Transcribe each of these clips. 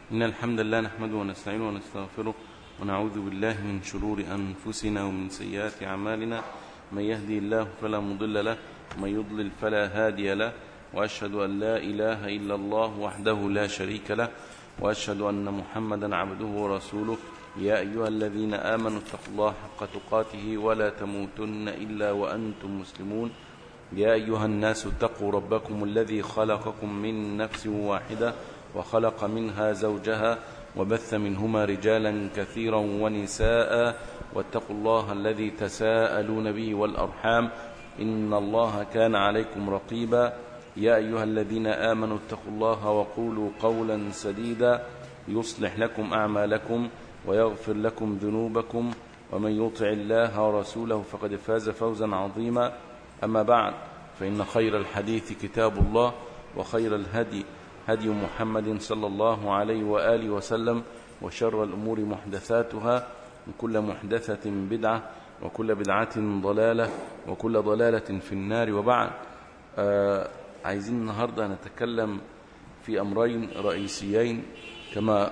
إن الحمد لله نحمده ونستعينه ونستغفره ونعوذ بالله من شرور أنفسنا ومن سيئات أعمالنا من يهدي الله فلا مضل له ومن يضلل فلا هادي له وأشهد أن لا إله إلا الله وحده لا شريك له وأشهد أن محمدا عبده ورسوله يا أيها الذين آمنوا اتقوا الله حق تقاته ولا تموتن إلا وأنتم مسلمون يا أيها الناس اتقوا ربكم الذي خلقكم من نفس واحدة وخلق منها زوجها وبث منهما رجالا كثيرا ونساء واتقوا الله الذي تساءلون به والأرحام إن الله كان عليكم رقيبا يا أيها الذين آمنوا اتقوا الله وقولوا قولا سديدا يصلح لكم أعمالكم ويغفر لكم ذنوبكم ومن يطع الله ورسوله فقد فاز فوزا عظيما أما بعد فإن خير الحديث كتاب الله وخير الهدي هدي محمد صلى الله عليه وآله وسلم وشر الأمور محدثاتها وكل محدثة بدعة وكل بدعة ضلالة وكل ضلالة في النار وبعد آه عايزين النهاردة نتكلم في أمرين رئيسيين كما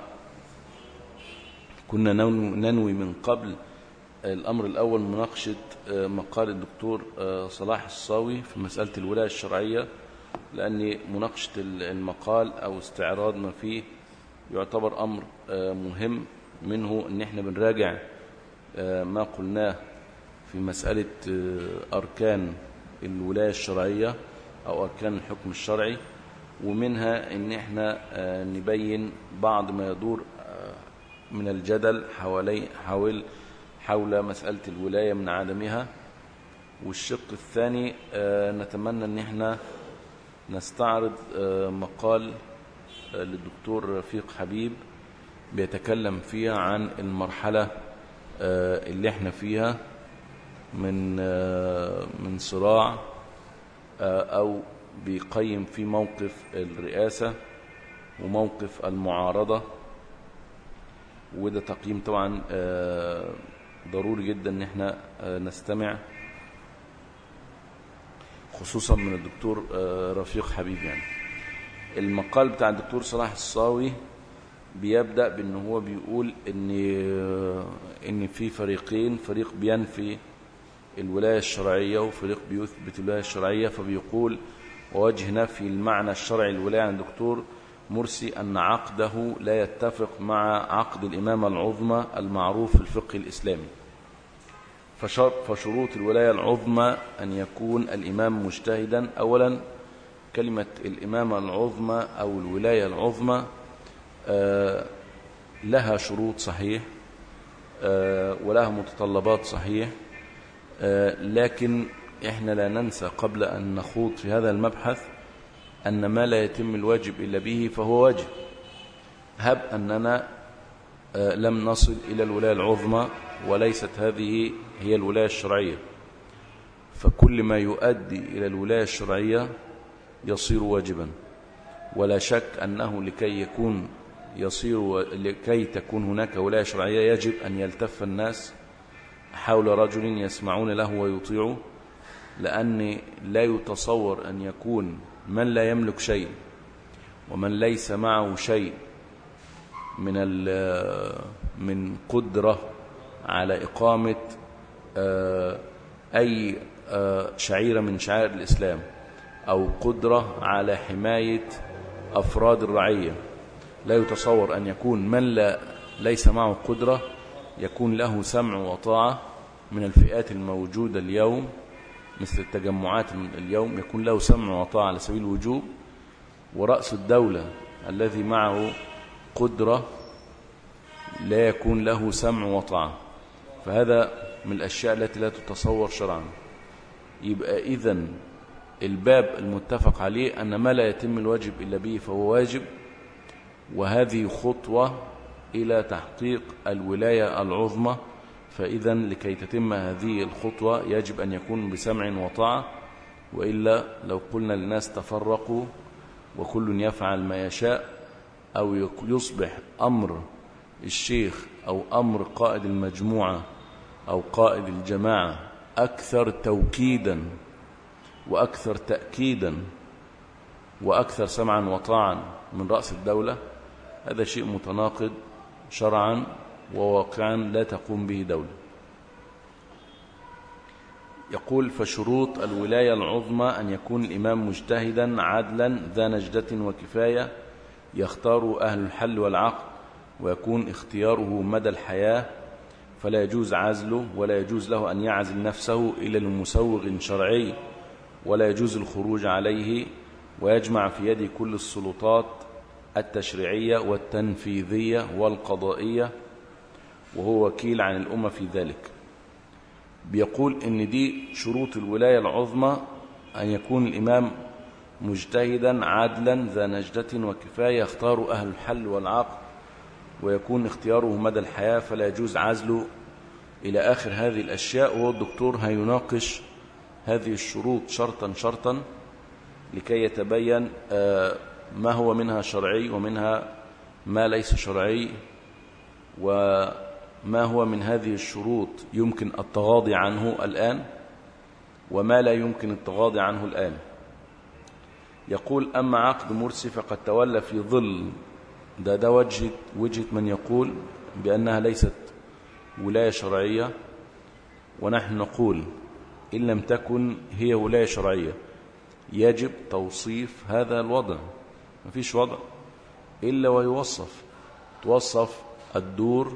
كنا ننوي من قبل الأمر الأول مناقشة مقال الدكتور صلاح الصاوي في مسألة الولاية الشرعية لأن مناقشة المقال أو استعراض ما فيه يعتبر أمر مهم منه أن احنا بنراجع ما قلناه في مسألة أركان الولاية الشرعية أو أركان الحكم الشرعي ومنها أن احنا نبين بعض ما يدور من الجدل حوالي حول حول مسألة الولاية من عدمها والشق الثاني نتمنى أن احنا نستعرض مقال للدكتور رفيق حبيب بيتكلم فيها عن المرحلة اللي احنا فيها من من صراع أو بيقيم في موقف الرئاسة وموقف المعارضة وده تقييم طبعا ضروري جدا ان احنا نستمع خصوصا من الدكتور رفيق حبيب يعني المقال بتاع الدكتور صلاح الصاوي بيبدأ بان هو بيقول ان ان في فريقين فريق بينفي الولاية الشرعية وفريق بيثبت الولاية الشرعية فبيقول ووجه نفي المعنى الشرعي الولاية عند الدكتور مرسي أن عقده لا يتفق مع عقد الإمامة العظمى المعروف في الفقه الإسلامي فشروط الولاية العظمى أن يكون الإمام مجتهدا أولا كلمة الإمامة العظمى أو الولاية العظمى لها شروط صحيح ولها متطلبات صحيح لكن إحنا لا ننسى قبل أن نخوض في هذا المبحث أن ما لا يتم الواجب إلا به فهو واجب هب أننا لم نصل إلى الولاية العظمى وليست هذه هي الولاية الشرعية فكل ما يؤدي إلى الولاية الشرعية يصير واجبا ولا شك أنه لكي يكون يصير لكي تكون هناك ولاية شرعية يجب أن يلتف الناس حول رجل يسمعون له ويطيعوا لأن لا يتصور أن يكون من لا يملك شيء ومن ليس معه شيء من من قدرة على إقامة أي شعيرة من شعائر الإسلام أو قدرة على حماية أفراد الرعية لا يتصور أن يكون من لا ليس معه قدرة يكون له سمع وطاعة من الفئات الموجودة اليوم مثل التجمعات اليوم يكون له سمع وطاعة على سبيل الوجوب ورأس الدولة الذي معه قدرة لا يكون له سمع وطاعة فهذا من الأشياء التي لا تتصور شرعا يبقى إذن الباب المتفق عليه أن ما لا يتم الواجب إلا به فهو واجب وهذه خطوة إلى تحقيق الولاية العظمى فإذا لكي تتم هذه الخطوة يجب أن يكون بسمع وطاعة وإلا لو قلنا للناس تفرقوا وكل يفعل ما يشاء أو يصبح أمر الشيخ أو أمر قائد المجموعة أو قائد الجماعة أكثر توكيدا وأكثر تأكيدا وأكثر سمعا وطاعا من رأس الدولة هذا شيء متناقض شرعا وواقعا لا تقوم به دولة يقول فشروط الولاية العظمى أن يكون الإمام مجتهدا عدلا ذا نجدة وكفاية يختار أهل الحل والعقل ويكون اختياره مدى الحياة فلا يجوز عزله ولا يجوز له أن يعزل نفسه إلى المسوغ شرعي ولا يجوز الخروج عليه ويجمع في يد كل السلطات التشريعية والتنفيذية والقضائية وهو وكيل عن الأمة في ذلك بيقول إن دي شروط الولاية العظمى أن يكون الإمام مجتهدا عادلا ذا نجدة وكفاية يختار أهل الحل والعقل ويكون اختياره مدى الحياة فلا يجوز عزله إلى آخر هذه الأشياء وهو الدكتور هيناقش هذه الشروط شرطا شرطا لكي يتبين ما هو منها شرعي ومنها ما ليس شرعي وما هو من هذه الشروط يمكن التغاضي عنه الآن وما لا يمكن التغاضي عنه الآن يقول أما عقد مرسي فقد تولى في ظل ده ده وجهة, وجهة من يقول بأنها ليست ولاية شرعية ونحن نقول إن لم تكن هي ولاية شرعية يجب توصيف هذا الوضع ما فيش وضع إلا ويوصف توصف الدور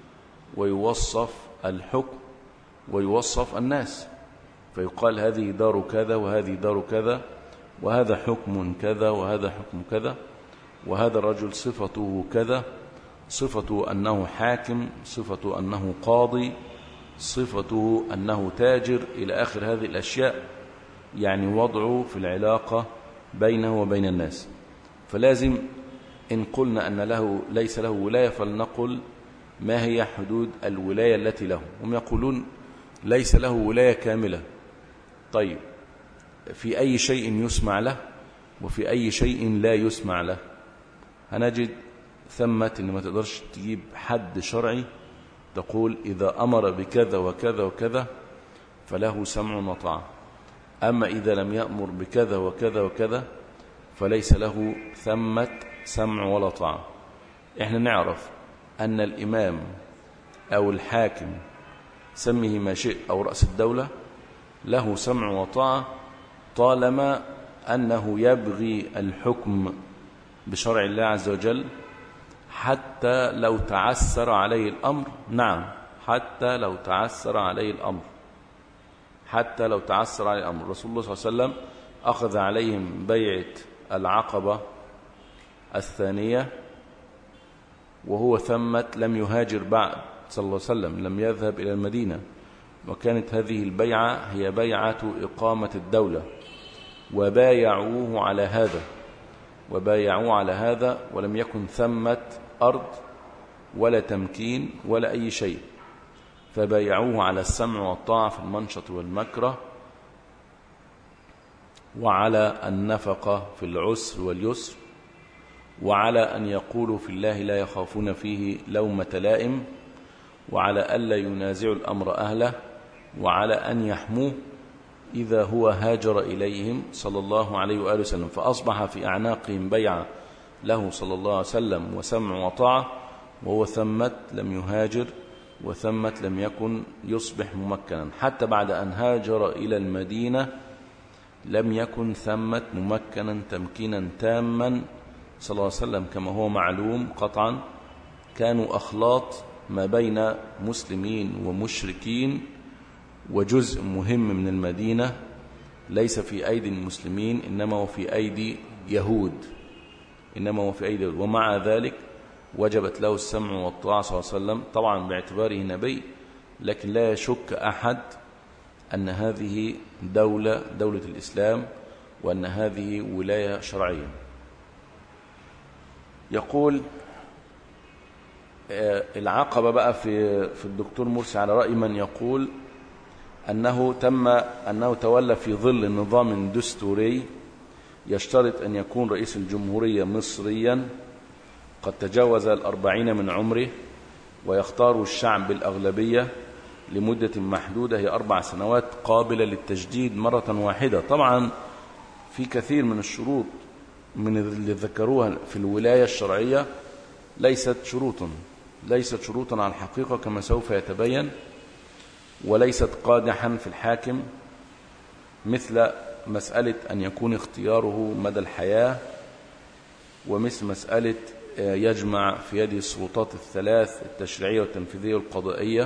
ويوصف الحكم ويوصف الناس فيقال هذه دار كذا وهذه دار كذا وهذا حكم كذا وهذا حكم كذا وهذا الرجل صفته كذا صفته أنه حاكم صفته أنه قاضي صفته أنه تاجر إلى آخر هذه الأشياء يعني وضعه في العلاقة بينه وبين الناس فلازم إن قلنا أن له ليس له ولاية فلنقل ما هي حدود الولاية التي له هم يقولون ليس له ولاية كاملة طيب في أي شيء يسمع له وفي أي شيء لا يسمع له هنجد ثمة إن ما تقدرش تجيب حد شرعي تقول إذا أمر بكذا وكذا وكذا فله سمع وطاعة أما إذا لم يأمر بكذا وكذا وكذا فليس له ثمة سمع ولا طاعة إحنا نعرف أن الإمام أو الحاكم سمه ما شئ أو رأس الدولة له سمع وطاعة طالما أنه يبغي الحكم بشرع الله عز وجل حتى لو تعسر عليه الأمر نعم حتى لو تعسر عليه الأمر حتى لو تعسر عليه الأمر رسول الله صلى الله عليه وسلم أخذ عليهم بيعة العقبة الثانية وهو ثمة لم يهاجر بعد صلى الله عليه وسلم لم يذهب إلى المدينة وكانت هذه البيعة هي بيعة إقامة الدولة وبايعوه على هذا وبايعوه على هذا ولم يكن ثمة أرض ولا تمكين ولا أي شيء فبايعوه على السمع والطاعة في المنشط والمكره وعلى النفقة في العسر واليسر وعلى أن يقولوا في الله لا يخافون فيه لومة لائم وعلى ألا ينازعوا الأمر أهله وعلى أن يحموه إذا هو هاجر إليهم صلى الله عليه وآله وسلم فأصبح في أعناقهم بيعة له صلى الله عليه وسلم وسمع وطاعة وهو ثمت لم يهاجر وثمت لم يكن يصبح ممكنا حتى بعد أن هاجر إلى المدينة لم يكن ثمت ممكنا تمكينا تاما صلى الله عليه وسلم كما هو معلوم قطعا كانوا أخلاط ما بين مسلمين ومشركين وجزء مهم من المدينة ليس في أيدي المسلمين إنما هو في أيدي يهود إنما هو في أيدي يهود ومع ذلك وجبت له السمع والطاعة صلى الله عليه وسلم طبعا باعتباره نبي لكن لا يشك أحد أن هذه دولة دولة الإسلام وأن هذه ولاية شرعية يقول العقبة بقى في في الدكتور مرسي على رأي من يقول أنه تم أنه تولى في ظل نظام دستوري يشترط أن يكون رئيس الجمهورية مصريا قد تجاوز الأربعين من عمره ويختار الشعب بالأغلبية لمدة محدودة هي أربع سنوات قابلة للتجديد مرة واحدة طبعا في كثير من الشروط من اللي ذكروها في الولاية الشرعية ليست شروطا ليست شروطا على الحقيقة كما سوف يتبين وليست قادحا في الحاكم مثل مسألة أن يكون اختياره مدى الحياة ومثل مسألة يجمع في يده السلطات الثلاث التشريعية والتنفيذية والقضائية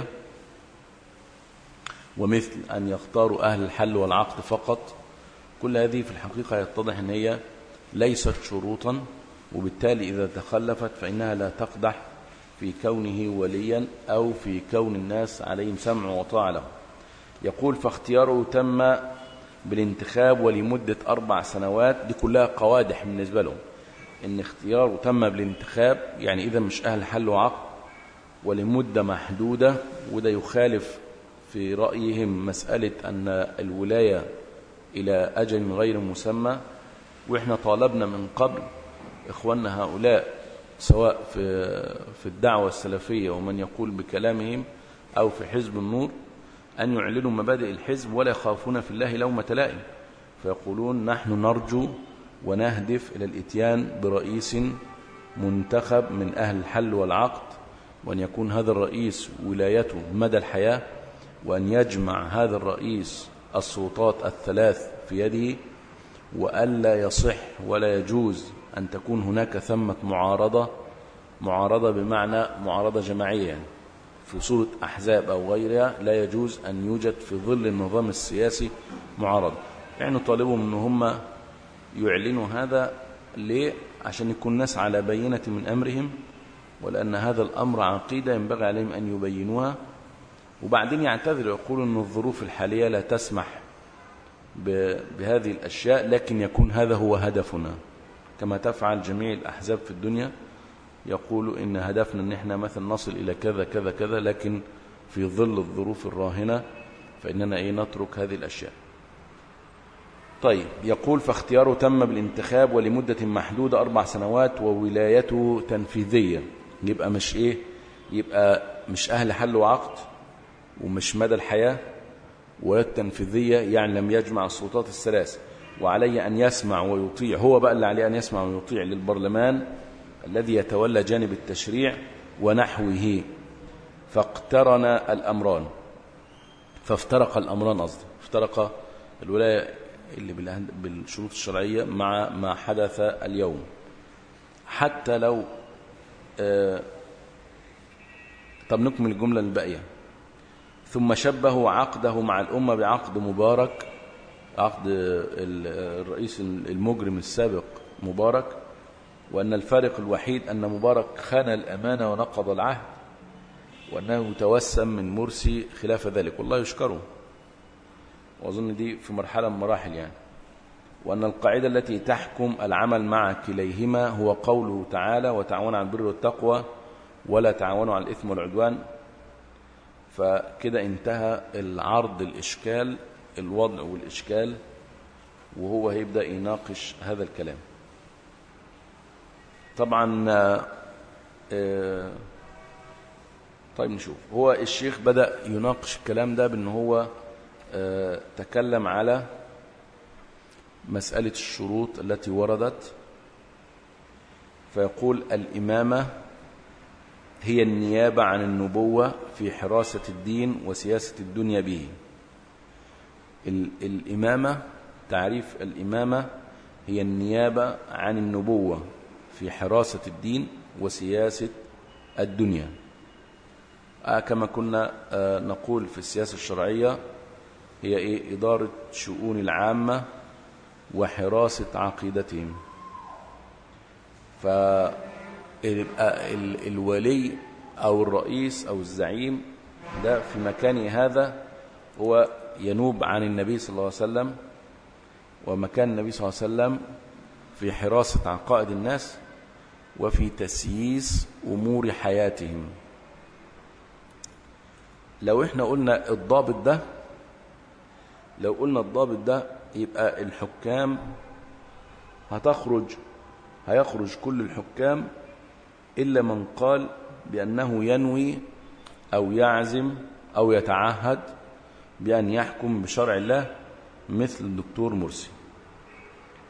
ومثل أن يختاروا أهل الحل والعقد فقط كل هذه في الحقيقة يتضح أن هي ليست شروطا وبالتالي إذا تخلفت فإنها لا تقدح في كونه وليا أو في كون الناس عليهم سمع وطاعة له يقول فاختياره تم بالانتخاب ولمدة أربع سنوات دي كلها قوادح بالنسبة لهم إن اختياره تم بالانتخاب يعني إذا مش أهل حل وعقد ولمدة محدودة وده يخالف في رأيهم مسألة أن الولاية إلى أجل غير مسمى وإحنا طالبنا من قبل إخواننا هؤلاء سواء في في الدعوة السلفية ومن يقول بكلامهم أو في حزب النور أن يعلنوا مبادئ الحزب ولا يخافون في الله لومة لائم فيقولون نحن نرجو ونهدف إلى الإتيان برئيس منتخب من أهل الحل والعقد وأن يكون هذا الرئيس ولايته مدى الحياة وأن يجمع هذا الرئيس السلطات الثلاث في يده وألا يصح ولا يجوز أن تكون هناك ثمة معارضة معارضة بمعنى معارضة جماعية يعني في صورة أحزاب أو غيرها لا يجوز أن يوجد في ظل النظام السياسي معارضة يعني طالبهم أن هم يعلنوا هذا ليه عشان يكون الناس على بينة من أمرهم ولأن هذا الأمر عقيدة ينبغي عليهم أن يبينوها وبعدين يعتذر يقول أن الظروف الحالية لا تسمح بهذه الأشياء لكن يكون هذا هو هدفنا كما تفعل جميع الأحزاب في الدنيا يقول إن هدفنا أن احنا مثلا نصل إلى كذا كذا كذا لكن في ظل الظروف الراهنة فإننا إيه نترك هذه الأشياء طيب يقول فاختياره تم بالانتخاب ولمدة محدودة أربع سنوات وولايته تنفيذية يبقى مش إيه يبقى مش أهل حل وعقد ومش مدى الحياة ولا التنفيذية يعني لم يجمع السلطات الثلاث وعلي أن يسمع ويطيع هو بقى اللي عليه أن يسمع ويطيع للبرلمان الذي يتولى جانب التشريع ونحوه فاقترن الأمران فافترق الأمران قصدي افترق الولاية اللي بالشروط الشرعية مع ما حدث اليوم حتى لو آه طب نكمل الجملة الباقية ثم شبهوا عقده مع الأمة بعقد مبارك عقد الرئيس المجرم السابق مبارك وأن الفارق الوحيد أن مبارك خان الأمانة ونقض العهد وأنه توسم من مرسي خلاف ذلك والله يشكره وأظن دي في مرحلة من مراحل يعني وأن القاعدة التي تحكم العمل مع كليهما هو قوله تعالى وتعاونوا على البر والتقوى ولا تعاونوا على الإثم والعدوان فكده انتهى العرض الإشكال الوضع والإشكال وهو هيبدأ يناقش هذا الكلام طبعا آه طيب نشوف هو الشيخ بدأ يناقش الكلام ده بأنه هو آه تكلم على مسألة الشروط التي وردت فيقول الإمامة هي النيابة عن النبوة في حراسة الدين وسياسة الدنيا به الإمامة تعريف الإمامة هي النيابة عن النبوة في حراسة الدين وسياسة الدنيا آه كما كنا آه نقول في السياسة الشرعية هي إيه إدارة شؤون العامة وحراسة عقيدتهم فالولي أو الرئيس أو الزعيم ده في مكان هذا هو ينوب عن النبي صلى الله عليه وسلم ومكان النبي صلى الله عليه وسلم في حراسة عقائد الناس وفي تسييس أمور حياتهم لو احنا قلنا الضابط ده لو قلنا الضابط ده يبقى الحكام هتخرج هيخرج كل الحكام إلا من قال بأنه ينوي أو يعزم أو يتعهد بأن يحكم بشرع الله مثل الدكتور مرسي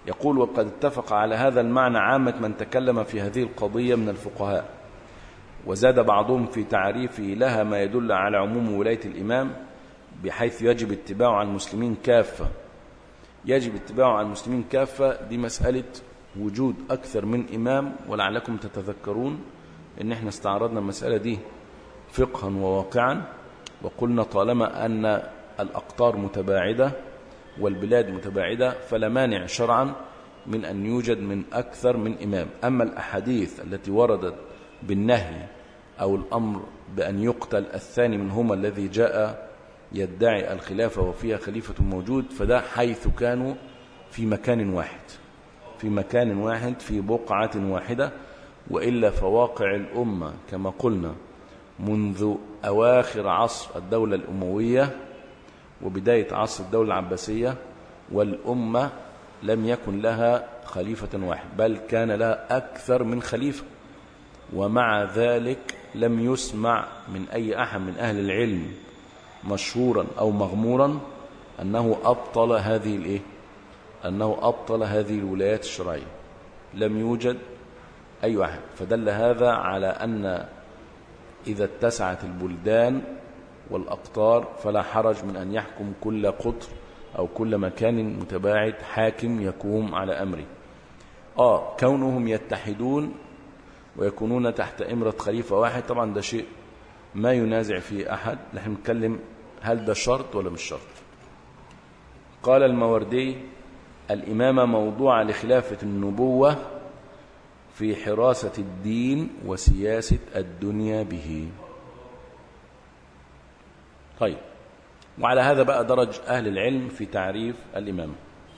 يقول وقد اتفق على هذا المعنى عامة من تكلم في هذه القضية من الفقهاء وزاد بعضهم في تعريفه لها ما يدل على عموم ولاية الإمام بحيث يجب اتباعه على المسلمين كافة يجب اتباعه على المسلمين كافة دي مسألة وجود أكثر من إمام ولعلكم تتذكرون إن احنا استعرضنا المسألة دي فقها وواقعا وقلنا طالما أن الأقطار متباعدة والبلاد متباعدة فلا مانع شرعا من أن يوجد من أكثر من إمام أما الأحاديث التي وردت بالنهي أو الأمر بأن يقتل الثاني منهما الذي جاء يدعي الخلافة وفيها خليفة موجود فده حيث كانوا في مكان واحد في مكان واحد في بقعة واحدة وإلا فواقع الأمة كما قلنا منذ أواخر عصر الدولة الأموية وبداية عصر الدولة العباسية والأمة لم يكن لها خليفة واحد بل كان لها أكثر من خليفة ومع ذلك لم يسمع من أي أحد من أهل العلم مشهورا أو مغمورا أنه أبطل هذه الإيه؟ أنه أبطل هذه الولايات الشرعية لم يوجد أي واحد فدل هذا على أن إذا اتسعت البلدان والأقطار فلا حرج من أن يحكم كل قطر أو كل مكان متباعد حاكم يقوم على أمره آه كونهم يتحدون ويكونون تحت إمرة خليفة واحد طبعا ده شيء ما ينازع فيه أحد نحن نتكلم هل ده شرط ولا مش شرط قال الموردي الإمامة موضوعة لخلافة النبوة في حراسة الدين وسياسة الدنيا به طيب وعلى هذا بقى درج أهل العلم في تعريف الإمامة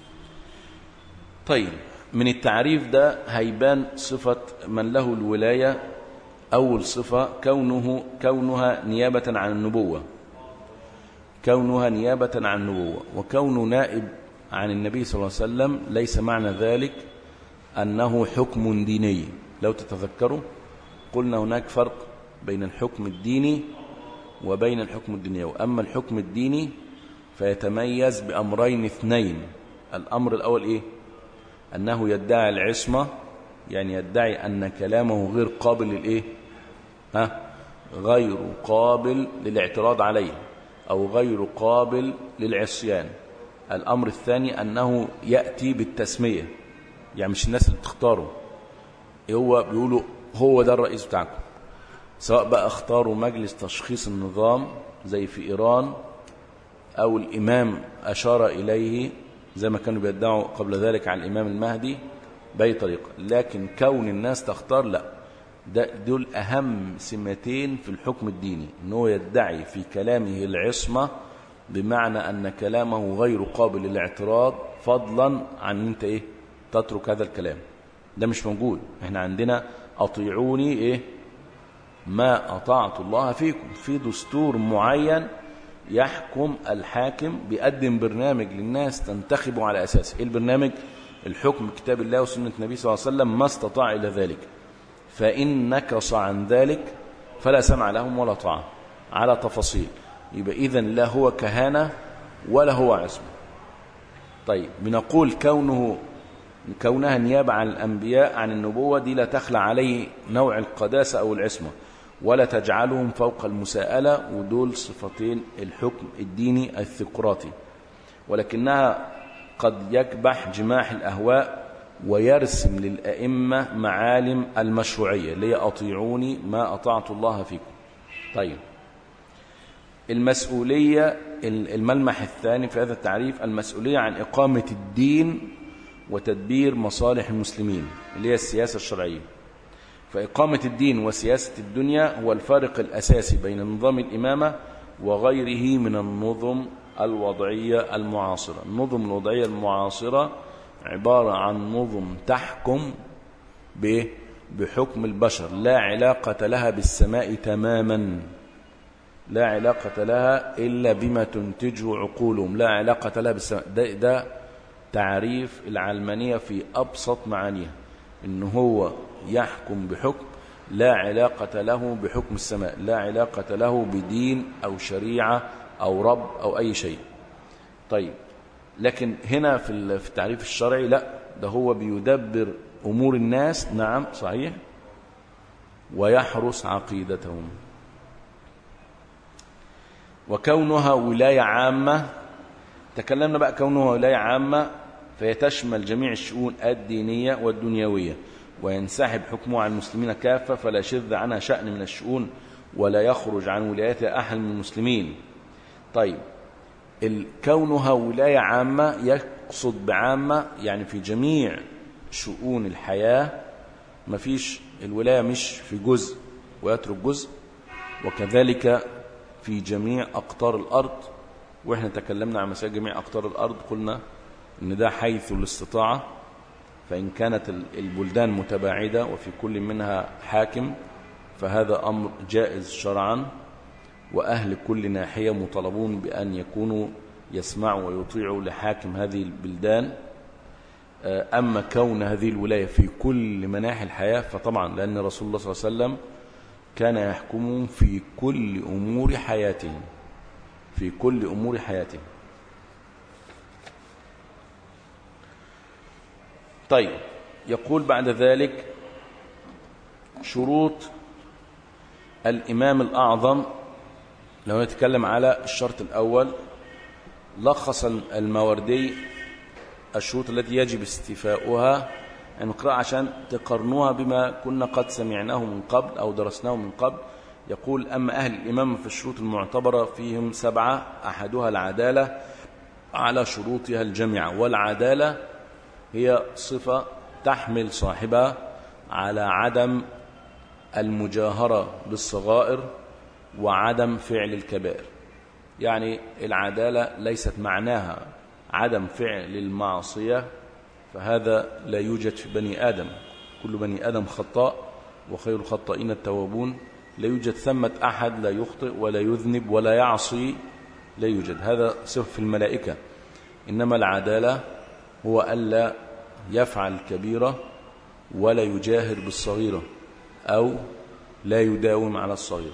طيب من التعريف ده هيبان صفة من له الولاية أول صفة كونه كونها نيابة عن النبوة كونها نيابة عن النبوة وكون نائب عن النبي صلى الله عليه وسلم ليس معنى ذلك أنه حكم ديني لو تتذكروا قلنا هناك فرق بين الحكم الديني وبين الحكم الدنيوي أما الحكم الديني فيتميز بأمرين اثنين الأمر الأول إيه أنه يدعي العصمة يعني يدعي أن كلامه غير قابل للإيه ها غير قابل للاعتراض عليه أو غير قابل للعصيان الأمر الثاني أنه يأتي بالتسمية يعني مش الناس اللي بتختاره هو بيقولوا هو ده الرئيس بتاعكم سواء بقى اختاروا مجلس تشخيص النظام زي في إيران أو الإمام أشار إليه زي ما كانوا بيدعوا قبل ذلك على الإمام المهدي بأي طريقة لكن كون الناس تختار لا ده دول أهم سمتين في الحكم الديني أنه يدعي في كلامه العصمة بمعنى أن كلامه غير قابل للاعتراض فضلا عن أنت إيه تترك هذا الكلام ده مش موجود احنا عندنا أطيعوني إيه ما أطاعت الله فيكم في دستور معين يحكم الحاكم بيقدم برنامج للناس تنتخبوا على أساسه إيه البرنامج الحكم كتاب الله وسنة النبي صلى الله عليه وسلم ما استطاع إلى ذلك فإن نكص عن ذلك فلا سمع لهم ولا طاعة على تفاصيل يبقى إذن لا هو كهانة ولا هو عصمة طيب بنقول كونه كونها نيابة عن الأنبياء عن النبوة دي لا تخلع عليه نوع القداسة أو العصمة ولا تجعلهم فوق المساءلة ودول صفتين الحكم الديني الثقراطي ولكنها قد يكبح جماح الأهواء ويرسم للأئمة معالم المشروعية لي أطيعوني ما أطعت الله فيكم طيب المسؤولية الملمح الثاني في هذا التعريف المسؤولية عن إقامة الدين وتدبير مصالح المسلمين اللي هي السياسة الشرعية فإقامة الدين وسياسة الدنيا هو الفارق الأساسي بين نظام الإمامة وغيره من النظم الوضعية المعاصرة النظم الوضعية المعاصرة عبارة عن نظم تحكم بحكم البشر لا علاقة لها بالسماء تماما لا علاقة لها إلا بما تنتجه عقولهم لا علاقة لها بالسماء ده, ده تعريف العلمانية في أبسط معانيها إن هو يحكم بحكم لا علاقة له بحكم السماء لا علاقة له بدين أو شريعة أو رب أو أي شيء طيب لكن هنا في التعريف الشرعي لا ده هو بيدبر أمور الناس نعم صحيح ويحرس عقيدتهم وكونها ولاية عامة تكلمنا بقى كونها ولاية عامة فهي تشمل جميع الشؤون الدينية والدنيوية وينسحب حكمه عن المسلمين كافة فلا شذ عنها شأن من الشؤون ولا يخرج عن ولايتها أحد من المسلمين طيب كونها ولاية عامة يقصد بعامة يعني في جميع شؤون الحياة مفيش الولاية مش في جزء ويترك جزء وكذلك في جميع أقطار الأرض وإحنا تكلمنا عن مسائل جميع أقطار الأرض قلنا إن ده حيث الاستطاعة فإن كانت البلدان متباعدة وفي كل منها حاكم فهذا أمر جائز شرعا وأهل كل ناحية مطالبون بأن يكونوا يسمعوا ويطيعوا لحاكم هذه البلدان أما كون هذه الولاية في كل مناحي الحياة فطبعا لأن رسول الله صلى الله عليه وسلم كان يحكمهم في كل أمور حياتهم في كل أمور حياتهم طيب يقول بعد ذلك شروط الإمام الأعظم لو نتكلم على الشرط الأول لخص الموردي الشروط التي يجب استيفاؤها يعني نقرأ عشان تقارنوها بما كنا قد سمعناه من قبل أو درسناه من قبل يقول أما أهل الإمام في الشروط المعتبرة فيهم سبعة أحدها العدالة على شروطها الجميعة والعدالة هي صفة تحمل صاحبها على عدم المجاهرة بالصغائر وعدم فعل الكبائر يعني العدالة ليست معناها عدم فعل المعصية فهذا لا يوجد في بني آدم كل بني آدم خطاء وخير الخطائين التوابون لا يوجد ثمة أحد لا يخطئ ولا يذنب ولا يعصي لا يوجد هذا صف في الملائكة إنما العدالة هو ألا يفعل الكبيرة ولا يجاهر بالصغيرة أو لا يداوم على الصغيرة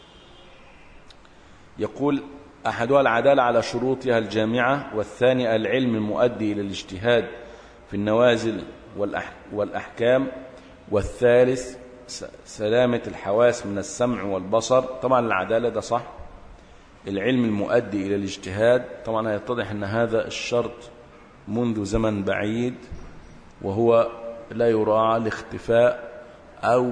يقول أحدها العدالة على شروطها الجامعة والثاني العلم المؤدي إلى الاجتهاد في النوازل والأحكام والثالث سلامة الحواس من السمع والبصر طبعا العدالة ده صح العلم المؤدي إلى الاجتهاد طبعا يتضح أن هذا الشرط منذ زمن بعيد وهو لا يراعى لاختفاء أو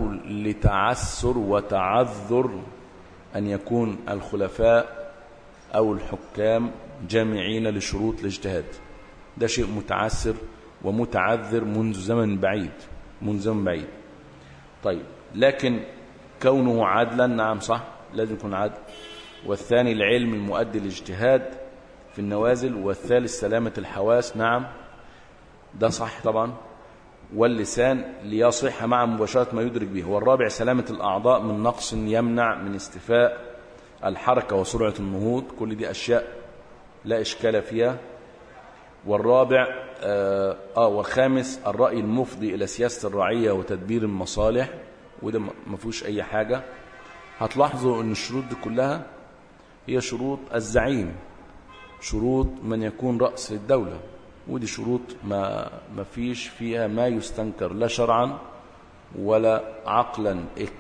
لتعسر وتعذر أن يكون الخلفاء أو الحكام جامعين لشروط الاجتهاد ده شيء متعسر ومتعذر منذ زمن بعيد منذ زمن بعيد طيب لكن كونه عدلا نعم صح لازم يكون عدل والثاني العلم المؤدي للاجتهاد في النوازل والثالث سلامة الحواس نعم ده صح طبعا واللسان ليصح مع مباشرة ما يدرك به والرابع سلامة الأعضاء من نقص يمنع من استفاء الحركة وسرعة النهوض كل دي أشياء لا إشكال فيها والرابع آه, آه والخامس الرأي المفضي إلى سياسة الرعية وتدبير المصالح وده ما فيهوش أي حاجة هتلاحظوا أن الشروط دي كلها هي شروط الزعيم شروط من يكون رأس الدولة ودي شروط ما ما فيش فيها ما يستنكر لا شرعا ولا عقلا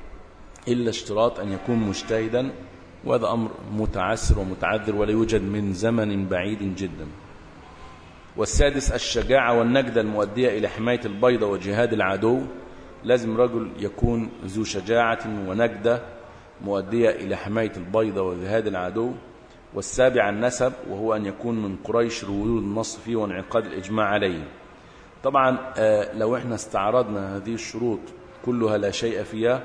إلا اشتراط أن يكون مجتهدا وهذا أمر متعسر ومتعذر ولا يوجد من زمن بعيد جدا والسادس الشجاعة والنجدة المؤدية إلى حماية البيضة وجهاد العدو لازم رجل يكون ذو شجاعة ونجدة مؤدية إلى حماية البيضة وجهاد العدو والسابع النسب وهو أن يكون من قريش رويود النص فيه وانعقاد الإجماع عليه طبعا لو احنا استعرضنا هذه الشروط كلها لا شيء فيها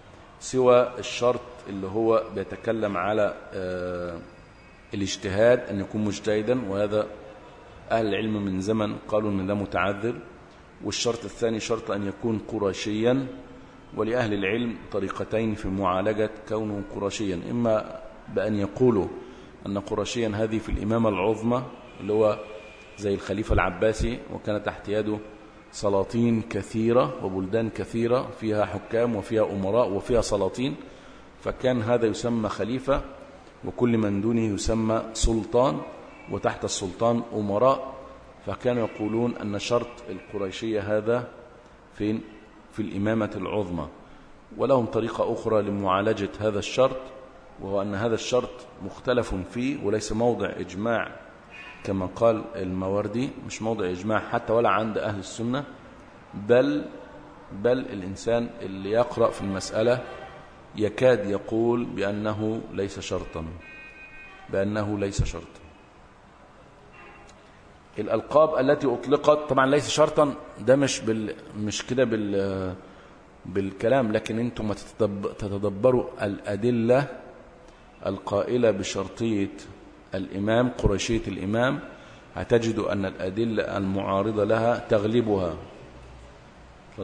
سوى الشرط اللي هو بيتكلم على الاجتهاد أن يكون مجتهدا وهذا أهل العلم من زمن قالوا أن ده متعذر والشرط الثاني شرط أن يكون قرشيا ولأهل العلم طريقتين في معالجة كونه قرشيا إما بأن يقولوا أن قرشيا هذه في الإمامة العظمى اللي هو زي الخليفة العباسي وكان تحت يده سلاطين كثيرة وبلدان كثيرة فيها حكام وفيها أمراء وفيها سلاطين فكان هذا يسمى خليفة وكل من دونه يسمى سلطان وتحت السلطان أمراء فكانوا يقولون أن شرط القريشية هذا فين في الإمامة العظمى ولهم طريقة أخرى لمعالجة هذا الشرط وهو أن هذا الشرط مختلف فيه وليس موضع إجماع كما قال الموردي مش موضع إجماع حتى ولا عند أهل السنة بل بل الإنسان اللي يقرأ في المسألة يكاد يقول بأنه ليس شرطا بأنه ليس شرطا الألقاب التي أطلقت طبعا ليس شرطا ده مش بال مش كده بال بالكلام لكن انتم ما تتدبروا الأدلة القائلة بشرطية الإمام قريشية الإمام هتجدوا أن الأدلة المعارضة لها تغلبها فضل.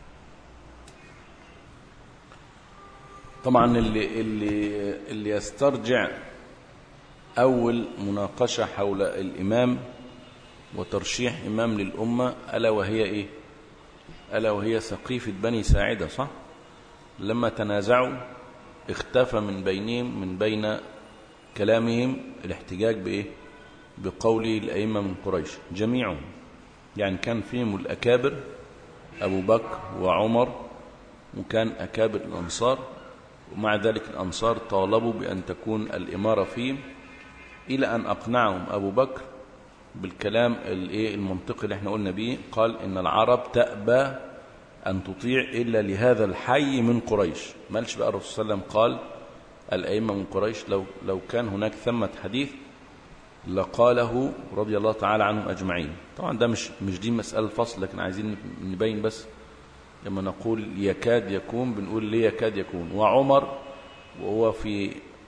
طبعا اللي, اللي, اللي يسترجع أول مناقشة حول الإمام وترشيح إمام للأمة ألا وهي إيه ألا وهي سقيفة بني ساعدة صح لما تنازعوا اختفى من بينهم من بين كلامهم الاحتجاج بإيه بقول الأئمة من قريش جميعهم يعني كان فيهم الأكابر أبو بكر وعمر وكان أكابر الأنصار ومع ذلك الأنصار طالبوا بأن تكون الإمارة فيهم إلى أن أقنعهم أبو بكر بالكلام المنطقي اللي احنا قلنا به قال إن العرب تأبى أن تطيع إلا لهذا الحي من قريش مالش بقى الرسول صلى الله عليه وسلم قال الأئمة من قريش لو, لو كان هناك ثمة حديث لقاله رضي الله تعالى عنهم أجمعين طبعا ده مش مش دي مسألة فصل لكن عايزين نبين بس لما نقول يكاد يكون بنقول ليه يكاد يكون وعمر وهو في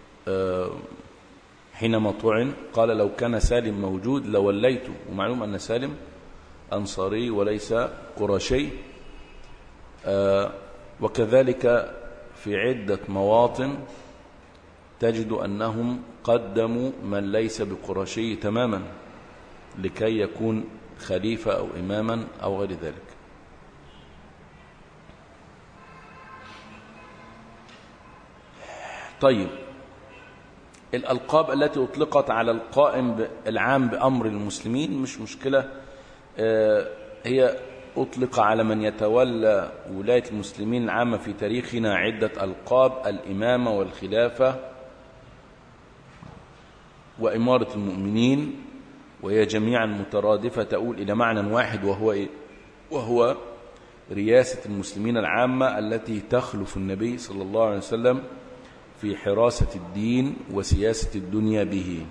حينما طعن قال لو كان سالم موجود لوليته ومعلوم أن سالم أنصاري وليس قرشي وكذلك في عدة مواطن تجد أنهم قدموا من ليس بقرشي تماما لكي يكون خليفة أو إماما أو غير ذلك طيب الألقاب التي أطلقت على القائم العام بأمر المسلمين مش مشكلة هي أطلق على من يتولى ولاية المسلمين العامة في تاريخنا عدة ألقاب الإمامة والخلافة وإمارة المؤمنين وهي جميعا مترادفة تقول إلى معنى واحد وهو إيه؟ وهو رياسة المسلمين العامة التي تخلف النبي صلى الله عليه وسلم في حراسة الدين وسياسة الدنيا به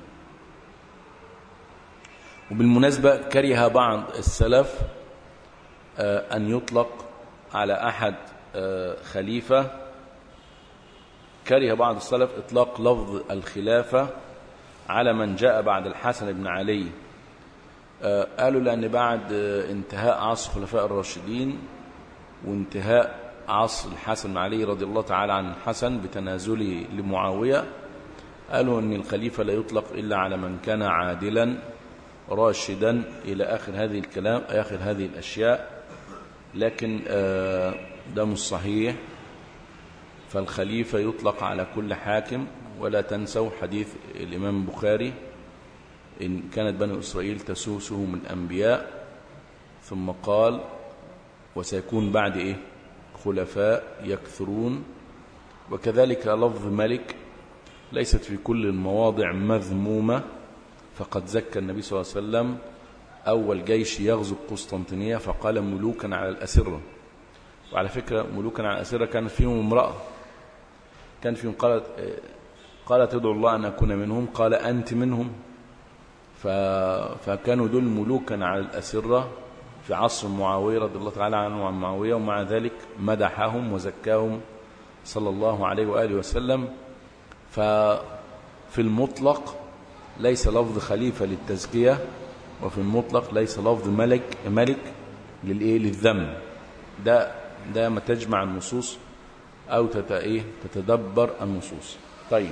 وبالمناسبة كره بعض السلف أن يطلق على أحد خليفة كره بعض السلف إطلاق لفظ الخلافة على من جاء بعد الحسن بن علي قالوا لأن بعد انتهاء عصر خلفاء الراشدين وانتهاء عصر الحسن بن علي رضي الله تعالى عن الحسن بتنازله لمعاوية قالوا أن الخليفة لا يطلق إلا على من كان عادلا راشدا إلى آخر هذه الكلام آخر هذه الأشياء لكن ده مش صحيح فالخليفة يطلق على كل حاكم ولا تنسوا حديث الإمام البخاري إن كانت بني إسرائيل تسوسهم الأنبياء ثم قال وسيكون بعد إيه خلفاء يكثرون وكذلك لفظ ملك ليست في كل المواضع مذمومة فقد زكى النبي صلى الله عليه وسلم أول جيش يغزو القسطنطينية فقال ملوكا على الأسرة وعلى فكرة ملوكا على الأسرة كانت فيهم امرأة كان فيهم قالت قالت ادعو الله أن أكون منهم قال أنت منهم فكانوا دول ملوكا على الأسرة في عصر معاوية رضي الله تعالى عنه وعن معاوية ومع ذلك مدحهم وزكاهم صلى الله عليه وآله وسلم ففي المطلق ليس لفظ خليفة للتزكية وفي المطلق ليس لفظ ملك ملك للايه للذم ده ده ما تجمع النصوص او تت ايه تتدبر النصوص طيب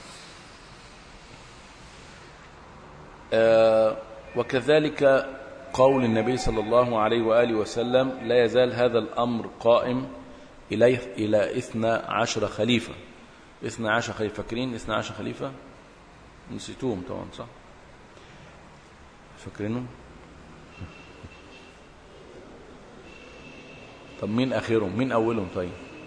آه وكذلك قول النبي صلى الله عليه وآله وسلم لا يزال هذا الأمر قائم إليه إلى إثنى عشر خليفة إثنى عشر خليفة فاكرين إثنى عشر خليفة نسيتوهم طبعا صح فاكرينهم طب مين آخرهم مين أولهم طيب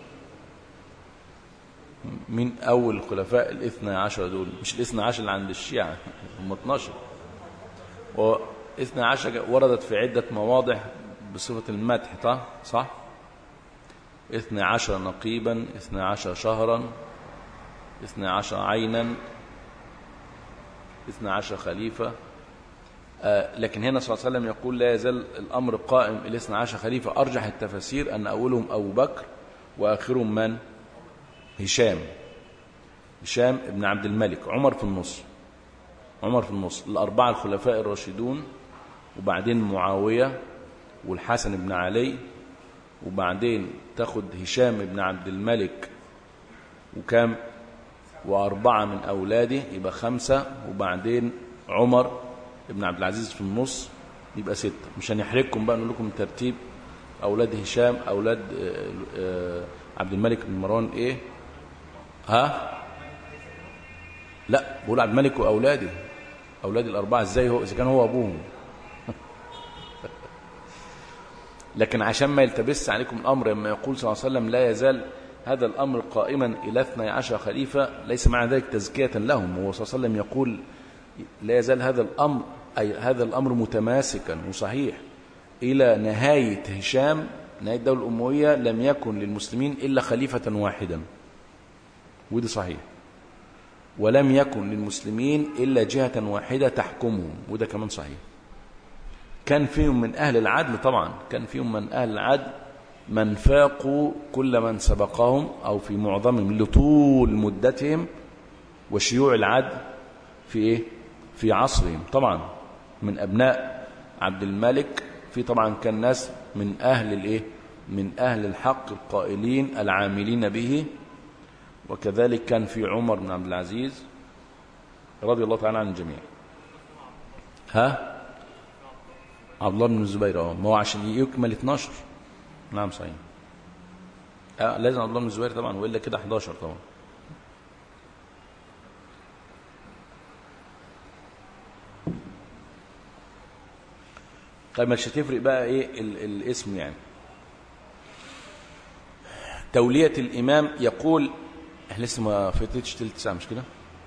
مين أول خلفاء الاثنى عشر دول مش الاثنى عشر اللي عند الشيعة هم 12 واثنى عشر وردت في عدة مواضع بصفة المدح صح صح اثنى عشر نقيبا اثنى عشر شهرا اثنى عشر عينا اثنى عشر خليفة آه لكن هنا صلى الله عليه وسلم يقول لا يزال الأمر قائم الاثنى عشر خليفة أرجح التفاسير أن أولهم أبو بكر وآخرهم من هشام هشام ابن عبد الملك عمر في النص عمر في النص الأربعة الخلفاء الراشدون وبعدين معاوية والحسن بن علي وبعدين تاخد هشام بن عبد الملك وكام وأربعة من أولاده يبقى خمسة وبعدين عمر ابن عبد العزيز في النص يبقى ستة مش هنحرجكم بقى نقول لكم ترتيب أولاد هشام أولاد عبد الملك بن مروان إيه ها لا بقول عبد الملك وأولاده أولاد الأربعة إزاي هو إذا كان هو أبوهم لكن عشان ما يلتبس عليكم الأمر لما يقول صلى الله عليه وسلم لا يزال هذا الأمر قائما إلى 12 خليفة ليس معنى ذلك تزكية لهم هو صلى الله عليه وسلم يقول لا يزال هذا الأمر أي هذا الأمر متماسكا وصحيح إلى نهاية هشام نهاية الدولة الأموية لم يكن للمسلمين إلا خليفة واحدا وده صحيح ولم يكن للمسلمين إلا جهة واحدة تحكمهم وده كمان صحيح كان فيهم من أهل العدل طبعا كان فيهم من أهل العدل من فاقوا كل من سبقهم أو في معظمهم لطول مدتهم وشيوع العدل في إيه؟ في عصرهم طبعا من أبناء عبد الملك في طبعا كان ناس من أهل الإيه؟ من أهل الحق القائلين العاملين به وكذلك كان في عمر بن عبد العزيز رضي الله تعالى عن الجميع ها عبد الله بن الزبير اه ما هو عشان يكمل 12 نعم صحيح آه لازم عبد الله بن الزبير طبعا والا كده 11 طبعا طيب مش هتفرق بقى ايه ال الاسم يعني تولية الإمام يقول احنا لسه ما فاتتش تلت ساعة مش كده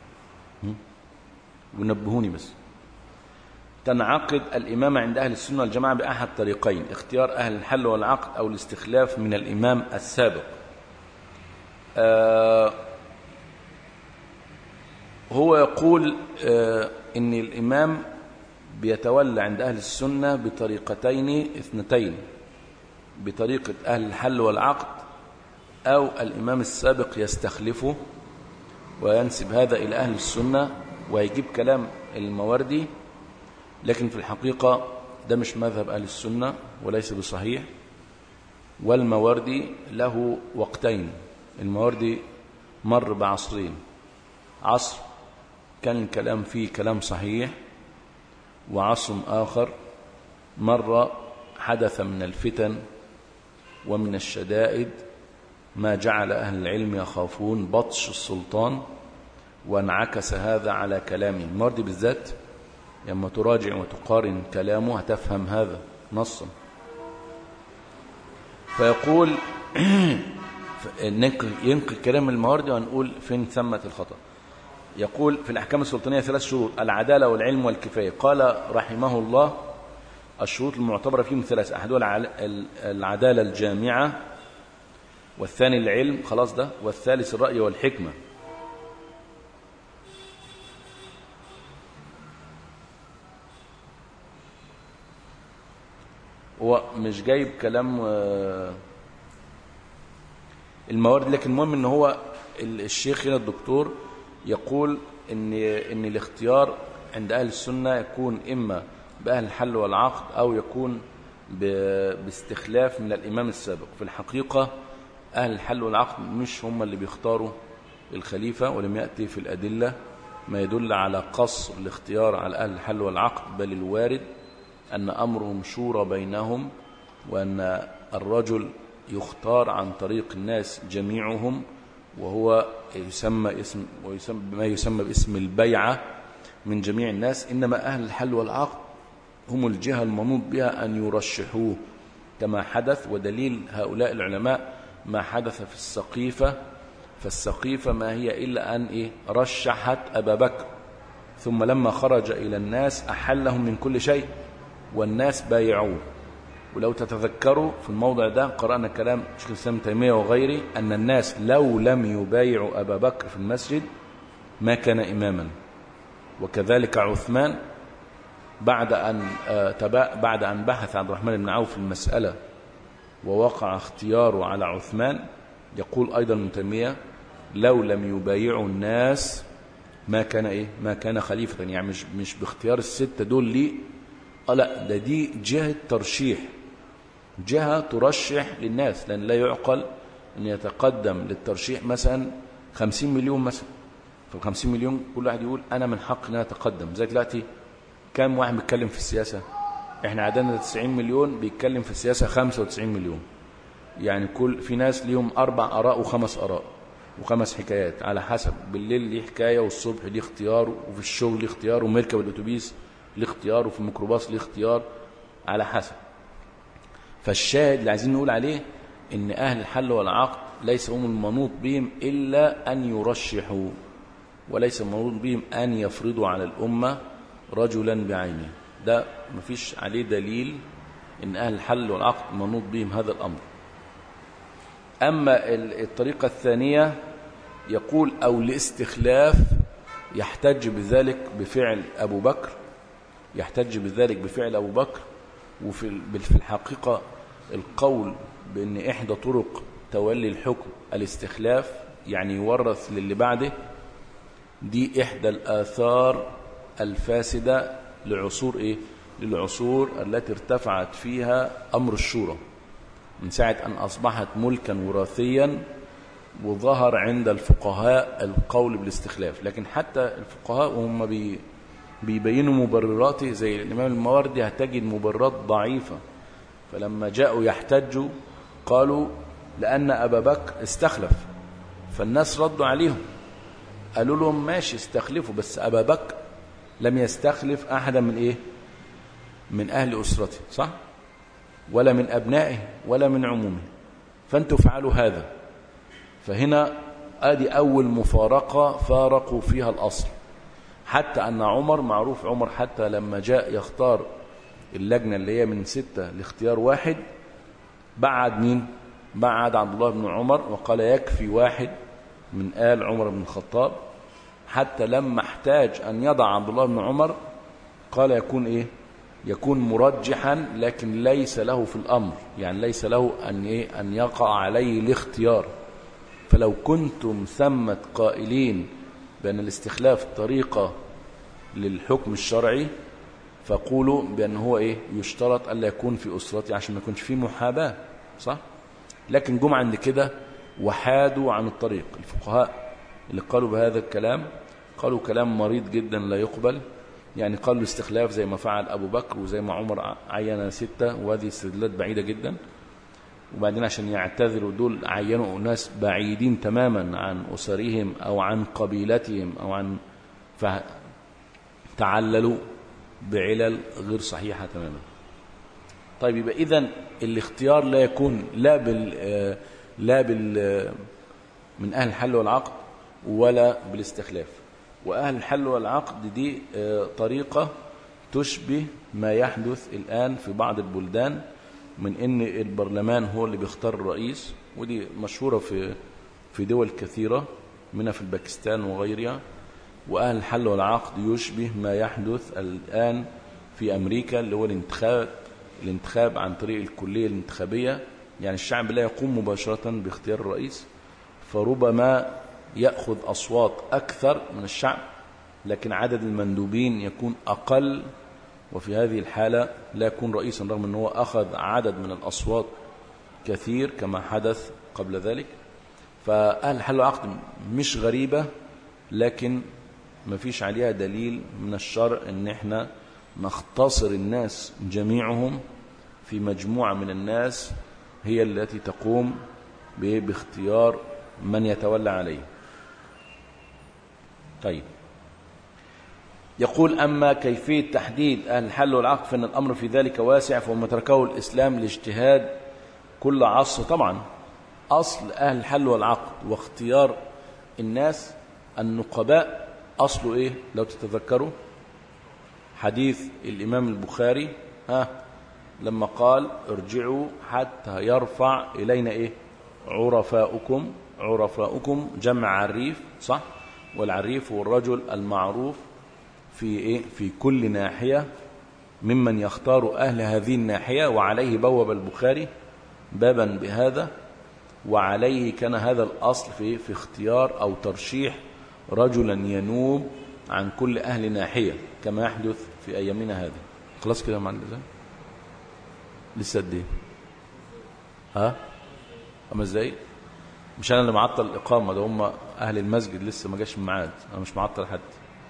ونبهوني بس تنعقد الإمامة عند أهل السنة والجماعة بأحد طريقين اختيار أهل الحل والعقد أو الاستخلاف من الإمام السابق آه هو يقول آه إن الإمام بيتولى عند أهل السنة بطريقتين اثنتين بطريقة أهل الحل والعقد أو الإمام السابق يستخلفه وينسب هذا إلى أهل السنة ويجيب كلام الموردي لكن في الحقيقة ده مش مذهب أهل السنة وليس بصحيح والموردي له وقتين الموردي مر بعصرين عصر كان الكلام فيه كلام صحيح وعصر آخر مر حدث من الفتن ومن الشدائد ما جعل أهل العلم يخافون بطش السلطان وانعكس هذا على كلامه الموردي بالذات لما تراجع وتقارن كلامه هتفهم هذا نصا فيقول ينقل كلام المواردي ونقول فين ثمة الخطأ يقول في الأحكام السلطانية ثلاث شروط العدالة والعلم والكفاية قال رحمه الله الشروط المعتبرة فيهم ثلاث أحدها العدالة الجامعة والثاني العلم خلاص ده والثالث الرأي والحكمة هو مش جايب كلام الموارد لكن المهم ان هو الشيخ هنا الدكتور يقول ان ان الاختيار عند اهل السنه يكون اما باهل الحل والعقد او يكون باستخلاف من الامام السابق في الحقيقه اهل الحل والعقد مش هم اللي بيختاروا الخليفه ولم ياتي في الادله ما يدل على قصر الاختيار على اهل الحل والعقد بل الوارد أن أمرهم شورى بينهم وأن الرجل يختار عن طريق الناس جميعهم وهو يسمى اسم ويسمى ما يسمى باسم البيعة من جميع الناس إنما أهل الحل والعقد هم الجهة المنوط بها أن يرشحوه كما حدث ودليل هؤلاء العلماء ما حدث في السقيفة فالسقيفة ما هي إلا أن إيه رشحت أبا بكر ثم لما خرج إلى الناس أحلهم من كل شيء والناس بايعوه ولو تتذكروا في الموضع ده قرأنا كلام شيخ الإسلام تيمية وغيره أن الناس لو لم يبايعوا أبا بكر في المسجد ما كان إماما وكذلك عثمان بعد أن بعد أن بحث عبد الرحمن بن عوف المسألة ووقع اختياره على عثمان يقول أيضا ابن تيمية لو لم يبايعوا الناس ما كان إيه ما كان خليفة يعني مش مش باختيار الستة دول ليه آه لا ده دي جهة ترشيح جهة ترشح للناس لأن لا يعقل أن يتقدم للترشيح مثلا 50 مليون مثلا في 50 مليون كل واحد يقول أنا من حق أن أتقدم زي دلوقتي كم واحد بيتكلم في السياسة احنا عددنا 90 مليون بيتكلم في السياسة 95 مليون يعني كل في ناس ليهم أربع آراء وخمس آراء وخمس حكايات على حسب بالليل ليه حكاية والصبح ليه اختيار وفي الشغل ليه اختيار ومركب الأتوبيس ليه اختيار وفي الميكروباص ليه اختيار على حسب فالشاهد اللي عايزين نقول عليه ان أهل الحل والعقد ليس هم المنوط بهم إلا أن يرشحوا وليس المنوط بهم أن يفرضوا على الأمة رجلا بعينه ده مفيش عليه دليل ان اهل الحل والعقد منوط بهم هذا الامر اما الطريقه الثانيه يقول او لاستخلاف يحتج بذلك بفعل ابو بكر يحتج بذلك بفعل ابو بكر وفي في الحقيقه القول بان احدى طرق تولي الحكم الاستخلاف يعني يورث للي بعده دي احدى الاثار الفاسدة لعصور إيه؟ للعصور التي ارتفعت فيها أمر الشورى من ساعة أن أصبحت ملكا وراثيا وظهر عند الفقهاء القول بالاستخلاف لكن حتى الفقهاء وهم بي بيبينوا مبرراته زي الإمام المواردي هتجد مبررات ضعيفة فلما جاءوا يحتجوا قالوا لأن أبا بكر استخلف فالناس ردوا عليهم قالوا لهم ماشي استخلفوا بس أبا بكر لم يستخلف أحدا من إيه من أهل أسرته صح ولا من أبنائه ولا من عمومه فأنتوا فعلوا هذا فهنا ادي أول مفارقة فارقوا فيها الأصل حتى أن عمر معروف عمر حتى لما جاء يختار اللجنة اللي هي من ستة لاختيار واحد بعد مين بعد عبد الله بن عمر وقال يكفي واحد من آل عمر بن الخطاب حتى لما احتاج أن يضع عبد الله بن عمر قال يكون إيه يكون مرجحا لكن ليس له في الأمر يعني ليس له أن, إيه أن يقع عليه الاختيار فلو كنتم ثمة قائلين بأن الاستخلاف طريقة للحكم الشرعي فقولوا بأن هو إيه يشترط ألا يكون في أسرتي عشان ما يكونش فيه محاباة صح لكن جم عند كده وحادوا عن الطريق الفقهاء اللي قالوا بهذا الكلام قالوا كلام مريض جدا لا يقبل يعني قالوا الاستخلاف زي ما فعل أبو بكر وزي ما عمر عين ستة وهذه استدلالات بعيدة جدا وبعدين عشان يعتذروا دول عينوا ناس بعيدين تماما عن أسرهم أو عن قبيلتهم أو عن تعللوا بعلل غير صحيحة تماما طيب يبقى إذن الاختيار لا يكون لا بال لا بال من أهل الحل والعقد ولا بالاستخلاف وأهل الحل والعقد دي طريقة تشبه ما يحدث الآن في بعض البلدان من ان البرلمان هو اللي بيختار الرئيس ودي مشهورة في في دول كثيرة منها في الباكستان وغيرها وأهل الحل والعقد يشبه ما يحدث الآن في أمريكا اللي هو الانتخاب الانتخاب عن طريق الكلية الانتخابية يعني الشعب لا يقوم مباشرة باختيار الرئيس فربما يأخذ أصوات أكثر من الشعب لكن عدد المندوبين يكون أقل وفي هذه الحالة لا يكون رئيسا رغم أنه أخذ عدد من الأصوات كثير كما حدث قبل ذلك فأهل الحل والعقد مش غريبة لكن ما فيش عليها دليل من الشرع ان احنا نختصر الناس جميعهم في مجموعة من الناس هي التي تقوم باختيار من يتولى عليه طيب يقول أما كيفية تحديد أهل الحل والعقد فإن الأمر في ذلك واسع فهم تركه الإسلام لاجتهاد كل عصر طبعا أصل أهل الحل والعقد واختيار الناس النقباء أصله إيه لو تتذكروا حديث الإمام البخاري ها لما قال ارجعوا حتى يرفع إلينا إيه عرفاؤكم عرفاؤكم جمع عريف صح والعريف هو الرجل المعروف في إيه في كل ناحية ممن يختار أهل هذه الناحية وعليه بوب البخاري بابا بهذا وعليه كان هذا الأصل في في اختيار أو ترشيح رجلا ينوب عن كل أهل ناحية كما يحدث في أيامنا هذه خلاص كده يا معلم ازاي لسه قد ايه ها خمس دقايق مش انا اللي معطل الاقامه ده هم اهل المسجد لسه ما جاش الميعاد انا مش معطل حد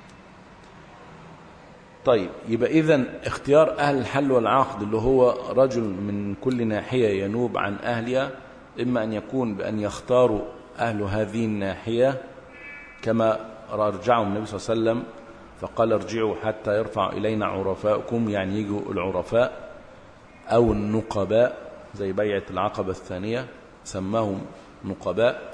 طيب يبقى اذا اختيار اهل الحل والعقد اللي هو رجل من كل ناحيه ينوب عن اهلها اما ان يكون بان يختاروا اهل هذه الناحيه كما رجعهم النبي صلى الله عليه وسلم فقال ارجعوا حتى يرفع إلينا عرفاؤكم يعني يجوا العرفاء أو النقباء زي بيعة العقبة الثانية سماهم نقباء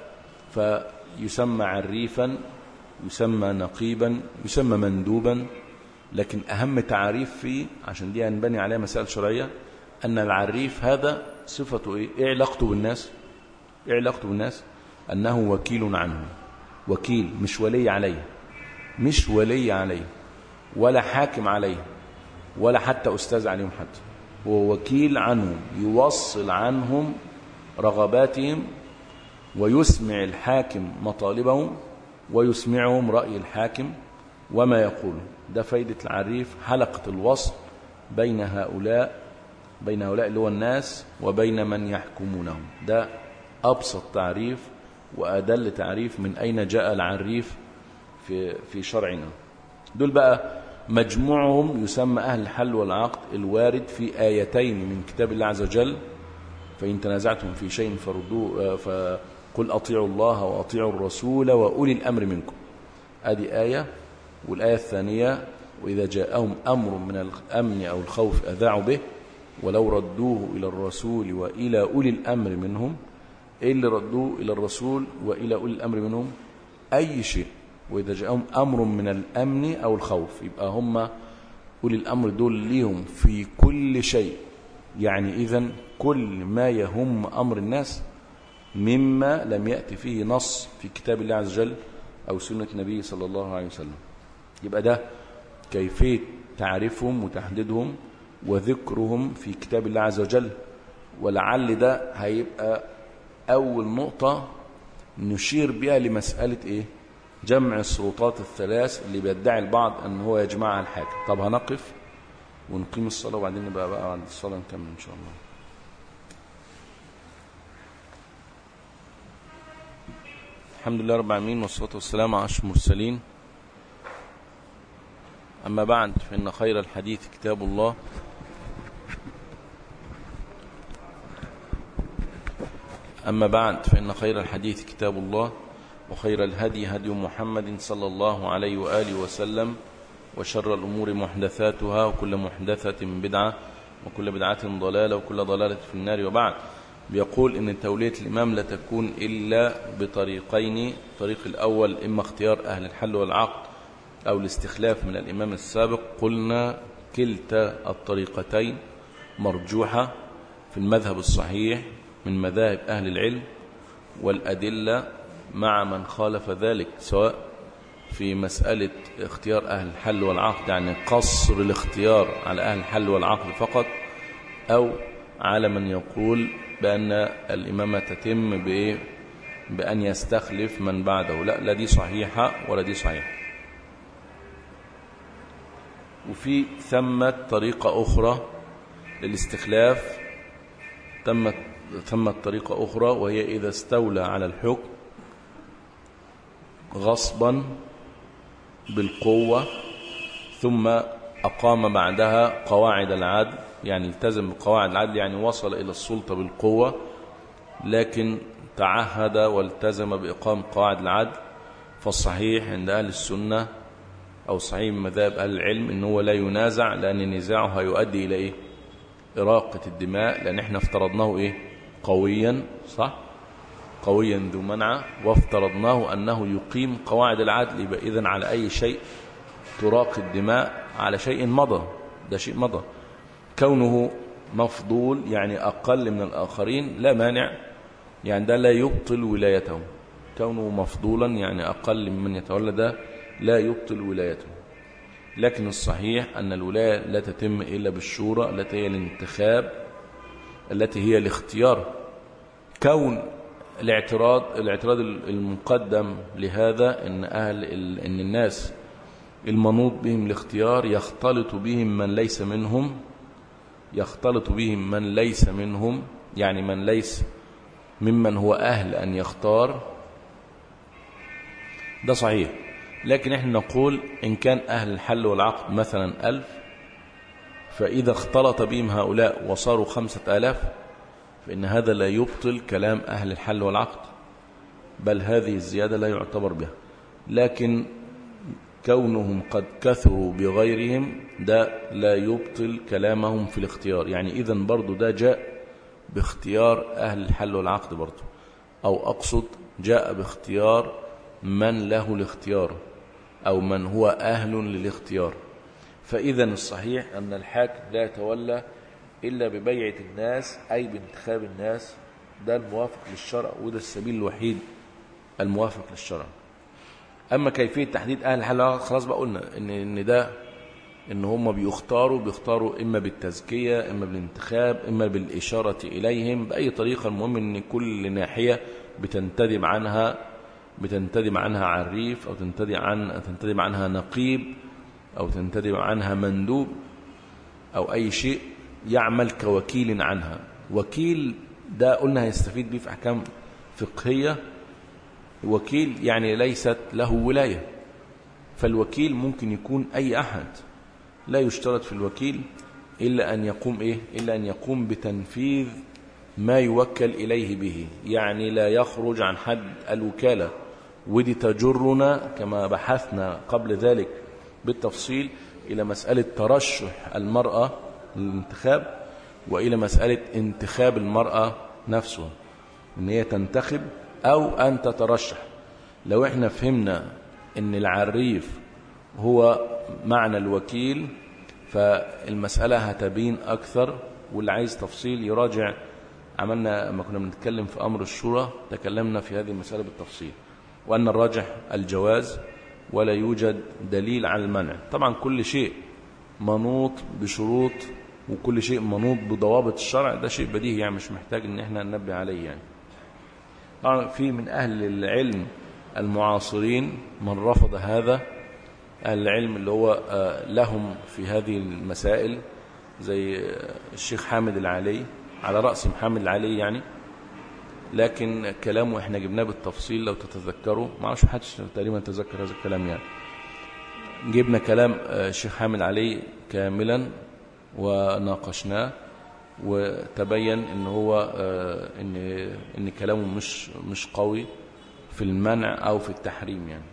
فيسمى عريفا يسمى نقيبا يسمى مندوبا لكن أهم تعريف فيه عشان دي هنبني عليها مسائل شرعية أن العريف هذا صفته إيه؟ إيه علاقته بالناس؟ إيه علاقته بالناس؟ أنه وكيل عنهم وكيل مش ولي عليه مش ولي عليه ولا حاكم عليه ولا حتى أستاذ عليهم حتى هو وكيل عنهم يوصل عنهم رغباتهم ويسمع الحاكم مطالبهم ويسمعهم رأي الحاكم وما يقول ده فايدة العريف حلقة الوصل بين هؤلاء بين هؤلاء اللي هو الناس وبين من يحكمونهم ده أبسط تعريف وأدل تعريف من أين جاء العريف في في شرعنا دول بقى مجموعهم يسمى أهل الحل والعقد الوارد في آيتين من كتاب الله عز وجل فإن تنازعتم في شيء فردوه فقل أطيعوا الله وأطيعوا الرسول وأولي الأمر منكم هذه آية والآية الثانية وإذا جاءهم أمر من الأمن أو الخوف أذاعوا به ولو ردوه إلى الرسول وإلى أولي الأمر منهم إيه اللي ردوه إلى الرسول وإلى أولي الأمر منهم أي شيء وإذا جاءهم أمر من الأمن أو الخوف يبقى هم أولي الأمر دول ليهم في كل شيء يعني إذا كل ما يهم أمر الناس مما لم يأتي فيه نص في كتاب الله عز وجل أو سنة النبي صلى الله عليه وسلم يبقى ده كيفية تعريفهم وتحديدهم وذكرهم في كتاب الله عز وجل ولعل ده هيبقى أول نقطة نشير بها لمسألة إيه جمع السلطات الثلاث اللي بيدعي البعض أن هو يجمعها الحاكم طب هنقف ونقيم الصلاة وبعدين نبقى بقى بعد الصلاة نكمل إن شاء الله الحمد لله رب العالمين والصلاة والسلام على أشرف المرسلين أما بعد فإن خير الحديث كتاب الله أما بعد فإن خير الحديث كتاب الله وخير الهدي هدي محمد صلى الله عليه وآله وسلم وشر الأمور محدثاتها وكل محدثة بدعة وكل بدعة ضلالة وكل ضلالة في النار وبعد بيقول إن تولية الإمام لا تكون إلا بطريقين الطريق الأول إما اختيار أهل الحل والعقد أو الاستخلاف من الإمام السابق قلنا كلتا الطريقتين مرجوحة في المذهب الصحيح من مذاهب أهل العلم والأدلة مع من خالف ذلك سواء في مسألة اختيار أهل الحل والعقد يعني قصر الاختيار على أهل الحل والعقد فقط أو على من يقول بأن الإمامة تتم بإيه بأن يستخلف من بعده لا لا دي صحيحة ولا دي صحيحة وفي ثمة طريقة أخرى للاستخلاف تمت ثمت طريقة أخرى وهي إذا استولى على الحكم غصبا بالقوة ثم أقام بعدها قواعد العدل يعني التزم بقواعد العدل يعني وصل إلى السلطة بالقوة لكن تعهد والتزم بإقام قواعد العدل فالصحيح عند أهل السنة أو صحيح من مذاهب أهل العلم إن هو لا ينازع لأن نزاعه هيؤدي إلى إيه إراقة الدماء لأن إحنا افترضناه إيه قويا صح قويا ذو منع وافترضناه أنه يقيم قواعد العدل يبقى إذن على أي شيء تراق الدماء على شيء مضى ده شيء مضى كونه مفضول يعني أقل من الآخرين لا مانع يعني ده لا يبطل ولايته كونه مفضولا يعني أقل ممن يتولى ده لا يبطل ولايته لكن الصحيح أن الولاية لا تتم إلا بالشورى التي هي الانتخاب التي هي الاختيار كون الاعتراض الاعتراض المقدم لهذا ان اهل ان الناس المنوط بهم الاختيار يختلط بهم من ليس منهم يختلط بهم من ليس منهم يعني من ليس ممن هو أهل أن يختار ده صحيح لكن احنا نقول إن كان أهل الحل والعقد مثلا ألف فإذا اختلط بهم هؤلاء وصاروا خمسة آلاف فإن هذا لا يبطل كلام أهل الحل والعقد بل هذه الزيادة لا يعتبر بها لكن كونهم قد كثروا بغيرهم ده لا يبطل كلامهم في الاختيار يعني إذا برضو ده جاء باختيار أهل الحل والعقد برضو أو أقصد جاء باختيار من له الاختيار أو من هو أهل للاختيار فإذا الصحيح أن الحاكم لا يتولى إلا ببيعة الناس أي بانتخاب الناس ده الموافق للشرع وده السبيل الوحيد الموافق للشرع أما كيفية تحديد أهل الحل خلاص بقى قلنا إن, إن ده إن هم بيختاروا بيختاروا إما بالتزكية إما بالانتخاب إما بالإشارة إليهم بأي طريقة المهم إن كل ناحية بتنتدب عنها بتنتدب عنها عريف أو تنتدب عن تنتدب عنها نقيب أو تنتدب عنها مندوب أو أي شيء يعمل كوكيل عنها وكيل ده قلنا هيستفيد بيه في أحكام فقهية وكيل يعني ليست له ولاية فالوكيل ممكن يكون أي أحد لا يشترط في الوكيل إلا أن يقوم إيه إلا أن يقوم بتنفيذ ما يوكل إليه به يعني لا يخرج عن حد الوكالة ودي تجرنا كما بحثنا قبل ذلك بالتفصيل إلى مسألة ترشح المرأة للانتخاب وإلى مسألة انتخاب المرأة نفسها ان هي تنتخب أو أن تترشح لو احنا فهمنا ان العريف هو معنى الوكيل فالمسألة هتبين أكثر واللي عايز تفصيل يراجع عملنا ما كنا بنتكلم في أمر الشورى تكلمنا في هذه المسألة بالتفصيل وأن الراجح الجواز ولا يوجد دليل على المنع طبعا كل شيء منوط بشروط وكل شيء منوط بضوابط الشرع ده شيء بديهي يعني مش محتاج ان احنا ننبه عليه يعني طبعا في من أهل العلم المعاصرين من رفض هذا أهل العلم اللي هو لهم في هذه المسائل زي الشيخ حامد العلي على رأس محمد العلي يعني لكن كلامه احنا جبناه بالتفصيل لو تتذكروا ما اعرفش حدش تقريبا تذكر هذا الكلام يعني جبنا كلام الشيخ حامد علي كاملا وناقشناه وتبين ان هو ان ان كلامه مش مش قوي في المنع او في التحريم يعني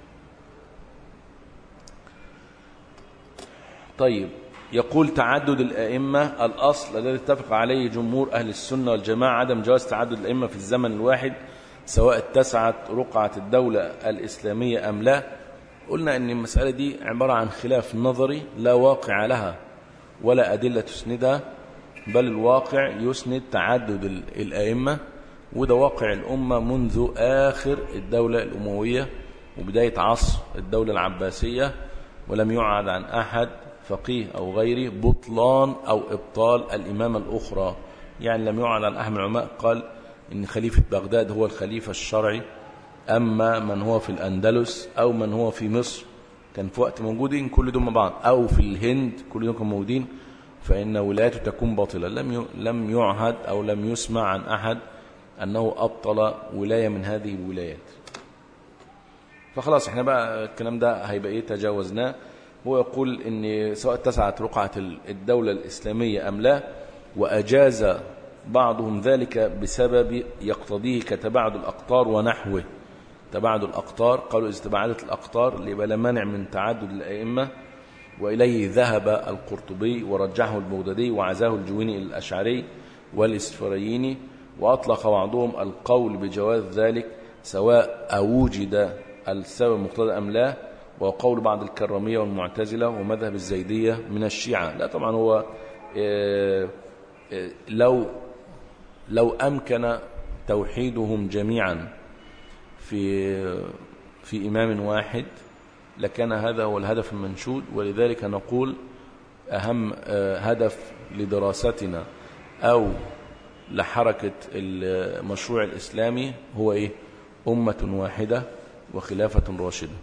طيب يقول تعدد الأئمة الأصل الذي اتفق عليه جمهور أهل السنة والجماعة عدم جواز تعدد الأئمة في الزمن الواحد سواء اتسعت رقعة الدولة الإسلامية أم لا قلنا أن المسألة دي عبارة عن خلاف نظري لا واقع لها ولا أدلة تسندها بل الواقع يسند تعدد الأئمة وده واقع الأمة منذ آخر الدولة الأموية وبداية عصر الدولة العباسية ولم يعد عن أحد فقيه أو غيره بطلان أو إبطال الإمامة الأخرى يعني لم يعد عن أحد العلماء قال إن خليفة بغداد هو الخليفة الشرعي أما من هو في الأندلس أو من هو في مصر كان في وقت موجودين كل دول مع بعض أو في الهند كل دول كانوا موجودين فإن ولايته تكون باطلة لم لم يعهد أو لم يسمع عن أحد أنه أبطل ولاية من هذه الولايات فخلاص احنا بقى الكلام ده هيبقى ايه تجاوزناه هو يقول ان سواء اتسعت رقعة الدولة الإسلامية أم لا وأجاز بعضهم ذلك بسبب يقتضيه كتباعد الأقطار ونحوه تباعد الأقطار قالوا إذا تباعدت الأقطار يبقى لا مانع من تعدد الأئمة وإليه ذهب القرطبي ورجحه البغدادي وعزاه الجويني الأشعري والإسفرايني وأطلق بعضهم القول بجواز ذلك سواء أوجد السبب مقتضى أم لا وقول بعض الكرامية والمعتزلة ومذهب الزيدية من الشيعة لا طبعا هو آه، آه، لو لو أمكن توحيدهم جميعا في في إمام واحد لكان هذا هو الهدف المنشود ولذلك نقول أهم آه، هدف لدراستنا أو لحركة المشروع الإسلامي هو إيه أمة واحدة وخلافة راشدة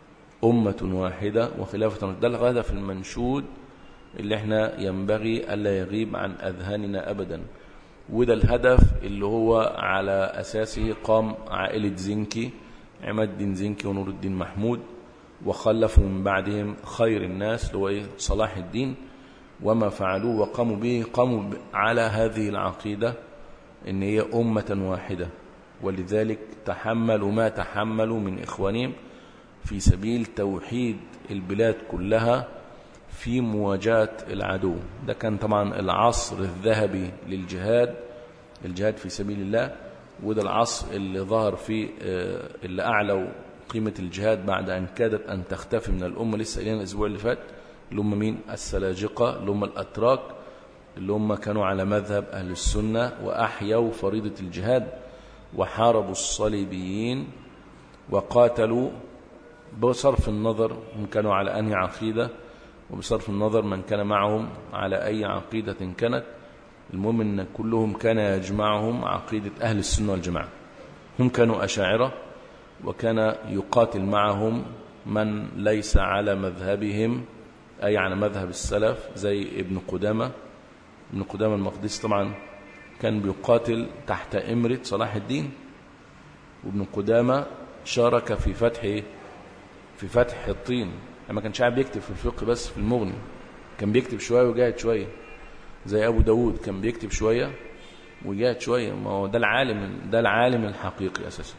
أمة واحدة وخلافة راشدة ده الهدف المنشود اللي احنا ينبغي ألا يغيب عن أذهاننا أبدا وده الهدف اللي هو على أساسه قام عائلة زنكي عماد الدين زنكي ونور الدين محمود وخلفوا من بعدهم خير الناس اللي هو إيه؟ صلاح الدين وما فعلوه وقاموا به قاموا ب- على هذه العقيدة ان هي أمة واحدة ولذلك تحملوا ما تحملوا من إخوانهم في سبيل توحيد البلاد كلها في مواجهة العدو ده كان طبعا العصر الذهبي للجهاد الجهاد في سبيل الله وده العصر اللي ظهر فيه آه، اللي أعلوا قيمة الجهاد بعد أن كادت أن تختفي من الأمة لسه إلينا الأسبوع اللي فات اللي هم مين السلاجقة اللي هم الأتراك اللي هم كانوا على مذهب أهل السنة وأحيوا فريضة الجهاد وحاربوا الصليبيين وقاتلوا بصرف النظر هم كانوا على أنهي عقيدة وبصرف النظر من كان معهم على أي عقيدة كانت المهم أن كلهم كان يجمعهم عقيدة أهل السنة والجماعة هم كانوا أشاعرة وكان يقاتل معهم من ليس على مذهبهم أي على مذهب السلف زي ابن قدامة ابن قدامة المقدسي طبعا كان بيقاتل تحت إمرة صلاح الدين وابن قدامة شارك في فتح إيه؟ في فتح الطين ما كانش قاعد بيكتب في الفقه بس في المغني كان بيكتب شوية وجاهد شوية زي أبو داود كان بيكتب شوية وجاهد شوية ما هو ده العالم ده العالم الحقيقي أساسا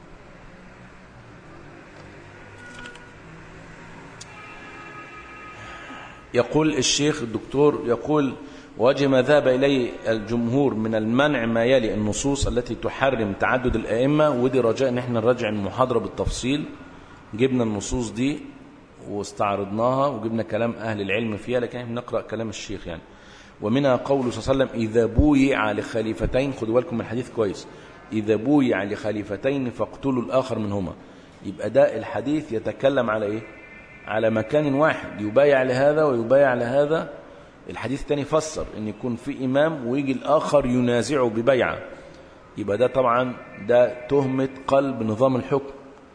يقول الشيخ الدكتور يقول وجه ما ذهب إليه الجمهور من المنع ما يلي النصوص التي تحرم تعدد الأئمة ودي رجاء ان احنا نراجع المحاضرة بالتفصيل جبنا النصوص دي واستعرضناها وجبنا كلام أهل العلم فيها لكن احنا نقرأ كلام الشيخ يعني ومنها قوله صلى الله عليه وسلم إذا بويع لخليفتين خدوا بالكم من الحديث كويس إذا بويع لخليفتين فاقتلوا الآخر منهما يبقى ده الحديث يتكلم على إيه على مكان واحد يبايع لهذا ويبايع لهذا الحديث الثاني فسر ان يكون في امام ويجي الاخر ينازعه ببيعه يبقى ده طبعا ده تهمه قلب نظام الحكم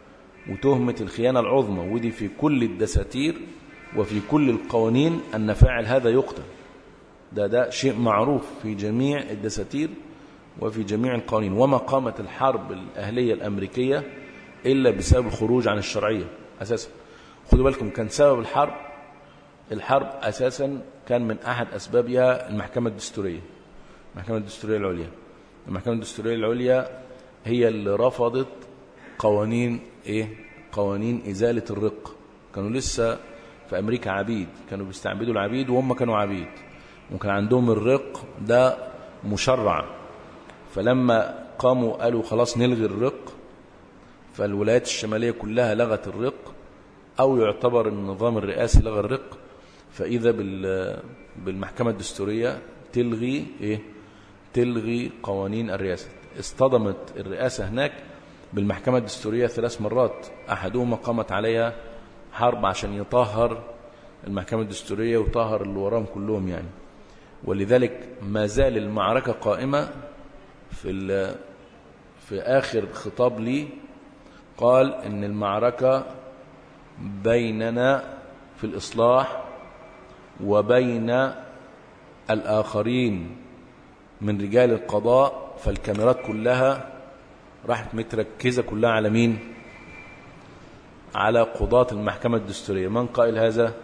وتهمه الخيانه العظمى ودي في كل الدساتير وفي كل القوانين ان فاعل هذا يقتل ده ده شيء معروف في جميع الدساتير وفي جميع القوانين وما قامت الحرب الاهليه الامريكيه الا بسبب الخروج عن الشرعيه اساسا خدوا بالكم كان سبب الحرب الحرب أساسا كان من أحد أسبابها المحكمة الدستورية المحكمة الدستورية العليا المحكمة الدستورية العليا هي اللي رفضت قوانين إيه؟ قوانين إزالة الرق كانوا لسه في أمريكا عبيد كانوا بيستعبدوا العبيد وهم كانوا عبيد وكان عندهم الرق ده مشرع فلما قاموا قالوا خلاص نلغي الرق فالولايات الشمالية كلها لغت الرق أو يعتبر النظام الرئاسي لغى الرق فإذا بالمحكمة الدستورية تلغي إيه؟ تلغي قوانين الرئاسة اصطدمت الرئاسة هناك بالمحكمة الدستورية ثلاث مرات أحدهما قامت عليها حرب عشان يطهر المحكمة الدستورية وطهر اللي وراهم كلهم يعني ولذلك ما زال المعركة قائمة في في آخر خطاب لي قال إن المعركة بيننا في الإصلاح وبين الآخرين من رجال القضاء فالكاميرات كلها راحت متركزة كلها على مين على قضاة المحكمة الدستورية من قائل هذا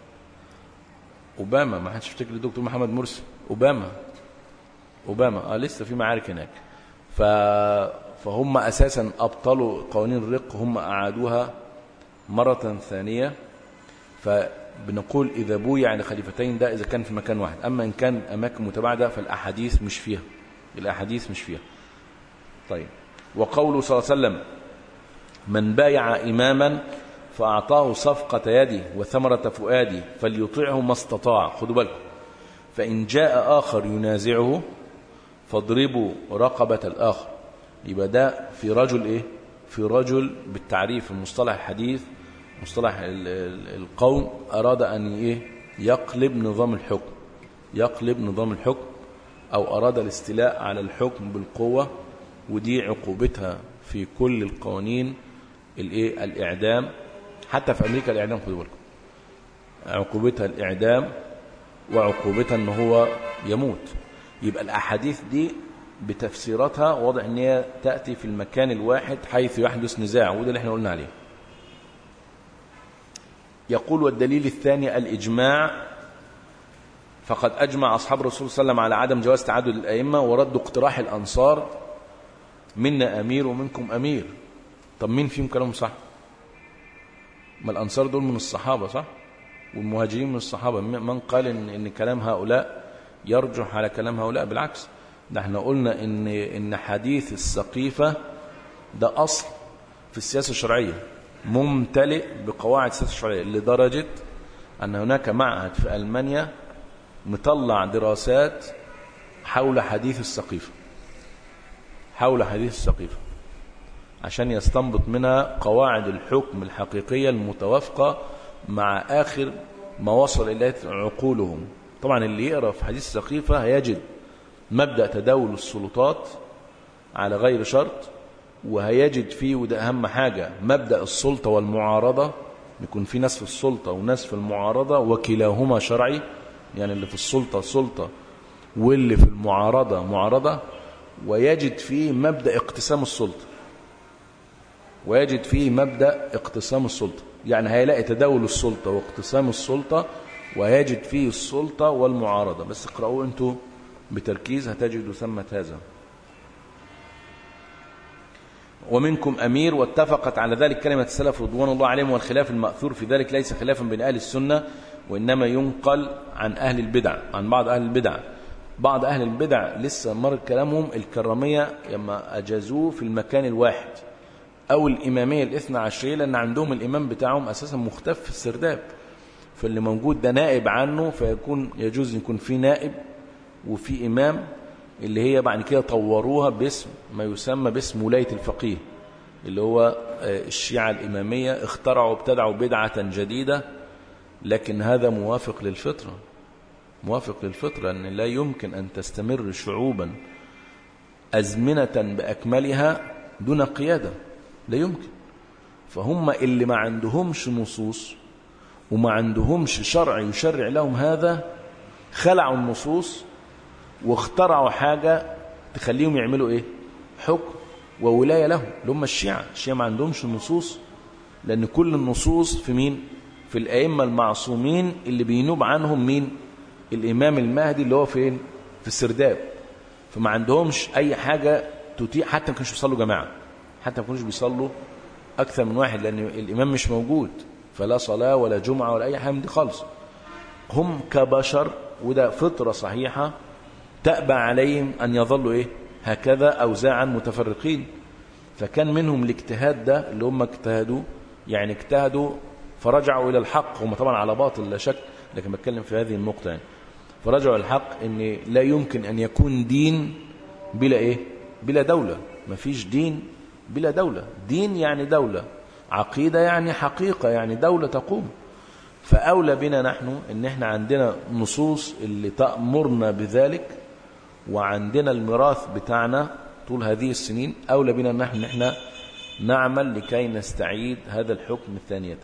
أوباما ما حدش يفتكر الدكتور محمد مرسي أوباما أوباما آه لسه في معارك هناك ف... فهم أساسا أبطلوا قوانين الرق هم أعادوها مرة ثانية فبنقول إذا بويع لخليفتين ده إذا كان في مكان واحد أما إن كان أماكن متباعدة فالأحاديث مش فيها الأحاديث مش فيها طيب وقوله صلى الله عليه وسلم من بايع إماما فأعطاه صفقة يدي وثمرة فؤادي فليطيعه ما استطاع خدوا بالكم فإن جاء آخر ينازعه فاضربوا رقبة الآخر يبقى ده في رجل إيه في رجل بالتعريف المصطلح الحديث مصطلح ال- ال- القوم أراد أن إيه يقلب نظام الحكم يقلب نظام الحكم أو أراد الاستيلاء على الحكم بالقوة ودي عقوبتها في كل القوانين الايه الاعدام حتى في امريكا الاعدام خدوا بالكم عقوبتها الاعدام وعقوبتها ان هو يموت يبقى الاحاديث دي بتفسيراتها واضح ان هي تاتي في المكان الواحد حيث يحدث نزاع وده اللي احنا قلنا عليه يقول والدليل الثاني الاجماع فقد اجمع اصحاب الرسول صلى الله عليه وسلم على عدم جواز تعدد الائمه وردوا اقتراح الانصار منا امير ومنكم امير طب مين فيهم كلامه صح ما الانصار دول من الصحابه صح والمهاجرين من الصحابه م- من قال ان ان كلام هؤلاء يرجح على كلام هؤلاء بالعكس ده احنا قلنا ان ان حديث السقيفه ده اصل في السياسه الشرعيه ممتلئ بقواعد السياسه الشرعيه لدرجه ان هناك معهد في المانيا مطلع دراسات حول حديث السقيفه حول حديث السقيفه عشان يستنبط منها قواعد الحكم الحقيقية المتوافقة مع آخر ما وصل إليه عقولهم طبعا اللي يقرأ في حديث السقيفة هيجد مبدأ تداول السلطات على غير شرط وهيجد فيه وده أهم حاجة مبدأ السلطة والمعارضة يكون في ناس في السلطة وناس في المعارضة وكلاهما شرعي يعني اللي في السلطة سلطة واللي في المعارضة معارضة ويجد فيه مبدأ اقتسام السلطة ويجد فيه مبدأ اقتسام السلطة يعني هيلاقي تداول السلطة واقتسام السلطة ويجد فيه السلطة والمعارضة بس اقرأوه انتوا بتركيز هتجدوا ثمة هذا ومنكم أمير واتفقت على ذلك كلمة السلف رضوان الله عليهم والخلاف المأثور في ذلك ليس خلافا بين أهل السنة وإنما ينقل عن أهل البدع عن بعض أهل البدع بعض أهل البدع لسه مر كلامهم الكرامية لما أجازوه في المكان الواحد أو الإمامية الاثنى عشرية لأن عندهم الإمام بتاعهم أساسا مختف في السرداب فاللي موجود ده نائب عنه فيكون يجوز يكون في نائب وفي إمام اللي هي بعد كده طوروها باسم ما يسمى باسم ولاية الفقيه اللي هو الشيعة الإمامية اخترعوا ابتدعوا بدعة جديدة لكن هذا موافق للفطرة موافق للفطرة أن لا يمكن أن تستمر شعوبا أزمنة بأكملها دون قيادة لا يمكن فهم اللي ما عندهمش نصوص وما عندهمش شرع يشرع لهم هذا خلعوا النصوص واخترعوا حاجة تخليهم يعملوا ايه حكم وولاية لهم اللي هم الشيعة الشيعة ما عندهمش نصوص لأن كل النصوص في مين في الأئمة المعصومين اللي بينوب عنهم مين الإمام المهدي اللي هو فين في السرداب فما عندهمش أي حاجة تطيع حتى ما كانوش بيصلوا جماعة حتى ما كانوش بيصلوا أكثر من واحد لأن الإمام مش موجود فلا صلاة ولا جمعة ولا أي حاجة من دي خالص هم كبشر وده فطرة صحيحة تأبى عليهم أن يظلوا إيه هكذا أوزاعا متفرقين فكان منهم الاجتهاد ده اللي هم اجتهدوا يعني اجتهدوا فرجعوا إلى الحق هم طبعا على باطل لا شك لكن بتكلم في هذه النقطة يعني فرجعوا الحق ان لا يمكن ان يكون دين بلا ايه بلا دولة مفيش دين بلا دولة دين يعني دولة عقيدة يعني حقيقة يعني دولة تقوم فأولى بنا نحن ان احنا عندنا نصوص اللي تأمرنا بذلك وعندنا الميراث بتاعنا طول هذه السنين أولى بنا نحن ان احنا نعمل لكي نستعيد هذا الحكم ثانية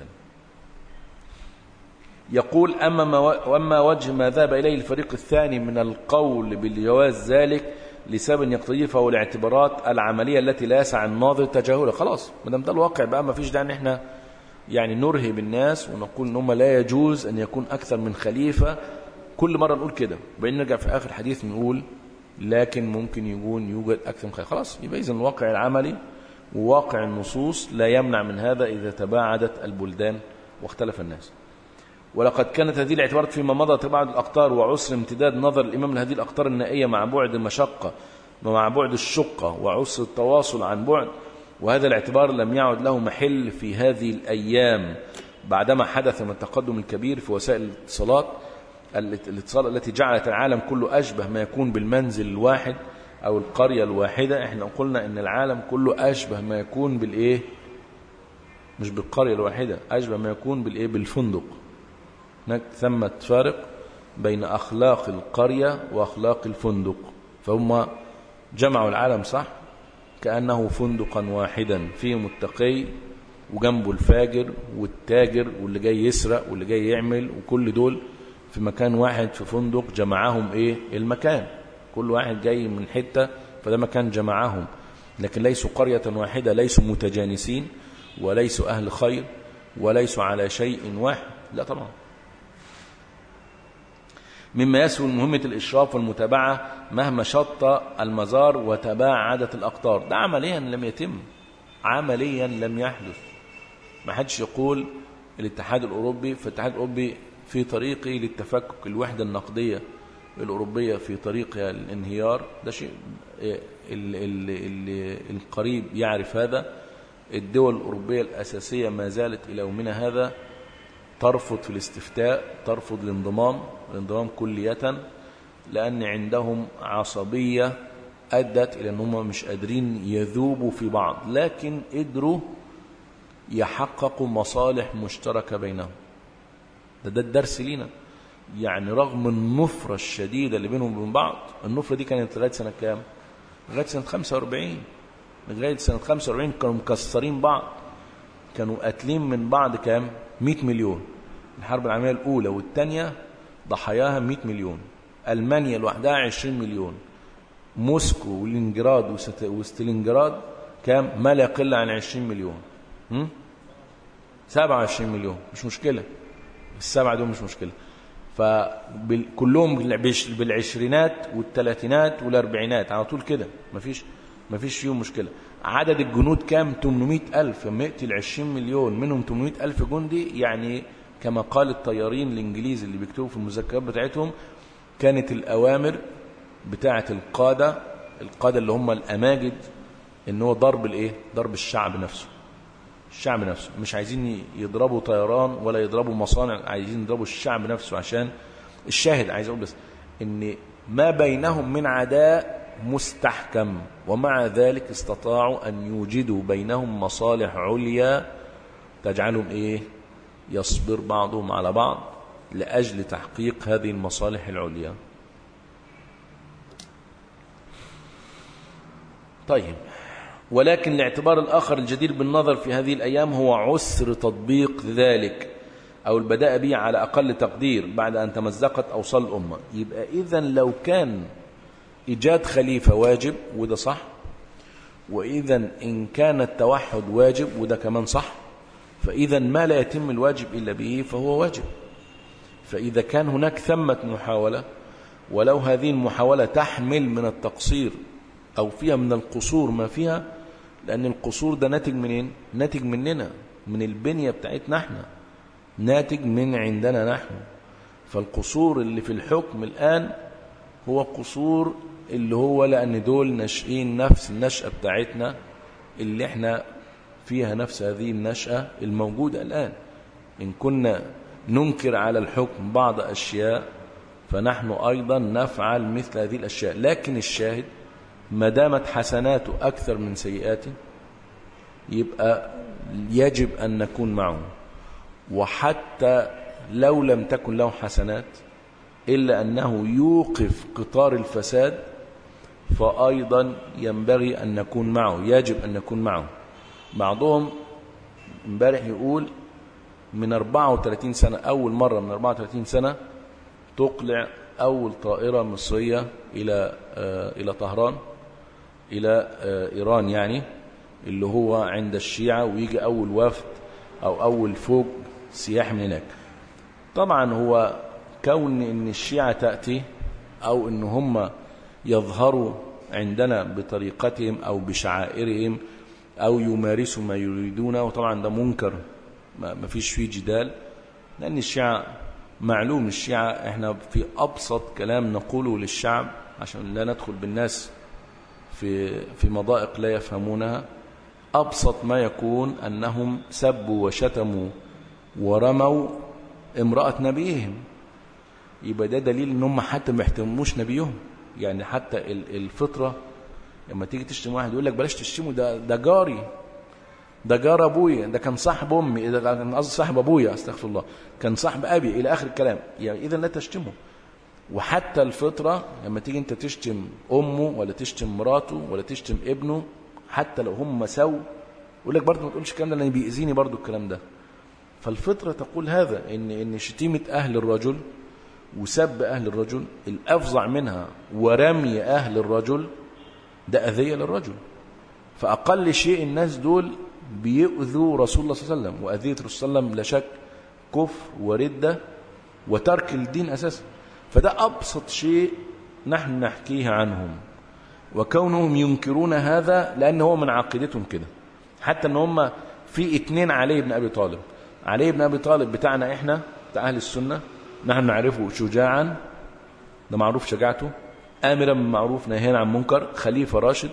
يقول أما, ما وأما وجه ما ذهب إليه الفريق الثاني من القول بالجواز ذلك لسبب يقتضيه فهو الاعتبارات العملية التي لا يسع الناظر تجاهلها خلاص ما دام ده الواقع بقى ما فيش داعي ان احنا يعني نرهب الناس ونقول ان هم لا يجوز ان يكون اكثر من خليفة كل مرة نقول كده وبعدين نرجع في اخر حديث نقول لكن ممكن يكون يوجد أكثر من خليفة خلاص يبقى إذن الواقع العملي وواقع النصوص لا يمنع من هذا إذا تباعدت البلدان واختلف الناس ولقد كانت هذه الاعتبارات فيما مضى تباعد الأقطار وعسر امتداد نظر الإمام لهذه الأقطار النائية مع بعد المشقة ومع بعد الشقة وعسر التواصل عن بعد وهذا الاعتبار لم يعد له محل في هذه الأيام بعدما حدث من التقدم الكبير في وسائل الاتصالات الاتصال التي جعلت العالم كله أشبه ما يكون بالمنزل الواحد أو القرية الواحدة احنا قلنا ان العالم كله أشبه ما يكون بالإيه مش بالقرية الواحدة أشبه ما يكون بالإيه بالفندق هناك ثمة فارق بين أخلاق القرية وأخلاق الفندق فهم جمعوا العالم صح كأنه فندقا واحدا فيه متقي وجنبه الفاجر والتاجر واللي جاي يسرق واللي جاي يعمل وكل دول في مكان واحد في فندق جمعهم ايه المكان كل واحد جاي من حتة فده مكان جمعهم لكن ليسوا قرية واحدة ليسوا متجانسين وليسوا أهل خير وليسوا على شيء واحد لا طبعا مما يسهل مهمة الإشراف والمتابعة مهما شط المزار وتباعدت الأقطار ده عمليا لم يتم عمليا لم يحدث ما حدش يقول الاتحاد الأوروبي فالاتحاد الأوروبي في طريقه للتفكك الوحدة النقدية الأوروبية في طريقها الانهيار ده شيء ال ال ال القريب يعرف هذا الدول الأوروبية الأساسية ما زالت إلى يومنا هذا ترفض في الاستفتاء ترفض الانضمام الانضمام كلية لأن عندهم عصبية أدت إلى أنهم مش قادرين يذوبوا في بعض لكن قدروا يحققوا مصالح مشتركة بينهم ده ده الدرس لينا يعني رغم النفرة الشديدة اللي بينهم وبين بعض النفرة دي كانت لغاية سنة كام لغاية سنة 45 لغاية سنة 45 كانوا مكسرين بعض كانوا قاتلين من بعض كام 100 مليون الحرب العالمية الأولى والثانية ضحاياها 100 مليون ألمانيا لوحدها 20 مليون موسكو ولينجراد وستالينجراد كام ما لا يقل عن 20 مليون هم؟ 27 مليون مش مشكلة السبعة دول مش مشكلة فكلهم بالعشرينات والثلاثينات والاربعينات على طول كده مفيش مفيش فيهم مشكلة عدد الجنود كام 800 ألف لما يقتل 20 مليون منهم 800 ألف جندي يعني كما قال الطيارين الإنجليز اللي بيكتبوا في المذكرات بتاعتهم كانت الأوامر بتاعة القادة القادة اللي هم الأماجد إن هو ضرب الإيه ضرب الشعب نفسه الشعب نفسه مش عايزين يضربوا طيران ولا يضربوا مصانع عايزين يضربوا الشعب نفسه عشان الشاهد عايز أقول بس إن ما بينهم من عداء مستحكم ومع ذلك استطاعوا أن يوجدوا بينهم مصالح عليا تجعلهم إيه يصبر بعضهم على بعض لأجل تحقيق هذه المصالح العليا طيب ولكن الاعتبار الآخر الجدير بالنظر في هذه الأيام هو عسر تطبيق ذلك أو البداء به على أقل تقدير بعد أن تمزقت أوصال الأمة يبقى إذا لو كان إيجاد خليفة واجب وده صح وإذا إن كان التوحد واجب وده كمان صح فإذا ما لا يتم الواجب إلا به فهو واجب فإذا كان هناك ثمة محاولة ولو هذه المحاولة تحمل من التقصير أو فيها من القصور ما فيها لأن القصور ده ناتج منين؟ ناتج مننا من البنية بتاعتنا احنا ناتج من عندنا نحن فالقصور اللي في الحكم الآن هو قصور اللي هو لأن دول ناشئين نفس النشأة بتاعتنا اللي احنا فيها نفس هذه النشأة الموجودة الآن إن كنا ننكر على الحكم بعض أشياء فنحن أيضا نفعل مثل هذه الأشياء لكن الشاهد ما دامت حسناته أكثر من سيئاته يبقى يجب أن نكون معه وحتى لو لم تكن له حسنات إلا أنه يوقف قطار الفساد فأيضا ينبغي أن نكون معه يجب أن نكون معه بعضهم امبارح يقول من 34 سنة أول مرة من 34 سنة تقلع أول طائرة مصرية إلى آه إلى طهران إلى آه إيران يعني اللي هو عند الشيعة ويجي أول وفد أو أول فوق سياح من هناك طبعا هو كون ان الشيعة تأتي او ان هم يظهروا عندنا بطريقتهم أو بشعائرهم أو يمارسوا ما يريدونه وطبعا ده منكر ما ما فيش فيه جدال لأن الشيعة معلوم الشيعة احنا في أبسط كلام نقوله للشعب عشان لا ندخل بالناس في في مضائق لا يفهمونها أبسط ما يكون أنهم سبوا وشتموا ورموا امرأة نبيهم يبقى ده دليل ان هم حتى ما يحترموش نبيهم يعني حتى ال- الفطرة لما تيجي تشتم واحد يقول لك بلاش تشتمه ده ده جاري ده جار ابويا ده كان صاحب امي ده كان قصدي صاحب ابويا استغفر الله كان صاحب ابي الى اخر الكلام يعني اذا لا تشتمه وحتى الفطره لما تيجي انت تشتم امه ولا تشتم مراته ولا تشتم ابنه حتى لو هم سوا يقول لك برضه ما تقولش الكلام ده لان بيأذيني برضه الكلام ده فالفطره تقول هذا ان ان شتيمه اهل الرجل وسب اهل الرجل الافظع منها ورمي اهل الرجل ده اذيه للرجل فأقل شيء الناس دول بيؤذوا رسول الله صلى الله عليه وسلم وأذية الرسول صلى الله عليه وسلم لا شك كفر وردة وترك الدين أساسا فده أبسط شيء نحن نحكيه عنهم وكونهم ينكرون هذا لأن هو من عقيدتهم كده حتى أن هم في اتنين علي بن أبي طالب علي بن أبي طالب بتاعنا إحنا بتاع أهل السنة نحن نعرفه شجاعا ده معروف شجاعته آمرا بالمعروف ناهيا عن منكر خليفة راشد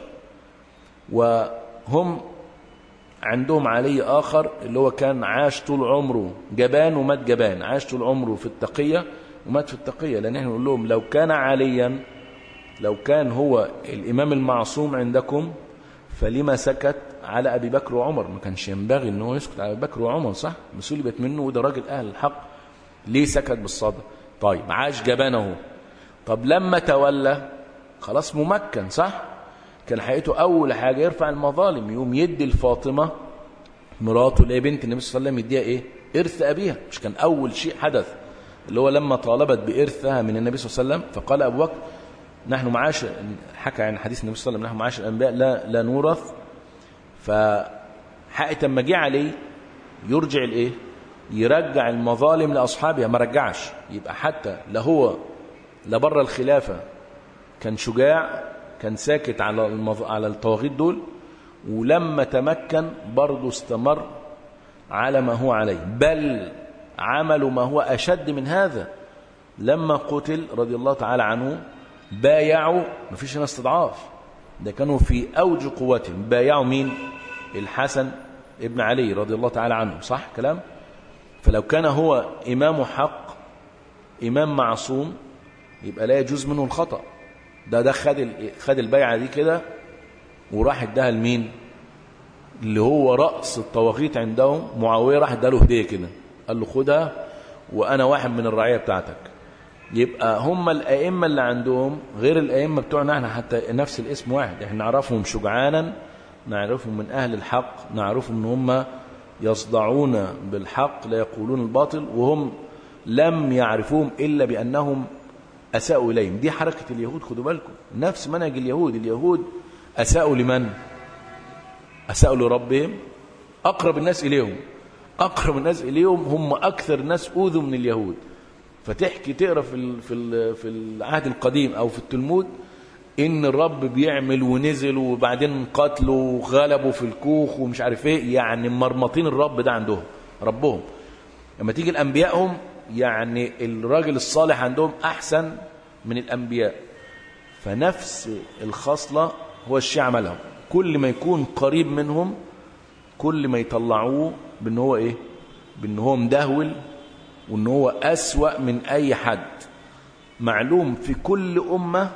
وهم عندهم علي آخر اللي هو كان عاش طول عمره جبان ومات جبان عاش طول عمره في التقية ومات في التقية لأن احنا نقول لهم لو كان عليا لو كان هو الإمام المعصوم عندكم فلما سكت على أبي بكر وعمر ما كانش ينبغي أنه يسكت على أبي بكر وعمر صح مسؤولية منه وده راجل أهل الحق ليه سكت بالصدر طيب عاش جبانه طب لما تولى خلاص ممكن صح كان حقيقته أول حاجة يرفع المظالم يوم يدي الفاطمة مراته اللي هي بنت النبي صلى الله عليه وسلم يديها إيه إرث أبيها مش كان أول شيء حدث اللي هو لما طالبت بإرثها من النبي صلى الله عليه وسلم فقال أبو بكر نحن معاش حكى عن حديث النبي صلى الله عليه وسلم نحن معاش الأنبياء لا, لا نورث فحقيقة لما جه عليه يرجع الإيه يرجع المظالم لأصحابها ما رجعش يبقى حتى لا هو لا بره الخلافة كان شجاع كان ساكت على المض... على الطواغيت دول ولما تمكن برضه استمر على ما هو عليه بل عملوا ما هو أشد من هذا لما قتل رضي الله تعالى عنه بايعوا ما فيش هنا استضعاف ده كانوا في أوج قوتهم بايعوا مين الحسن ابن علي رضي الله تعالى عنه صح كلام فلو كان هو إمام حق إمام معصوم يبقى لا يجوز منه الخطأ ده ده خد ال- خد البيعة دي كده وراح اداها لمين اللي هو رأس الطواغيت عندهم معاوية راح اداله هدية كده قال له خدها وأنا واحد من الرعية بتاعتك يبقى هم الأئمة اللي عندهم غير الأئمة بتوعنا احنا حتى نفس الاسم واحد احنا نعرفهم شجعانا نعرفهم من أهل الحق نعرفهم ان هم يصدعون بالحق لا يقولون الباطل وهم لم يعرفوهم إلا بأنهم أساءوا إليهم دي حركة اليهود خدوا بالكم نفس منهج اليهود اليهود أساءوا لمن أساءوا لربهم أقرب الناس إليهم أقرب الناس إليهم هم أكثر ناس أوذوا من اليهود فتحكي تقرا في ال- في ال- في العهد القديم او في التلمود ان الرب بيعمل ونزل وبعدين قتلوا وغلبوا في الكوخ ومش عارف ايه يعني مرمطين الرب ده عندهم ربهم لما تيجي لانبيائهم يعني الراجل الصالح عندهم احسن من الانبياء فنفس الخصله هو الشيعة عملهم كل ما يكون قريب منهم كل ما يطلعوه بان هو ايه بان هو مدهول وان هو اسوا من اي حد معلوم في كل امه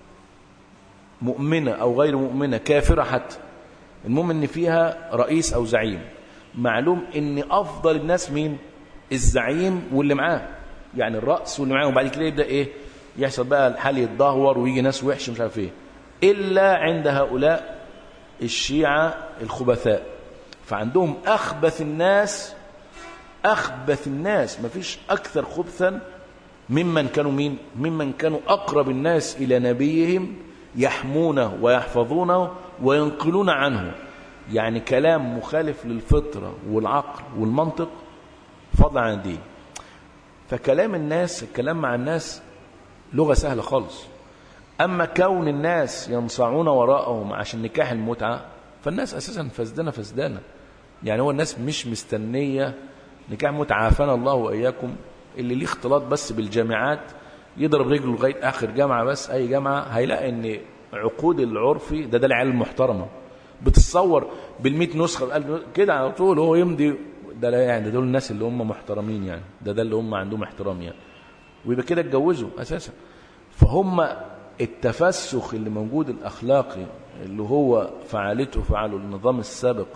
مؤمنه او غير مؤمنه كافره حتى المهم ان فيها رئيس او زعيم معلوم ان افضل الناس مين الزعيم واللي معاه يعني الراس واللي معاه وبعد كده يبدا ايه يحصل بقى الحال يتدهور ويجي ناس وحش مش عارف ايه الا عند هؤلاء الشيعه الخبثاء فعندهم اخبث الناس أخبث الناس ما فيش أكثر خبثا ممن كانوا مين ممن كانوا أقرب الناس إلى نبيهم يحمونه ويحفظونه وينقلون عنه يعني كلام مخالف للفطرة والعقل والمنطق فضلا عن الدين فكلام الناس الكلام مع الناس لغة سهلة خالص أما كون الناس ينصعون وراءهم عشان نكاح المتعة فالناس أساسا فسدانة فسدانة يعني هو الناس مش مستنية نكاح متعة عافانا الله وإياكم اللي ليه اختلاط بس بالجامعات يضرب رجله لغاية آخر جامعة بس أي جامعة هيلاقي إن عقود العرفي ده ده العيال المحترمة بتتصور بالمئة نسخة قال كده على طول هو يمضي ده لا يعني ده دول الناس اللي هم محترمين يعني ده ده اللي هم عندهم احترام يعني ويبقى كده اتجوزوا أساسا فهم التفسخ اللي موجود الأخلاقي اللي هو فعلته فعله النظام السابق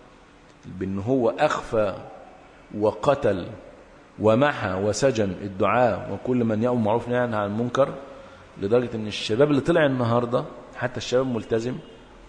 بأن هو أخفى وقتل ومحى وسجن الدعاء وكل من يأمر معروف نهي عن المنكر لدرجة أن الشباب اللي طلع النهاردة حتى الشباب الملتزم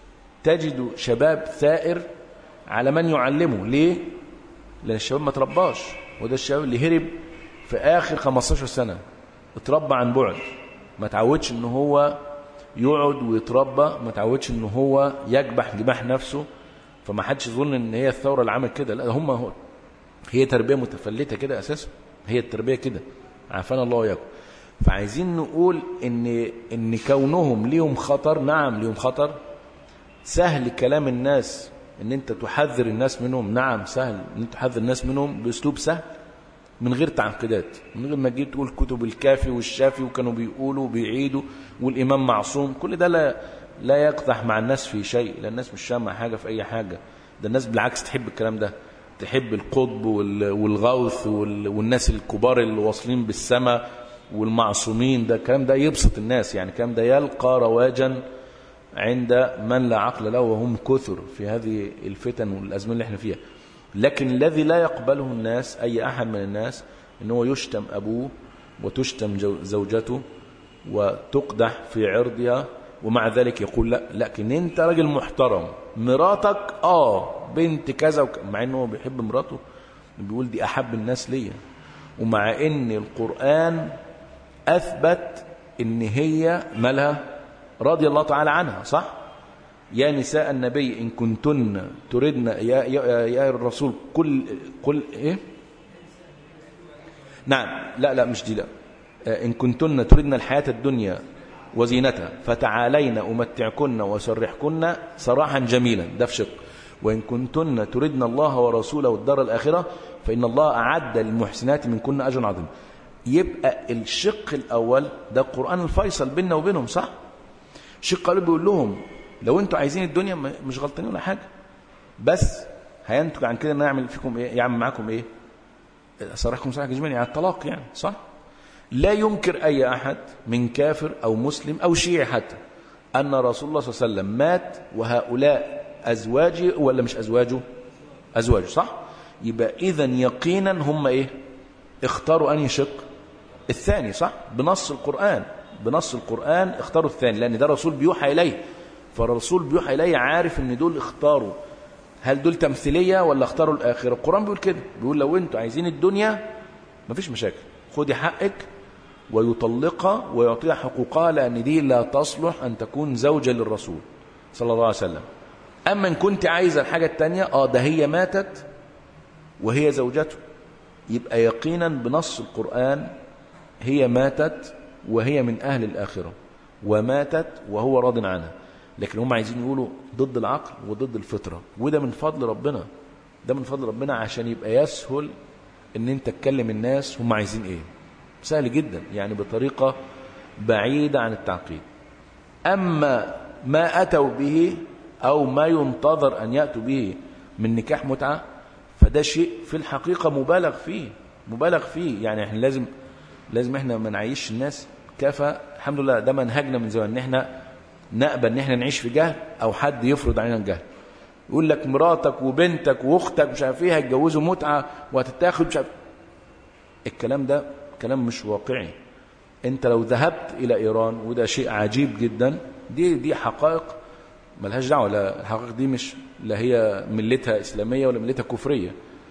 تجد شباب ثائر على من يعلمه ليه؟ لأن الشباب ما ترباش وده الشباب اللي هرب في آخر 15 سنة اتربى عن بعد ما تعودش ان هو يقعد ويتربى ما تعودش ان هو يكبح جباح نفسه فما حدش يظن ان هي الثوره اللي عملت كده لا هم هو هي تربيه متفلته كده اساسا هي التربيه كده عافانا الله وياكم فعايزين نقول ان ان كونهم ليهم خطر نعم ليهم خطر سهل كلام الناس ان انت تحذر الناس منهم نعم سهل ان انت تحذر الناس منهم باسلوب سهل من غير تعقيدات من غير ما تجيب تقول كتب الكافي والشافي وكانوا بيقولوا وبيعيدوا والامام معصوم كل ده لا لا يقدح مع الناس في شيء لا الناس مش سامعه حاجه في اي حاجه ده الناس بالعكس تحب الكلام ده تحب القطب والغوث والناس الكبار اللي واصلين بالسماء والمعصومين ده الكلام ده يبسط الناس يعني الكلام ده يلقى رواجا عند من لا عقل له وهم كثر في هذه الفتن والازمنه اللي احنا فيها لكن الذي لا يقبله الناس أي أحد من الناس ان هو يشتم أبوه وتشتم زوجته وتقدح في عرضها ومع ذلك يقول لا لكن انت راجل محترم مراتك اه بنت كذا وك... مع انه بيحب مراته بيقول دي احب الناس ليا ومع ان القرآن اثبت ان هي مالها رضي الله تعالى عنها صح يا نساء النبي إن كنتن تردن يا, يا, يا الرسول كل كل إيه نعم لا لا مش دي لا إن كنتن تردن الحياة الدنيا وزينتها فتعالين أمتعكن وسرحكن سراحا جميلا ده في شق وإن كنتن تردن الله ورسوله والدار الآخرة فإن الله أعد للمحسنات من كن أجر عظيم يبقى الشق الأول ده القرآن الفيصل بيننا وبينهم صح الشق الأول بيقول لهم لو انتوا عايزين الدنيا مش غلطانين ولا حاجه بس هينتج عن كده نعمل فيكم ايه يعمل معاكم ايه صرحكم صرح جميل يعني الطلاق يعني صح لا ينكر اي احد من كافر او مسلم او شيعي حتى ان رسول الله صلى الله عليه وسلم مات وهؤلاء ازواجه ولا مش ازواجه ازواجه صح يبقى اذا يقينا هم ايه اختاروا انهي شق الثاني صح بنص القران بنص القران اختاروا الثاني لان ده رسول بيوحى اليه فالرسول بيوحى إليه عارف ان دول اختاروا هل دول تمثيلية ولا اختاروا الآخرة القرآن بيقول كده بيقول لو انتوا عايزين الدنيا مفيش مشاكل خدي حقك ويطلقها ويعطيها حقوقها لأن دي لا تصلح أن تكون زوجة للرسول صلى الله عليه وسلم أما إن كنت عايزة الحاجة التانية آه ده هي ماتت وهي زوجته يبقى يقينا بنص القرآن هي ماتت وهي من أهل الآخرة وماتت وهو راض عنها لكن هم عايزين يقولوا ضد العقل وضد الفطرة وده من فضل ربنا ده من فضل ربنا عشان يبقى يسهل ان انت تكلم الناس هم عايزين ايه سهل جدا يعني بطريقة بعيدة عن التعقيد اما ما اتوا به او ما ينتظر ان يأتوا به من نكاح متعة فده شيء في الحقيقة مبالغ فيه مبالغ فيه يعني احنا لازم لازم احنا ما نعيش الناس كفى الحمد لله ده منهجنا من زمان ان احنا نقبل ان احنا نعيش في جهل او حد يفرض علينا الجهل يقول لك مراتك وبنتك واختك مش عارف ايه هيتجوزوا متعه وهتتاخد مش عارف الكلام ده كلام مش واقعي انت لو ذهبت الى ايران وده شيء عجيب جدا دي دي حقائق ملهاش دعوه لا الحقائق دي مش لا هي ملتها اسلاميه ولا ملتها كفريه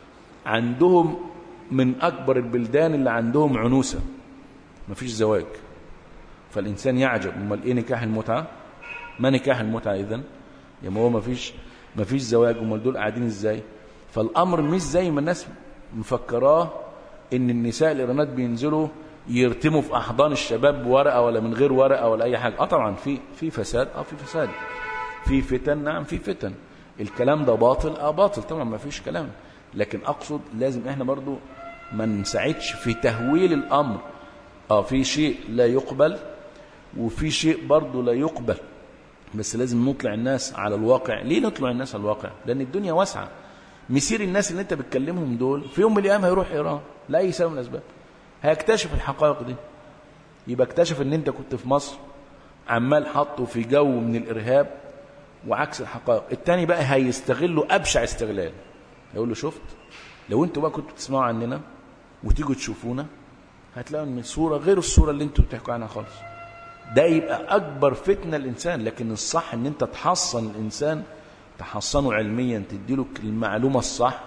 عندهم من اكبر البلدان اللي عندهم عنوسه مفيش زواج فالانسان يعجب امال ايه نكاح المتعه ما نكاح المتعه اذا يعني هو مفيش مفيش زواج امال دول قاعدين ازاي فالامر مش زي ما الناس مفكراه ان النساء الايرانات بينزلوا يرتموا في احضان الشباب بورقه ولا من غير ورقه ولا اي حاجه اه طبعا في في فساد اه في فساد في فتن نعم في فتن الكلام ده باطل اه باطل طبعا ما فيش كلام لكن اقصد لازم احنا برضو ما نساعدش في تهويل الامر اه في شيء لا يقبل وفي شيء برضو لا يقبل بس لازم نطلع الناس على الواقع ليه نطلع الناس على الواقع لان الدنيا واسعه مسير الناس اللي انت بتكلمهم دول في يوم من الايام هيروح ايران لاي سبب من الاسباب هيكتشف الحقائق دي يبقى اكتشف ان انت كنت في مصر عمال حطه في جو من الارهاب وعكس الحقائق التاني بقى هيستغله ابشع استغلال يقول له شفت لو انتوا بقى كنتوا بتسمعوا عننا وتيجوا تشوفونا هتلاقوا ان الصوره غير الصوره اللي انتوا بتحكوا عنها خالص ده يبقى اكبر فتنه للانسان لكن الصح ان انت تحصن الانسان تحصنه علميا تديله المعلومه الصح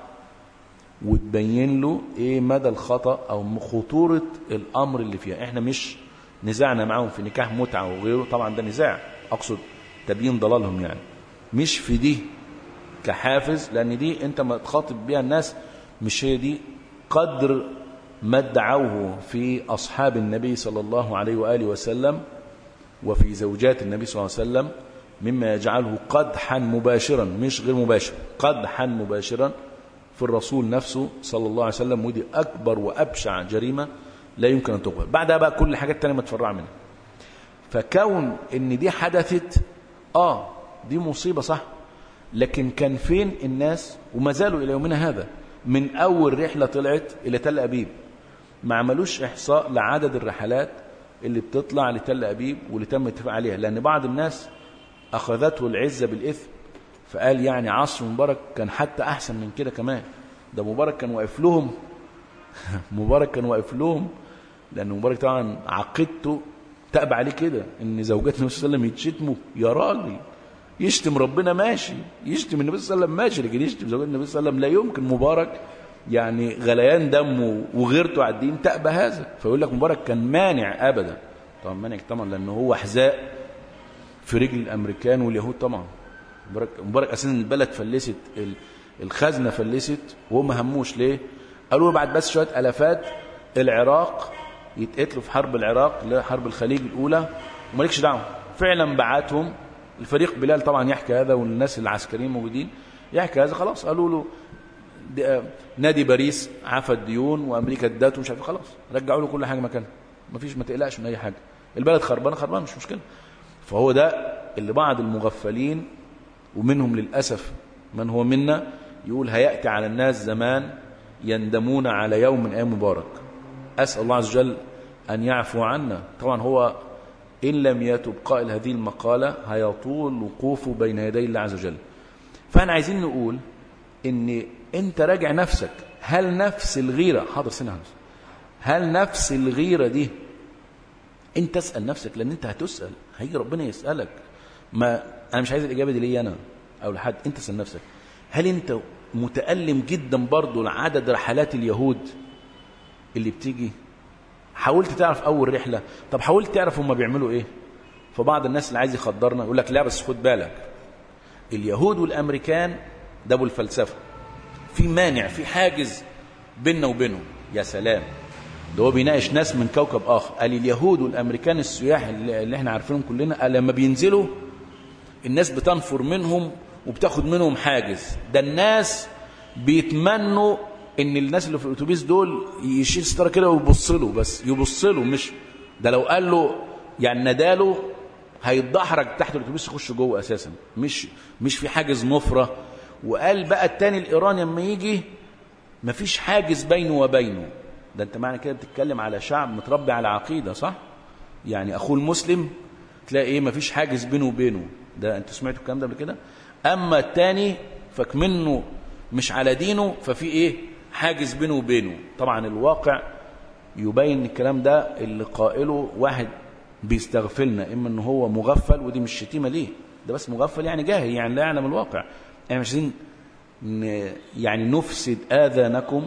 وتبين له ايه مدى الخطا او خطوره الامر اللي فيها احنا مش نزاعنا معاهم في نكاح متعه وغيره طبعا ده نزاع اقصد تبيين ضلالهم يعني مش في دي كحافز لان دي انت ما تخاطب بيها الناس مش هي دي قدر ما ادعوه في اصحاب النبي صلى الله عليه واله وسلم وفي زوجات النبي صلى الله عليه وسلم مما يجعله قدحا مباشرا مش غير مباشر قدحا مباشرا في الرسول نفسه صلى الله عليه وسلم ودي أكبر وأبشع جريمة لا يمكن أن تقبل بعدها بقى كل حاجات التانية متفرعة منها فكون ان دي حدثت اه دي مصيبة صح لكن كان فين الناس وما زالوا إلى يومنا هذا من أول رحلة طلعت إلى تل أبيب ما عملوش إحصاء لعدد الرحلات اللي بتطلع لتل أبيب واللي تم الاتفاق عليها لأن بعض الناس أخذته العزة بالإثم فقال يعني عصر مبارك كان حتى أحسن من كده كمان ده مبارك كان واقف لهم مبارك كان واقف لهم لأن مبارك طبعا عقيدته تأبع عليه كده إن زوجات النبي صلى الله عليه وسلم يتشتموا يا راجل يشتم ربنا ماشي يشتم النبي صلى الله عليه وسلم ماشي لكن يشتم زوجات النبي صلى الله عليه وسلم لا يمكن مبارك يعني غليان دمه وغيرته على الدين تأبى هذا فيقول لك مبارك كان مانع أبدا طبعا مانع طبعا لأنه هو حذاء في رجل الأمريكان واليهود طبعا مبارك, مبارك أساسا البلد فلست الخزنة فلست وهو ما هموش ليه قالوا له بعد بس شوية ألفات العراق يتقتلوا في حرب العراق اللي هي حرب الخليج الأولى ومالكش دعوه فعلا بعتهم الفريق بلال طبعا يحكي هذا والناس العسكريين موجودين يحكي هذا خلاص قالوا له نادي باريس عفى الديون وامريكا ادته مش عارف خلاص رجعوا له كل حاجه مكانها مفيش ما تقلقش من اي حاجه البلد خربانه خربانه مش مشكله فهو ده اللي بعض المغفلين ومنهم للاسف من هو منا يقول هياتي على الناس زمان يندمون على يوم من ايام مبارك اسال الله عز وجل ان يعفو عنا طبعا هو إن لم يتب قائل هذه المقالة هيطول وقوفه بين يدي الله عز وجل فاحنا عايزين نقول ان انت راجع نفسك هل نفس الغيرة حاضر سنة هنس. هل نفس الغيرة دي انت اسأل نفسك لان انت هتسأل هيجي ربنا يسألك ما انا مش عايز الاجابة دي لي انا او لحد انت اسأل نفسك هل انت متألم جدا برضو لعدد رحلات اليهود اللي بتيجي حاولت تعرف اول رحله طب حاولت تعرف هم بيعملوا ايه فبعض الناس اللي عايز يخدرنا يقول لك لا بس خد بالك اليهود والامريكان ده ابو الفلسفه في مانع في حاجز بيننا وبينهم يا سلام ده هو بيناقش ناس من كوكب اخر قال اليهود والامريكان السياح اللي احنا عارفينهم كلنا قال لما بينزلوا الناس بتنفر منهم وبتاخد منهم حاجز ده الناس بيتمنوا ان الناس اللي في الاتوبيس دول يشيل ستاره كده ويبص له بس يبص له مش ده لو قال له يعني نداله هيتدحرج تحت الاتوبيس يخش جوه اساسا مش مش في حاجز نفره وقال بقى التاني الايراني لما يجي مفيش حاجز بينه وبينه ده انت معنى كده بتتكلم على شعب متربي على عقيده صح يعني اخوه المسلم تلاقي ايه مفيش حاجز بينه وبينه ده انت سمعتوا الكلام ده قبل كده اما التاني فكمنه مش على دينه ففي ايه حاجز بينه وبينه طبعا الواقع يبين الكلام ده اللي قائله واحد بيستغفلنا اما ان هو مغفل ودي مش شتيمه ليه ده بس مغفل يعني جاهل يعني لا يعلم الواقع يعني مش عايزين يعني نفسد اذانكم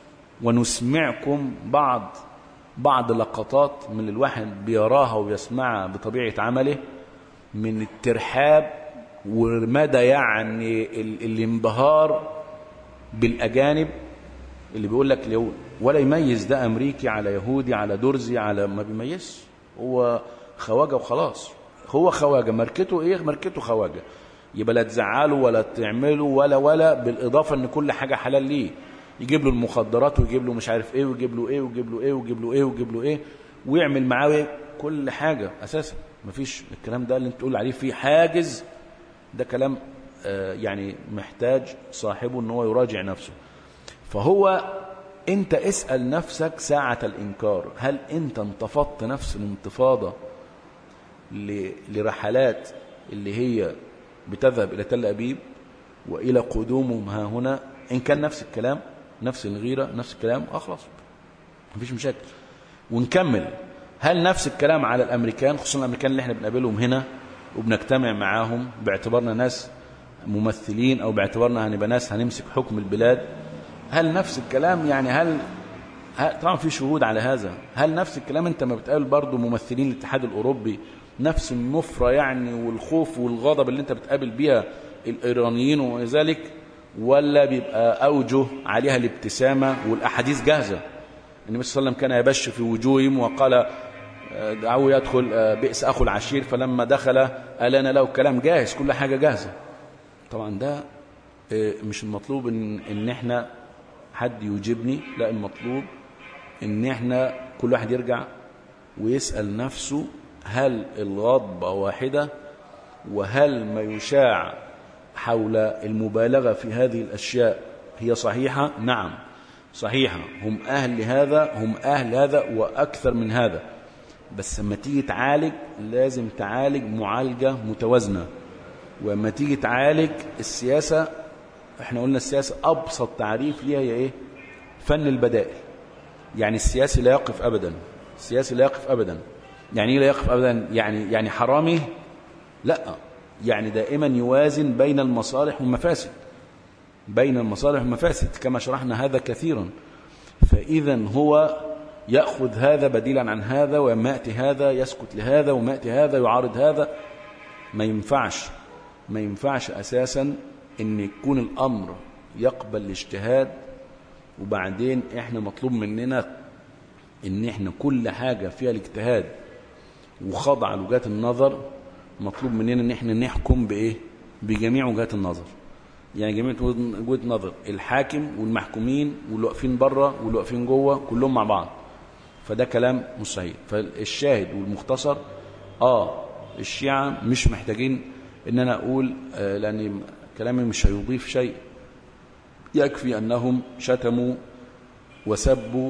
ونسمعكم بعض بعض لقطات من اللي الواحد بيراها ويسمعها بطبيعه عمله من الترحاب ومدى يعني الانبهار بالاجانب اللي بيقول لك لو ولا يميز ده امريكي على يهودي على درزي على ما بيميزش هو خواجه وخلاص هو خواجه ماركته ايه ماركته خواجه يبقى لا تزعله ولا تعمله ولا ولا بالاضافه ان كل حاجه حلال ليه يجيب له المخدرات ويجيب له مش عارف ايه ويجيب له ايه ويجيب له ايه ويجيب له ايه ويجيب له ايه ويعمل معاه إيه؟ كل حاجه اساسا مفيش الكلام ده اللي انت تقول عليه فيه حاجز ده كلام آه، يعني محتاج صاحبه ان هو يراجع نفسه فهو انت اسال نفسك ساعه الانكار هل انت انتفضت نفس الانتفاضه ل- لرحلات اللي هي بتذهب الى تل ابيب والى قدومهم ها هنا ان كان نفس الكلام نفس الغيره نفس الكلام اخلص مفيش مشاكل ونكمل هل نفس الكلام على الامريكان خصوصا الامريكان اللي احنا بنقابلهم هنا وبنجتمع معاهم باعتبارنا ناس ممثلين او باعتبارنا هنبقى ناس هنمسك حكم البلاد هل نفس الكلام يعني هل ه- طبعا في شهود على هذا هل نفس الكلام انت ما بتقابل برضه ممثلين الاتحاد الاوروبي نفس النفره يعني والخوف والغضب اللي انت بتقابل بيها الايرانيين وذلك ولا بيبقى اوجه عليها الابتسامه والاحاديث جاهزه النبي صلى الله عليه وسلم كان يبش في وجوههم وقال آه، دعوه يدخل آه، بئس اخو العشير فلما دخل الان له كلام جاهز كل حاجه جاهزه طبعا ده آه، مش المطلوب ان ان احنا حد يجيبني لا المطلوب ان احنا كل واحد يرجع ويسال نفسه هل الغضبه واحده وهل ما يشاع حول المبالغه في هذه الاشياء هي صحيحه نعم صحيحه هم اهل هذا هم اهل هذا واكثر من هذا بس لما تيجي تعالج لازم تعالج معالجه متوازنه ولما تيجي تعالج السياسه احنا قلنا السياسه ابسط تعريف ليها هي ايه فن البدائل يعني السياسي لا يقف ابدا السياسي لا يقف ابدا يعني ايه لا يقف ابدا يعني يعني حرامي لا يعني دائما يوازن بين المصالح والمفاسد بين المصالح والمفاسد كما شرحنا هذا كثيرا فاذا هو ياخذ هذا بديلا عن هذا وما ياتي هذا يسكت لهذا وما ياتي هذا يعارض هذا ما ينفعش ما ينفعش اساسا ان يكون الامر يقبل الاجتهاد وبعدين احنا مطلوب مننا ان احنا كل حاجه فيها الاجتهاد وخضع لوجهات النظر مطلوب مننا ان احنا نحكم بايه بجميع وجهات النظر يعني جميع وجهه نظر الحاكم والمحكومين واللي واقفين بره واللي واقفين جوه كلهم مع بعض فده كلام مش صحيح فالشاهد والمختصر اه الشيعة مش محتاجين ان انا اقول آه لان كلامي مش هيضيف شيء يكفي انهم شتموا وسبوا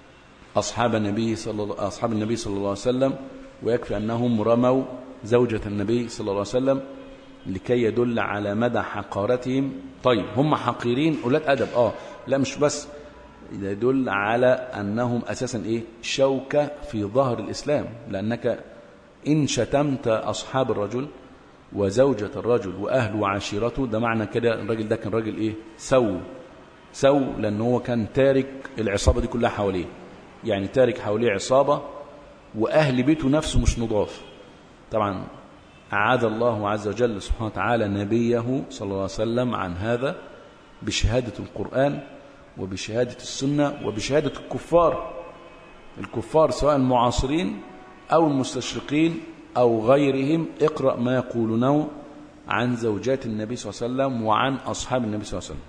اصحاب النبي صلى الله اصحاب النبي صلى الله عليه وسلم ويكفي انهم رموا زوجة النبي صلى الله عليه وسلم لكي يدل على مدى حقارتهم طيب هم حقيرين اولاد ادب اه لا مش بس يدل على انهم اساسا ايه شوكه في ظهر الاسلام لانك ان شتمت اصحاب الرجل وزوجة الرجل واهله وعشيرته ده معنى كده الراجل ده كان راجل ايه سو سو لان هو كان تارك العصابه دي كلها حواليه يعني تارك حواليه عصابه واهل بيته نفسه مش نضاف طبعا أعاد الله عز وجل سبحانه وتعالى نبيه صلى الله عليه وسلم عن هذا بشهادة القرآن وبشهادة السنة وبشهادة الكفار الكفار سواء المعاصرين أو المستشرقين أو غيرهم اقرأ ما يقولونه عن زوجات النبي صلى الله عليه وسلم وعن أصحاب النبي صلى الله عليه وسلم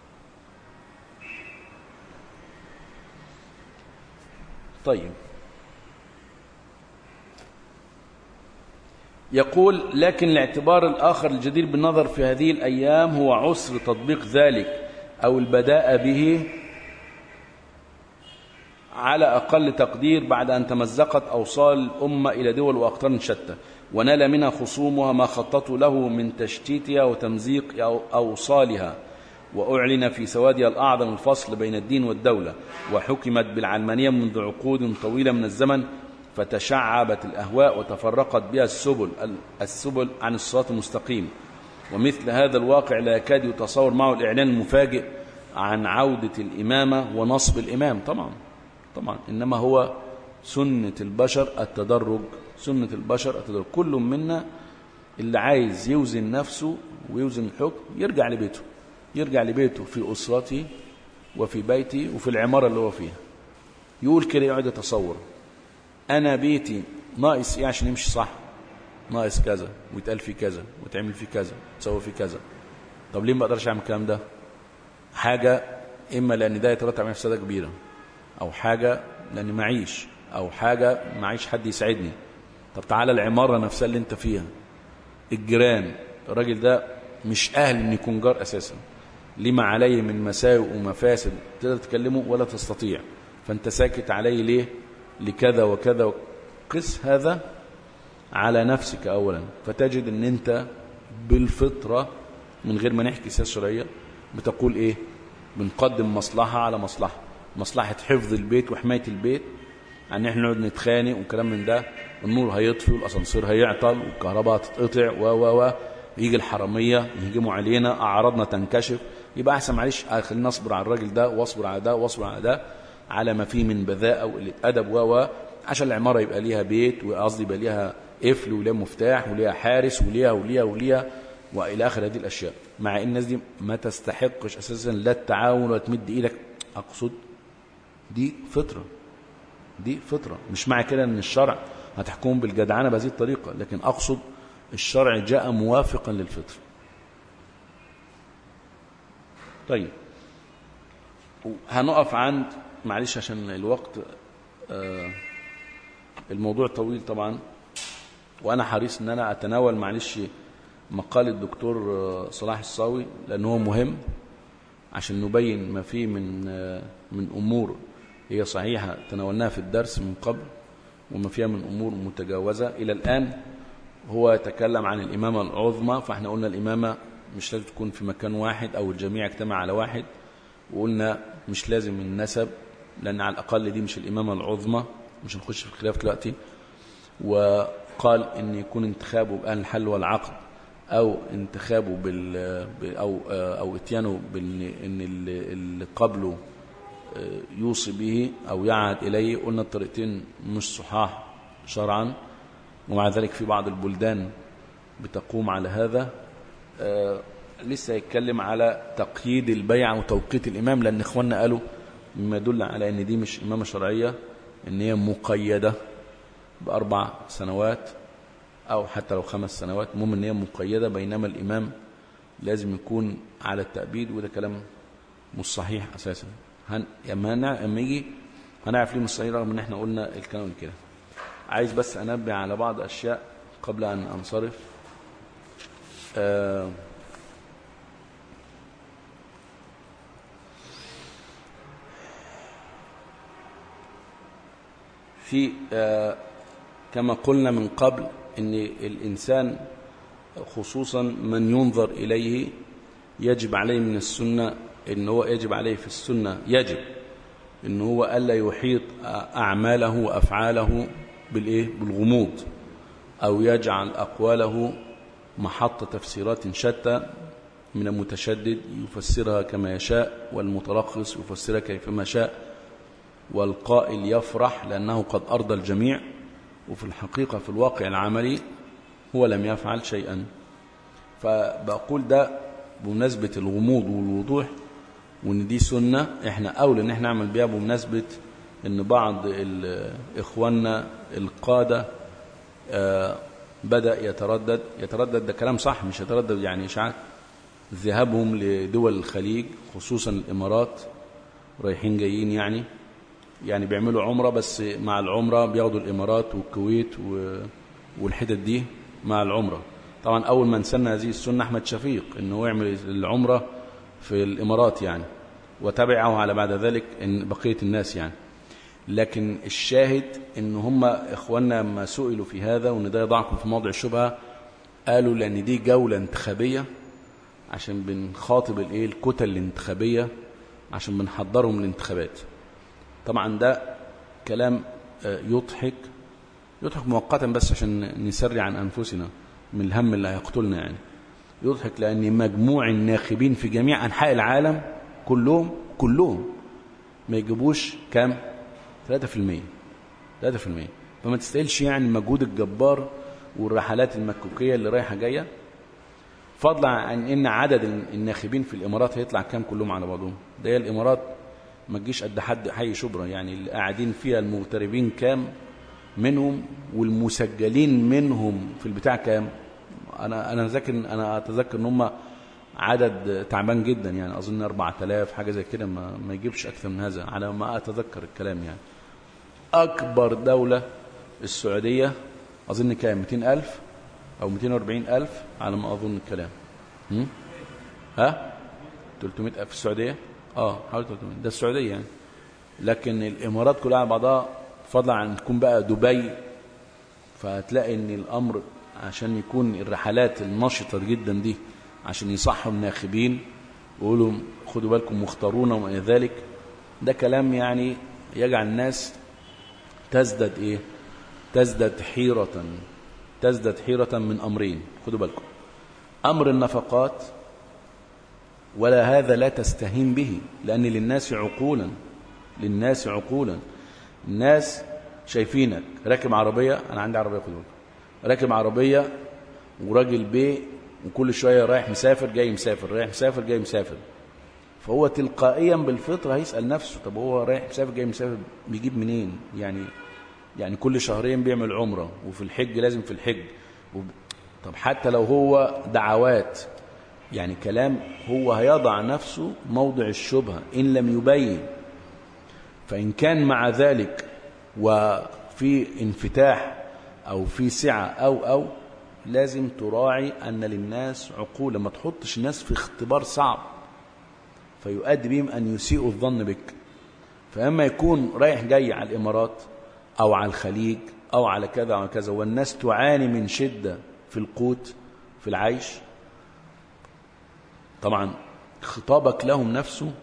طيب يقول لكن الاعتبار الآخر الجدير بالنظر في هذه الأيام هو عسر تطبيق ذلك أو البداء به على أقل تقدير بعد أن تمزقت أوصال الأمة إلى دول وأقطار شتى ونال منها خصومها ما خططوا له من تشتيتها وتمزيق أوصالها وأعلن في سوادها الأعظم الفصل بين الدين والدولة وحكمت بالعلمانية منذ عقود طويلة من الزمن فتشعبت الأهواء وتفرقت بها السبل السبل عن الصراط المستقيم ومثل هذا الواقع لا يكاد يتصور معه الإعلان المفاجئ عن عودة الإمامة ونصب الإمام طبعا طبعا إنما هو سنة البشر التدرج سنة البشر التدرج كل منا اللي عايز يوزن نفسه ويوزن الحكم يرجع لبيته يرجع لبيته في أسرته وفي بيتي وفي العمارة اللي هو فيها يقول كده يقعد يتصور أنا بيتي ناقص إيه عشان يمشي صح ناقص كذا ويتقال فيه كذا وتعمل فيه كذا وتسوي فيه كذا طب ليه ما اقدرش اعمل الكلام ده حاجة اما لان ده يترتب على مفسده كبيرة او حاجة لاني معيش او حاجة معيش حد يساعدني طب تعالى العمارة نفسها اللي انت فيها الجيران الراجل ده مش اهل ان يكون جار اساسا لما عليه من مساوئ ومفاسد تقدر تكلمه ولا تستطيع فانت ساكت عليه ليه لكذا وكذا قس هذا على نفسك اولا فتجد ان انت بالفطره من غير ما نحكي سياسه شرعيه بتقول ايه بنقدم مصلحه على مصلحه مصلحه حفظ البيت وحمايه البيت عن احنا نقعد نتخانق وكلام من ده النور هيطفي والاسانسير هيعطل والكهرباء هتتقطع و و و يجي الحراميه يهجموا علينا اعراضنا تنكشف يبقى احسن معلش خلينا نصبر على الراجل ده واصبر على ده واصبر على ده على ما فيه من بذاءه وقله ادب و و عشان العماره يبقى ليها بيت وقصدي يبقى ليها قفل وليها مفتاح وليها حارس وليها وليها وليها والى اخر هذه الاشياء مع ان الناس دي ما تستحقش اساسا لا التعاون ولا تمد ايدك اقصد دي فطره دي فطره مش معنى كده ان الشرع هتحكم بالجدعنه بهذه الطريقه لكن اقصد الشرع جاء موافقا للفطر طيب هنقف عند معلش عشان الوقت آه الموضوع طويل طبعا وانا حريص ان انا اتناول معلش مقال الدكتور صلاح الصاوي لانه هو مهم عشان نبين ما فيه من من امور هي صحيحه تناولناها في الدرس من قبل وما فيها من امور متجاوزه الى الان هو يتكلم عن الامامه العظمى فاحنا قلنا الامامه مش لازم تكون في مكان واحد او الجميع اجتمع على واحد وقلنا مش لازم النسب لان على الاقل دي مش الامامه العظمى مش هنخش في الخلاف دلوقتي وقال ان يكون انتخابه باهل الحل والعقد او انتخابه بال او او اتيانه بان ان اللي قبله يوصي به او يعهد اليه قلنا الطريقتين مش صحاح شرعا ومع ذلك في بعض البلدان بتقوم على هذا لسه يتكلم على تقييد البيع وتوقيت الامام لان اخواننا قالوا مما يدل على ان دي مش امامه شرعيه ان هي مقيده باربع سنوات أو حتى لو خمس سنوات المهم ان هي مقيدة بينما الإمام لازم يكون على التأبيد وده كلام مش صحيح أساسا هن... لما يجي هنعرف ليه مش صحيح رغم ان احنا قلنا الكلام كده عايز بس أنبه على بعض أشياء قبل أن أنصرف آه في آه كما قلنا من قبل ان الانسان خصوصا من ينظر اليه يجب عليه من السنه ان هو يجب عليه في السنه يجب ان هو الا يحيط اعماله وافعاله بالايه بالغموض او يجعل اقواله محط تفسيرات شتى من المتشدد يفسرها كما يشاء والمترخص يفسرها كيفما شاء والقائل يفرح لانه قد ارضى الجميع وفي الحقيقة في الواقع العملي هو لم يفعل شيئا فبقول ده بمناسبة الغموض والوضوح وان دي سنة احنا اولى ان احنا نعمل بيها بمناسبة ان بعض اخواننا القادة آه بدأ يتردد يتردد ده كلام صح مش يتردد يعني اشاعات ذهابهم لدول الخليج خصوصا الامارات رايحين جايين يعني يعني بيعملوا عمرة بس مع العمرة بياخدوا الإمارات والكويت والحتت دي مع العمرة طبعا أول من سن هذه السنة أحمد شفيق إنه يعمل العمرة في الإمارات يعني وتبعه على بعد ذلك إن بقية الناس يعني لكن الشاهد إن هم إخواننا ما سئلوا في هذا وإن ده يضعكم في موضع الشبهة قالوا لأن دي جولة انتخابية عشان بنخاطب الإيه الكتل الانتخابية عشان بنحضرهم للانتخابات طبعا ده كلام يضحك يضحك مؤقتا بس عشان نسري عن أنفسنا من الهم اللي هيقتلنا يعني يضحك لأن مجموع الناخبين في جميع أنحاء العالم كلهم كلهم ما يجيبوش كام 3% 3% فما تستاهلش يعني المجهود الجبار والرحلات المكوكية اللي رايحة جاية فضلا عن ان عدد الناخبين في الامارات هيطلع كام كلهم على بعضهم ده هي الامارات ما تجيش قد حد حي شبرا يعني اللي قاعدين فيها المغتربين كام منهم والمسجلين منهم في البتاع كام انا انا ذاكر انا اتذكر ان هم عدد تعبان جدا يعني اظن 4000 حاجه زي كده ما, ما يجيبش اكثر من هذا على ما اتذكر الكلام يعني اكبر دوله السعوديه اظن كام 200000 او 240000 على ما اظن الكلام هم؟ ها 300 في السعوديه اه حوالي 300 ده السعوديه يعني لكن الامارات كلها على بعضها فضلا عن تكون بقى دبي فهتلاقي ان الامر عشان يكون الرحلات النشطه جدا دي عشان يصحوا الناخبين ويقولوا خدوا بالكم مختارونا وما الى ذلك ده كلام يعني يجعل الناس تزداد ايه تزداد حيرة تزداد حيرة من امرين خدوا بالكم امر النفقات ولا هذا لا تستهين به لان للناس عقولا للناس عقولا الناس شايفينك راكب عربية انا عندي عربية خدوا بالكم راكب عربية وراجل بيه وكل شوية رايح مسافر جاي مسافر رايح مسافر جاي مسافر فهو تلقائيا بالفطرة هيسأل نفسه طب هو رايح مسافر جاي مسافر بيجيب منين يعني يعني كل شهرين بيعمل عمرة وفي الحج لازم في الحج وب... طب حتى لو هو دعوات يعني كلام هو هيضع نفسه موضع الشبهة إن لم يبين فإن كان مع ذلك وفي انفتاح أو في سعة أو أو لازم تراعي أن للناس عقول ما تحطش الناس في اختبار صعب فيؤدي بهم أن يسيئوا الظن بك فأما يكون رايح جاي على الإمارات أو على الخليج أو على كذا أو كذا والناس تعاني من شدة في القوت في العيش طبعا خطابك لهم نفسه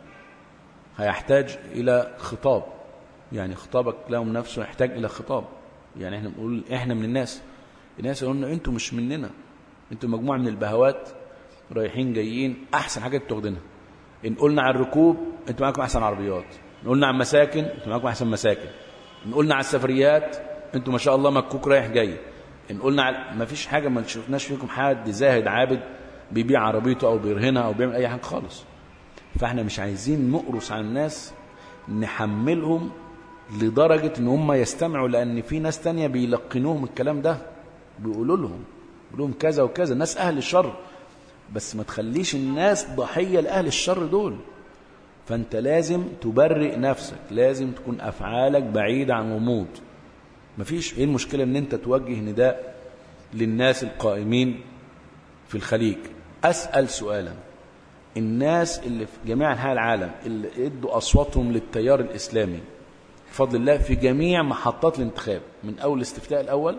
هيحتاج إلى خطاب يعني خطابك لهم نفسه يحتاج إلى خطاب يعني احنا بنقول احنا من الناس الناس يقولون انتوا مش مننا انتوا مجموعة من البهوات رايحين جايين احسن حاجات بتاخدينها ان قلنا على الركوب انتوا معاكم احسن عربيات ان قلنا على المساكن انتوا معاكم احسن مساكن ان قلنا على السفريات انتوا ما شاء الله مكوك رايح جاي ان قلنا على ما فيش حاجه ما شفناش فيكم حد زاهد عابد بيبيع عربيته او بيرهنها او بيعمل اي حاجه خالص فاحنا مش عايزين نقرص على الناس نحملهم لدرجه ان هم يستمعوا لان في ناس تانية بيلقنوهم الكلام ده بيقولوا لهم بيقولوا لهم كذا وكذا الناس اهل الشر بس ما تخليش الناس ضحيه لاهل الشر دول فانت لازم تبرئ نفسك لازم تكون افعالك بعيده عن غموض مفيش ايه المشكله ان انت توجه نداء للناس القائمين في الخليج اسال سؤالا الناس اللي في جميع انحاء العالم اللي ادوا اصواتهم للتيار الاسلامي بفضل الله في جميع محطات الانتخاب من اول الاستفتاء الاول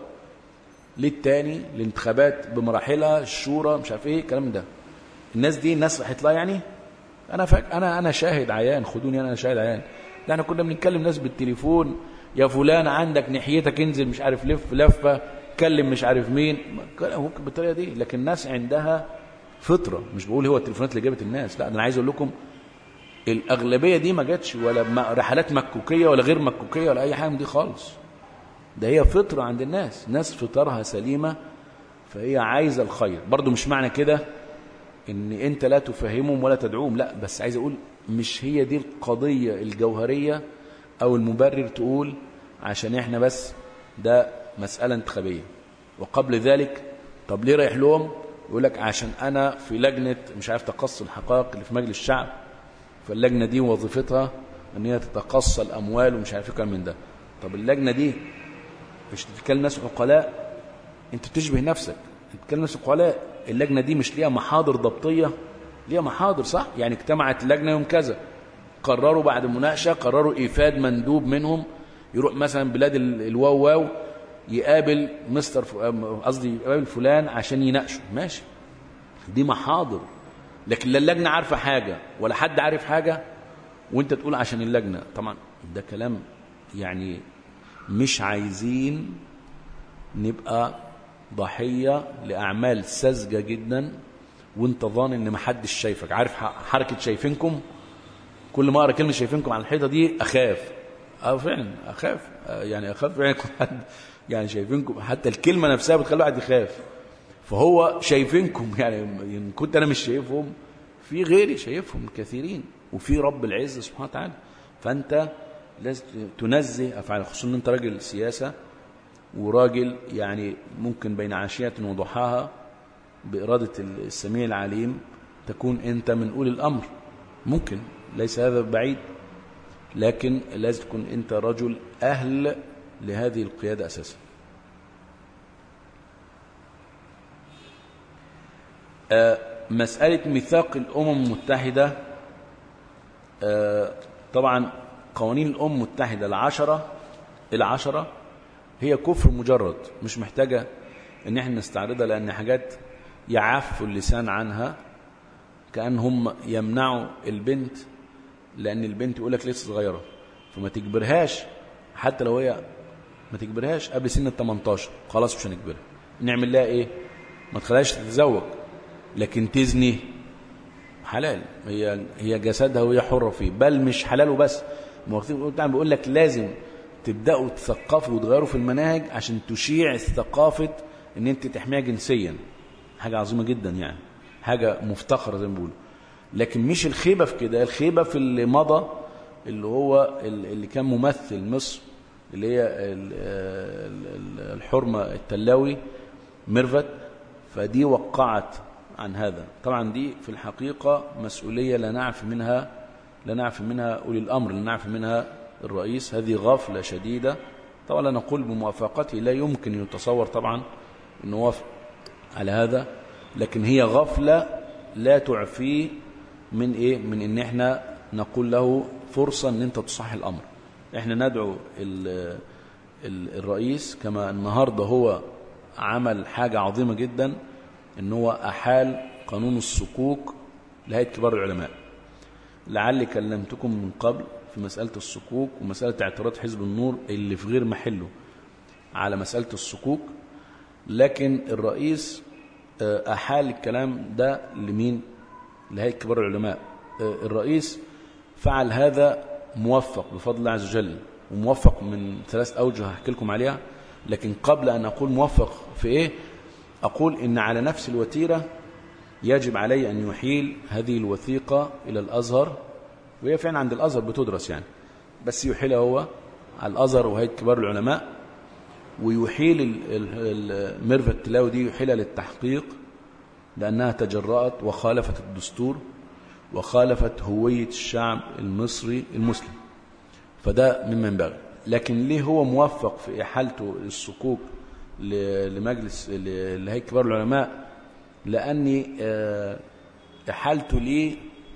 للتاني الانتخابات بمراحلها الشورى مش عارف ايه الكلام ده الناس دي الناس راحت لها يعني انا فاك انا انا شاهد عيان خدوني انا شاهد عيان ده احنا كنا بنتكلم ناس بالتليفون يا فلان عندك ناحيتك انزل مش عارف لف لفه كلم مش عارف مين ممكن بالطريقه دي لكن الناس عندها فطره مش بقول هو التليفونات اللي جابت الناس لا انا عايز اقول لكم الاغلبيه دي ما جاتش ولا رحلات مكوكيه ولا غير مكوكيه ولا اي حاجه من دي خالص ده هي فطره عند الناس ناس فطرها سليمه فهي عايزه الخير برضو مش معنى كده ان انت لا تفهمهم ولا تدعوهم لا بس عايز اقول مش هي دي القضيه الجوهريه او المبرر تقول عشان احنا بس ده مساله انتخابيه وقبل ذلك طب ليه رايح لهم يقول لك عشان انا في لجنه مش عارف تقصي الحقائق اللي في مجلس الشعب فاللجنه دي وظيفتها ان هي تتقصى الاموال ومش عارف ايه كلام من ده طب اللجنه دي مش تتكلم ناس عقلاء انت تشبه نفسك تتكلم ناس عقلاء اللجنه دي مش ليها محاضر ضبطيه ليها محاضر صح يعني اجتمعت اللجنه يوم كذا قرروا بعد مناقشه قرروا ايفاد مندوب منهم يروح مثلا بلاد الواو واو يقابل مستر قصدي يقابل فلان عشان يناقشه ماشي دي محاضر لكن لا اللجنه عارفه حاجه ولا حد عارف حاجه وانت تقول عشان اللجنه طبعا ده كلام يعني مش عايزين نبقى ضحيه لاعمال ساذجه جدا وانت ظان ان محدش شايفك عارف حركه شايفينكم كل ما اقرا كلمه شايفينكم على الحيطه دي اخاف اه فعلا اخاف يعني اخاف يعني حد يعني شايفينكم حتى الكلمه نفسها بتخلي الواحد يخاف فهو شايفينكم يعني ان كنت انا مش شايفهم في غيري شايفهم كثيرين وفي رب العزه سبحانه وتعالى فانت لازم تنزه افعال خصوصا ان انت راجل سياسه وراجل يعني ممكن بين عشيه وضحاها باراده السميع العليم تكون انت من اولي الامر ممكن ليس هذا بعيد لكن لازم تكون انت رجل اهل لهذه القياده اساسا آه، مسألة ميثاق الأمم المتحدة آه، طبعا قوانين الأمم المتحدة العشرة العشرة هي كفر مجرد مش محتاجة ان احنا نستعرضها لأن حاجات يعف اللسان عنها كأن هم يمنعوا البنت لأن البنت يقول لك لسه صغيرة فما تجبرهاش حتى لو هي ما تجبرهاش قبل سن ال 18 خلاص مش هنجبرها نعمل لها ايه ما تخليهاش تتزوج لكن تزني حلال هي هي جسدها وهي حره فيه بل مش حلال وبس المواقفين بيقول لك لازم تبداوا تثقفوا وتغيروا في المناهج عشان تشيع ثقافه ان انت تحميها جنسيا حاجه عظيمه جدا يعني حاجه مفتخره زي ما بيقولوا لكن مش الخيبه في كده الخيبه في اللي مضى اللي هو اللي كان ممثل مصر اللي هي ال- ال- الحرمه التلاوي ميرفت فدي وقعت عن هذا طبعا دي في الحقيقة مسؤولية لا نعرف منها لا نعرف منها أولي الأمر لا نعرف منها الرئيس هذه غفلة شديدة طبعا لا نقول بموافقته لا يمكن يتصور طبعا أنه وافق على هذا لكن هي غفلة لا تعفيه من إيه من إن إحنا نقول له فرصة أن أنت تصحي الأمر إحنا ندعو ال- ال- الرئيس كما النهاردة هو عمل حاجة عظيمة جدا ان هو احال قانون الصكوك لهيئه كبار العلماء لعلي كلمتكم من قبل في مساله الصكوك ومساله اعتراض حزب النور اللي في غير محله على مساله الصكوك لكن الرئيس آه، احال الكلام ده لمين لهيئه كبار العلماء آه، الرئيس فعل هذا موفق بفضل الله عز وجل وموفق من ثلاث اوجه هحكي لكم عليها لكن قبل ان اقول موفق في ايه أقول إن على نفس الوتيرة يجب علي أن يحيل هذه الوثيقة إلى الأزهر وهي فعلا عند الأزهر بتدرس يعني بس يحيلها هو على الأزهر وهيئة كبار العلماء ويحيل ال- ال- ال- ميرفت التلاوي دي يحيلها للتحقيق لأنها تجرأت وخالفت الدستور وخالفت هوية الشعب المصري المسلم فده مما ينبغي لكن ليه هو موفق في إحالته الصكوك ل- لمجلس ل- لهيئة كبار العلماء لأني آه، إحالته ليه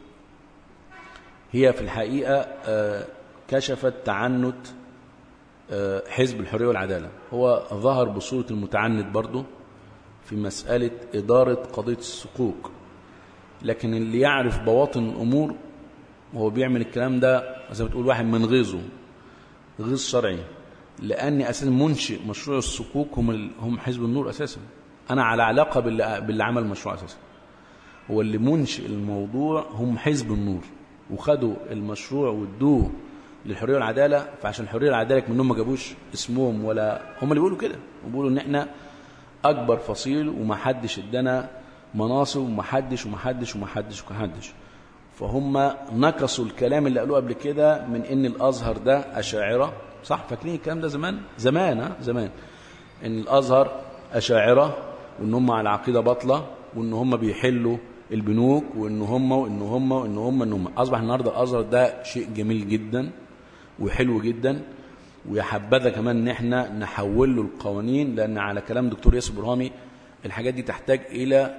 هي في الحقيقة آه، كشفت تعنت آه، حزب الحرية والعدالة هو ظهر بصورة المتعنت برضه في مسألة إدارة قضية الصكوك لكن اللي يعرف بواطن الأمور وهو بيعمل الكلام ده زي ما تقول واحد من غيظه غيظ شرعي لأني أساسا منشئ مشروع الصكوك هم ال- هم حزب النور أساسا أنا على علاقة باللي, باللي عمل المشروع أساسا هو اللي منشئ الموضوع هم حزب النور وخدوا المشروع وادوه للحريه والعداله فعشان الحريه والعداله منهم ما جابوش اسمهم ولا هم اللي بيقولوا كده وبيقولوا ان احنا اكبر فصيل ومحدش ادانا مناصب ومحدش ومحدش ومحدش ومحدش فهم نكصوا الكلام اللي قالوه قبل كده من ان الازهر ده اشاعره صح فاكرين الكلام ده زمان زمان ها زمان ان الازهر اشاعره وان هم على عقيده باطله وان هم بيحلوا البنوك وان هم وان هم وان هم ان هم اصبح النهارده الازهر ده شيء جميل جدا وحلو جدا ويا حبذا كمان ان احنا نحول له القوانين لان على كلام دكتور ياسر برهامي الحاجات دي تحتاج الى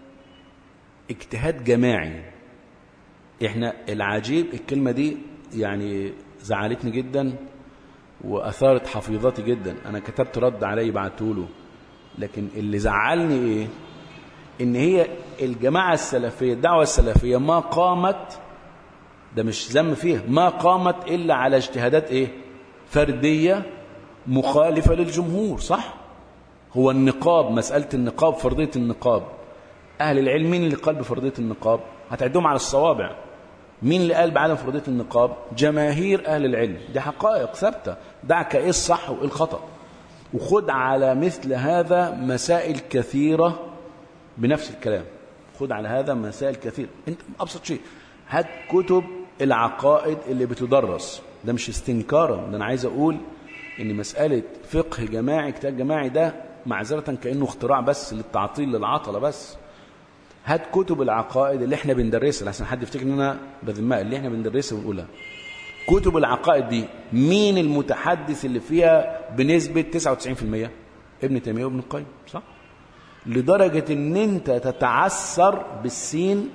اجتهاد جماعي احنا العجيب الكلمه دي يعني زعلتني جدا واثارت حفيظتي جدا انا كتبت رد عليه بعته لكن اللي زعلني ايه ان هي الجماعه السلفيه الدعوه السلفيه ما قامت ده مش ذم فيها ما قامت الا على اجتهادات ايه فرديه مخالفه للجمهور صح هو النقاب مساله النقاب فرضيه النقاب اهل العلم مين اللي قال بفرضيه النقاب هتعدهم على الصوابع مين اللي قال بعدم فرضيه النقاب جماهير اهل العلم دي حقائق ثابته دعك ايه الصح وايه الخطا وخد على مثل هذا مسائل كثيره بنفس الكلام خد على هذا مسائل كثيره انت ابسط شيء هات كتب العقائد اللي بتدرس ده مش استنكارا ده انا عايز اقول ان مساله فقه جماعي كتاب جماعي ده معذره كانه اختراع بس للتعطيل للعطله بس هات كتب العقائد اللي احنا بندرسها لحسن حد يفتكر ان انا بذمها اللي احنا بندرسها ونقولها كتب العقائد دي مين المتحدث اللي فيها بنسبه 99% ابن تيميه وابن القيم صح لدرجه ان انت تتعثر بالسين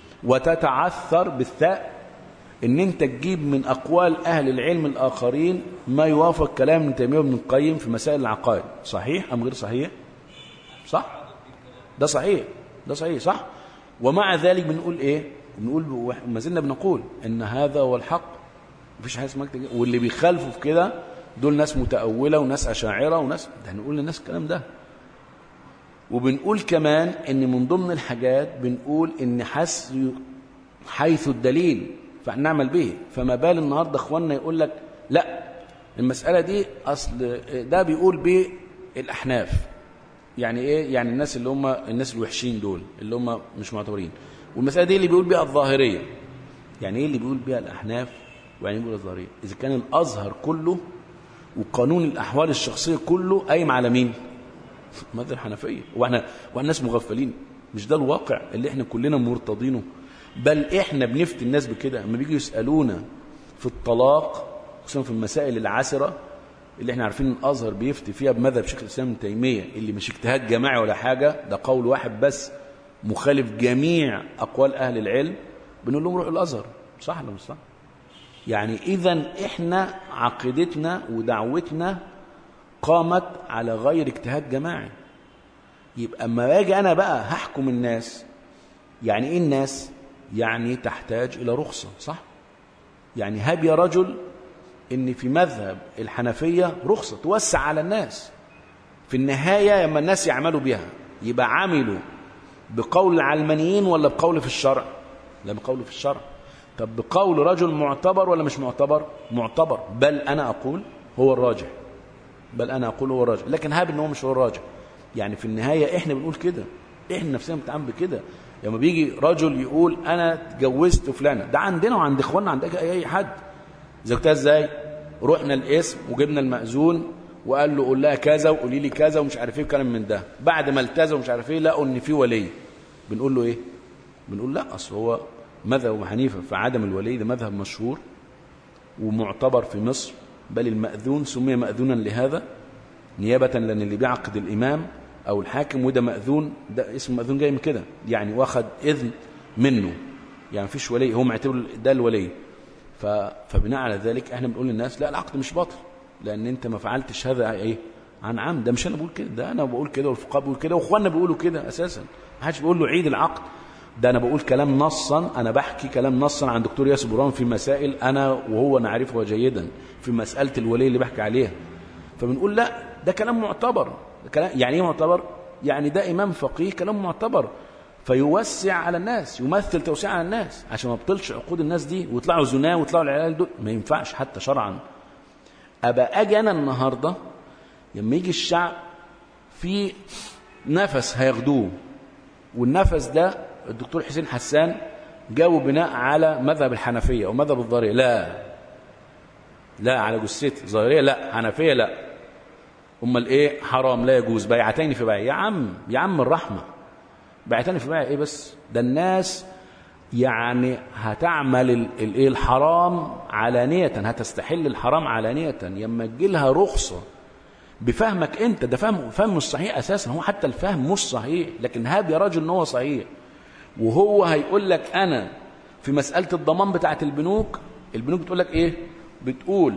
وتتعثر بالثاء ان انت تجيب من اقوال اهل العلم الاخرين ما يوافق كلام ابن تيميه وابن القيم في مسائل العقائد صحيح ام غير صحيح صح ده صحيح ده صحيح صح ومع ذلك بنقول ايه بنقول ما زلنا بنقول ان هذا هو الحق مفيش حاجه اسمها كده واللي بيخالفوا في كده دول ناس متأولة وناس أشاعرة وناس ده هنقول للناس الكلام ده وبنقول كمان ان من ضمن الحاجات بنقول ان حس حيث الدليل فنعمل به فما بال النهارده اخواننا يقول لك لا المسألة دي أصل ده بيقول بالأحناف يعني إيه يعني الناس اللي هم الناس الوحشين دول اللي هم مش معتبرين والمسألة دي اللي بيقول بيها الظاهرية يعني إيه اللي بيقول بيها الأحناف ويعني بيقول الظاهرية إذا كان الأزهر كله وقانون الأحوال الشخصية كله قايم على مين ماذا الحنفية واحنا واحنا ناس مغفلين مش ده الواقع اللي احنا كلنا مرتضينه بل احنا بنفتي الناس بكده لما بيجوا يسألونا في الطلاق خصوصا في المسائل العسرة اللي احنا عارفين الازهر بيفتي فيها بمذهب شيخ الاسلام ابن تيميه اللي مش اجتهاد جماعي ولا حاجه ده قول واحد بس مخالف جميع اقوال اهل العلم بنقول لهم روحوا الازهر صح ولا مش صح؟ يعني اذا احنا عقيدتنا ودعوتنا قامت على غير اجتهاد جماعي يبقى اما باجي انا بقى هحكم الناس يعني ايه الناس يعني تحتاج الى رخصه صح يعني هب يا رجل ان في مذهب الحنفيه رخصه توسع على الناس في النهايه لما الناس يعملوا بها يبقى عملوا بقول العلمانيين ولا بقول في الشرع لا بقول في الشرع طب بقول رجل معتبر ولا مش معتبر معتبر بل انا اقول هو الراجح بل انا اقول هو الراجح لكن هاب ان هو مش هو الراجح يعني في النهايه احنا بنقول كده احنا نفسنا بنتعامل بكده لما بيجي رجل يقول انا اتجوزت فلانه ده عندنا وعند اخواننا عند اي حد زوجتها ازاي رحنا الاسم وجبنا المأذون وقال له قول لها كذا وقولي لي كذا ومش عارف ايه وكلام من ده بعد ما التزم ومش عارف ايه لقوا ان في ولي بنقول له ايه بنقول لا اصل هو مذهب ابو حنيفه في عدم الولي ده مذهب مشهور ومعتبر في مصر بل المأذون سمي مأذونا لهذا نيابة لأن اللي بيعقد الإمام أو الحاكم وده مأذون ده اسم مأذون جاي من كده يعني واخد إذن منه يعني مفيش ولي هو معتبر ده الولي ف... فبناء على ذلك احنا بنقول للناس لا العقد مش باطل لأن أنت ما فعلتش هذا إيه عن عمد ده مش أنا بقول كده ده أنا بقول كده والفقهاء بيقول كده وإخواننا بيقولوا كده أساسا ما حدش بيقول له عيد العقد ده انا بقول كلام نصا انا بحكي كلام نصا عن دكتور ياسر برام في مسائل انا وهو نعرفها جيدا في مساله الولي اللي بحكي عليها فبنقول لا ده كلام معتبر كلام يعني ايه معتبر يعني ده امام فقيه كلام معتبر فيوسع على الناس يمثل توسيع على الناس عشان ما بطلش عقود الناس دي ويطلعوا زناه ويطلعوا العيال دول ما ينفعش حتى شرعا ابقى اجي انا النهارده لما يجي الشعب في نفس هياخدوه والنفس ده الدكتور حسين حسان جاوب بناء على مذهب الحنفية أو مذهب الظاهرية لا لا على جثتي ظاهرية لا حنفية لا أمال إيه حرام لا يجوز بيعتين في بيع يا عم يا عم الرحمة بيعتين في بيع إيه بس ده الناس يعني هتعمل الايه الحرام علانية هتستحل الحرام علانية لما تجيلها رخصة بفهمك انت ده فهم فهم مش صحيح اساسا هو حتى الفهم مش صحيح لكن هاب يا راجل ان هو صحيح وهو هيقول لك انا في مساله الضمان بتاعه البنوك البنوك بتقول لك ايه بتقول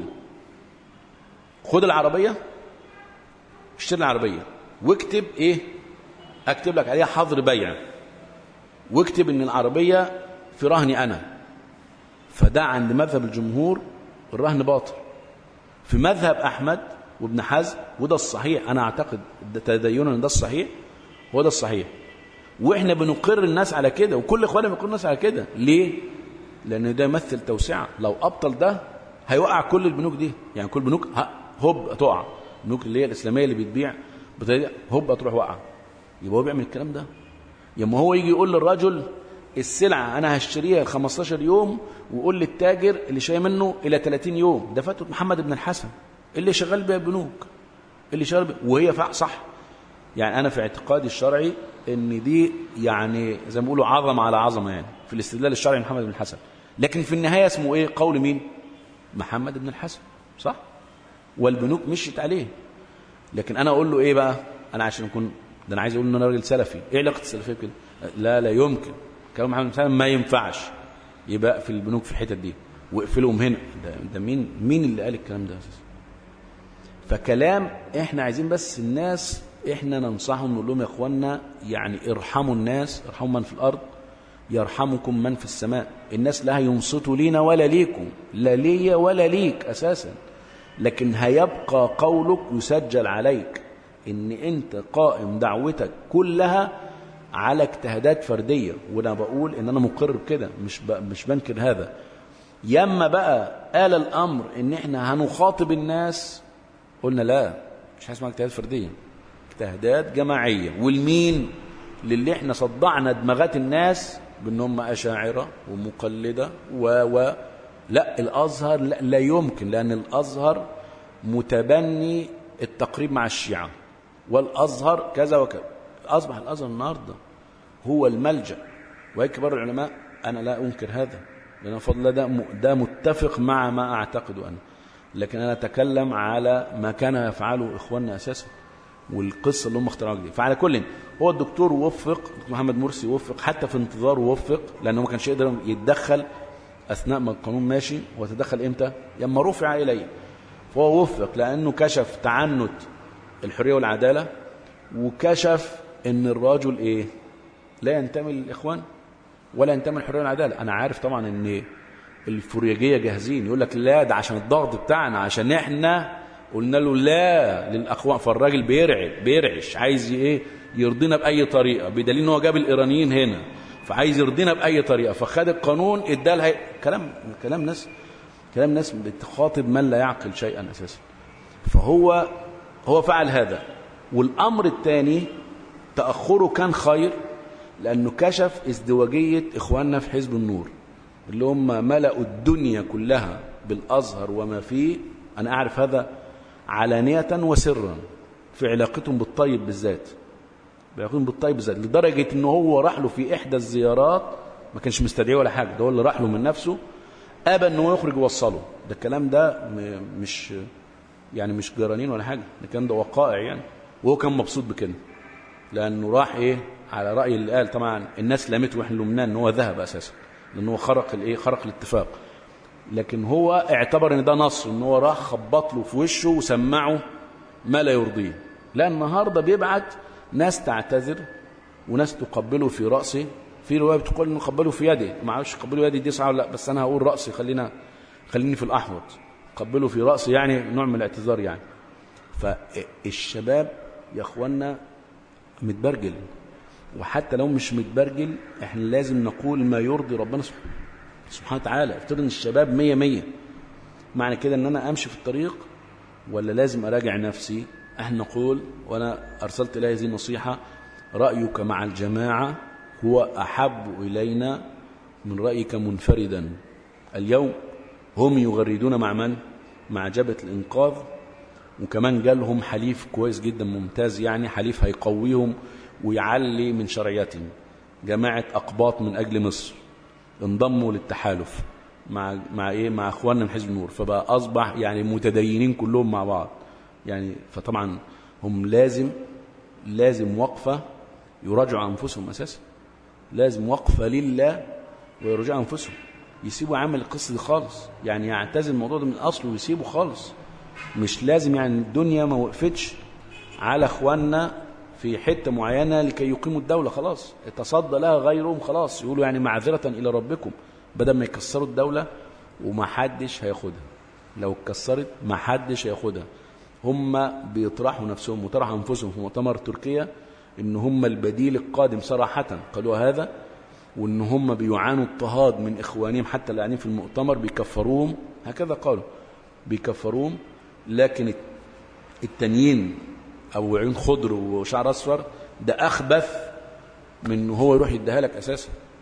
خد العربيه اشتري العربيه واكتب ايه اكتب لك عليها حظر بيع واكتب ان العربيه في رهني انا فده عند مذهب الجمهور الرهن باطل في مذهب احمد وابن حزم وده الصحيح انا اعتقد تدينا ان ده الصحيح هو ده الصحيح واحنا بنقر الناس على كده وكل اخواننا بنقر الناس على كده ليه لان ده يمثل توسعه لو ابطل ده هيوقع كل البنوك دي يعني كل بنوك هوب تقع البنوك اللي هي الاسلاميه اللي بتبيع هوب تروح واقعه يبقى هو بيعمل الكلام ده لما هو يجي يقول للرجل السلعة أنا هشتريها ال 15 يوم وقول للتاجر اللي شاي منه إلى 30 يوم ده فتوى محمد بن الحسن اللي شغال بيها البنوك اللي شغال بيها وهي فع- صح يعني أنا في اعتقادي الشرعي إن دي يعني زي ما بيقولوا عظمة على عظمة يعني في الاستدلال الشرعي محمد بن الحسن لكن في النهاية اسمه إيه قول مين محمد بن الحسن صح والبنوك مشيت عليه لكن انا اقول له ايه بقى انا عشان اكون ده انا عايز اقول ان انا راجل سلفي ايه علاقه السلفيه بكده لا لا يمكن كلام محمد بن سلام ما ينفعش يبقى في البنوك في الحتت دي واقفلهم هنا ده, ده مين مين اللي قال الكلام ده اساسا فكلام احنا عايزين بس الناس احنا ننصحهم نقول لهم يا اخوانا يعني ارحموا الناس ارحموا من في الارض يرحمكم من في السماء الناس لا هينصتوا لينا ولا ليكم لا ليا ولا ليك اساسا لكن هيبقى قولك يسجل عليك ان انت قائم دعوتك كلها على اجتهادات فرديه وانا بقول ان انا مقر بكده مش ب... مش بنكر هذا ياما بقى آل الامر ان احنا هنخاطب الناس قلنا لا مش حاجه اسمها اجتهادات فرديه اجتهادات جماعيه والمين للي احنا صدعنا دماغات الناس بان هم اشاعره ومقلده و و لا الازهر لا, لا يمكن لان الازهر متبني التقريب مع الشيعه والازهر كذا وكذا اصبح الازهر النهارده هو الملجا وهيك كبار العلماء انا لا انكر هذا لان فضل الله ده م- ده متفق مع ما اعتقد انا لكن انا اتكلم على ما كان يفعله اخواننا اساسا والقصه اللي هم اخترعوها دي فعلى كل هو الدكتور وفق دكتور محمد مرسي وفق حتى في انتظاره وفق لانه ما كانش يقدر يتدخل اثناء ما القانون ماشي وتدخل امتى لما رفع اليه فهو وفق لانه كشف تعنت الحريه والعداله وكشف ان الرجل ايه لا ينتمي للاخوان ولا ينتمي للحريه والعداله انا عارف طبعا ان الفورياجيه جاهزين يقول لك لا ده عشان الضغط بتاعنا عشان احنا قلنا له لا للاخوان فالراجل بيرعب بيرعش عايز ايه يرضينا باي طريقه بدليل ان هو جاب الايرانيين هنا فعايز يرضينا باي طريقه فخد القانون ادالها كلام كلام ناس كلام ناس بتخاطب من لا يعقل شيئا اساسا فهو هو فعل هذا والامر الثاني تاخره كان خير لانه كشف ازدواجيه اخواننا في حزب النور اللي هم ملأوا الدنيا كلها بالازهر وما فيه انا اعرف هذا علانيه وسرا في علاقتهم بالطيب بالذات بيقوم بالطيب بالذات لدرجه ان هو راح له في احدى الزيارات ما كانش مستدعيه ولا حاجه ده هو اللي راح له من نفسه ابى ان هو يخرج يوصله ده الكلام ده م- مش يعني مش جرانين ولا حاجه ده كان ده وقائع يعني وهو كان مبسوط بكده لانه راح ايه على راي اللي قال طبعا الناس لامته واحنا لمناه ان هو ذهب اساسا لان هو خرق الايه خرق الاتفاق لكن هو اعتبر ان ده نصر ان هو راح خبط له في وشه وسمعه ما لا يرضيه لا النهارده بيبعت ناس تعتذر وناس تقبله في راسه في روايه بتقول انه قبله في يده ما اعرفش قبله يدي دي صعبه ولا لا بس انا هقول راسي خلينا خليني في الاحوط قبله في راسي يعني نوع من الاعتذار يعني فالشباب يا اخوانا متبرجل وحتى لو مش متبرجل احنا لازم نقول ما يرضي ربنا سبحانه سبحانه وتعالى افترض ان الشباب مية مية معنى كده ان انا امشي في الطريق ولا لازم اراجع نفسي احنا نقول وانا ارسلت اليه هذه النصيحه رايك مع الجماعه هو احب الينا من رايك منفردا اليوم هم يغردون مع من مع جبهه الانقاذ وكمان جالهم حليف كويس جدا ممتاز يعني حليف هيقويهم ويعلي من شرعيتهم جماعه اقباط من اجل مصر انضموا للتحالف مع مع ايه مع اخواننا من حزب النور فبقى اصبح يعني متدينين كلهم مع بعض يعني فطبعا هم لازم لازم وقفه يراجعوا انفسهم اساسا لازم وقفه لله ويراجعوا انفسهم يسيبوا عمل القصه دي خالص يعني يعتزل الموضوع ده من اصله ويسيبه خالص مش لازم يعني الدنيا ما وقفتش على اخواننا في حته معينه لكي يقيموا الدوله خلاص تصدى لها غيرهم خلاص يقولوا يعني معذره الى ربكم بدل ما يكسروا الدوله وما حدش هياخدها لو اتكسرت ما حدش هياخدها هم بيطرحوا نفسهم وطرحوا انفسهم في مؤتمر تركيا ان هم البديل القادم صراحه قالوا هذا وان هم بيعانوا اضطهاد من اخوانهم حتى اللي قاعدين في المؤتمر بيكفروهم هكذا قالوا بيكفروهم لكن التانيين او عين خضر وشعر اصفر ده اخبث من ان هو يروح يديها لك اساسا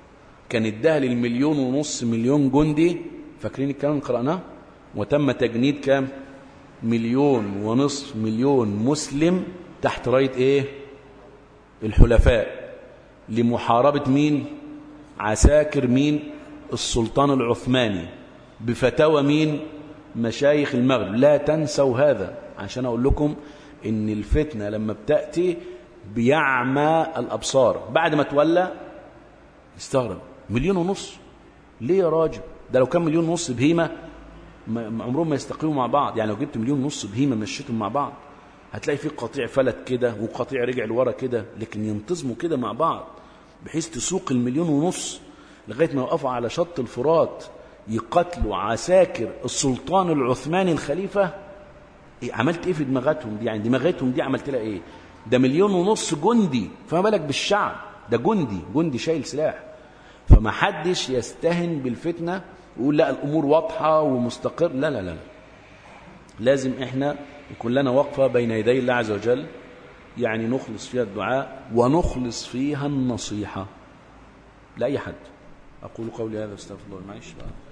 كان اداها للمليون ونص مليون جندي فاكرين الكلام اللي قرأناه وتم تجنيد كام مليون ونصف مليون مسلم تحت راية ايه الحلفاء لمحاربة مين عساكر مين السلطان العثماني بفتاوى مين مشايخ المغرب لا تنسوا هذا عشان أقول لكم إن الفتنة لما بتأتي بيعمى الأبصار بعد ما تولى استغرب مليون ونص ليه يا راجل ده لو كان مليون ونص بهيمة ما عمرهم ما يستقيموا مع بعض يعني لو جبت مليون ونص بهيمة مشيتهم مع بعض هتلاقي في قطيع فلت كده وقطيع رجع لورا كده لكن ينتظموا كده مع بعض بحيث تسوق المليون ونص لغاية ما يوقفوا على شط الفرات يقتلوا عساكر السلطان العثماني الخليفة إيه عملت ايه في دماغاتهم دي يعني دماغاتهم دي عملت لها ايه ده مليون ونص جندي فما بالك بالشعب ده جندي جندي شايل سلاح فما حدش يستهن بالفتنة ويقول لا الأمور واضحة ومستقر لا لا لا لازم احنا يكون لنا وقفة بين يدي الله عز وجل يعني نخلص فيها الدعاء ونخلص فيها النصيحة لأي حد أقول قولي هذا واستغفر الله معلش بقى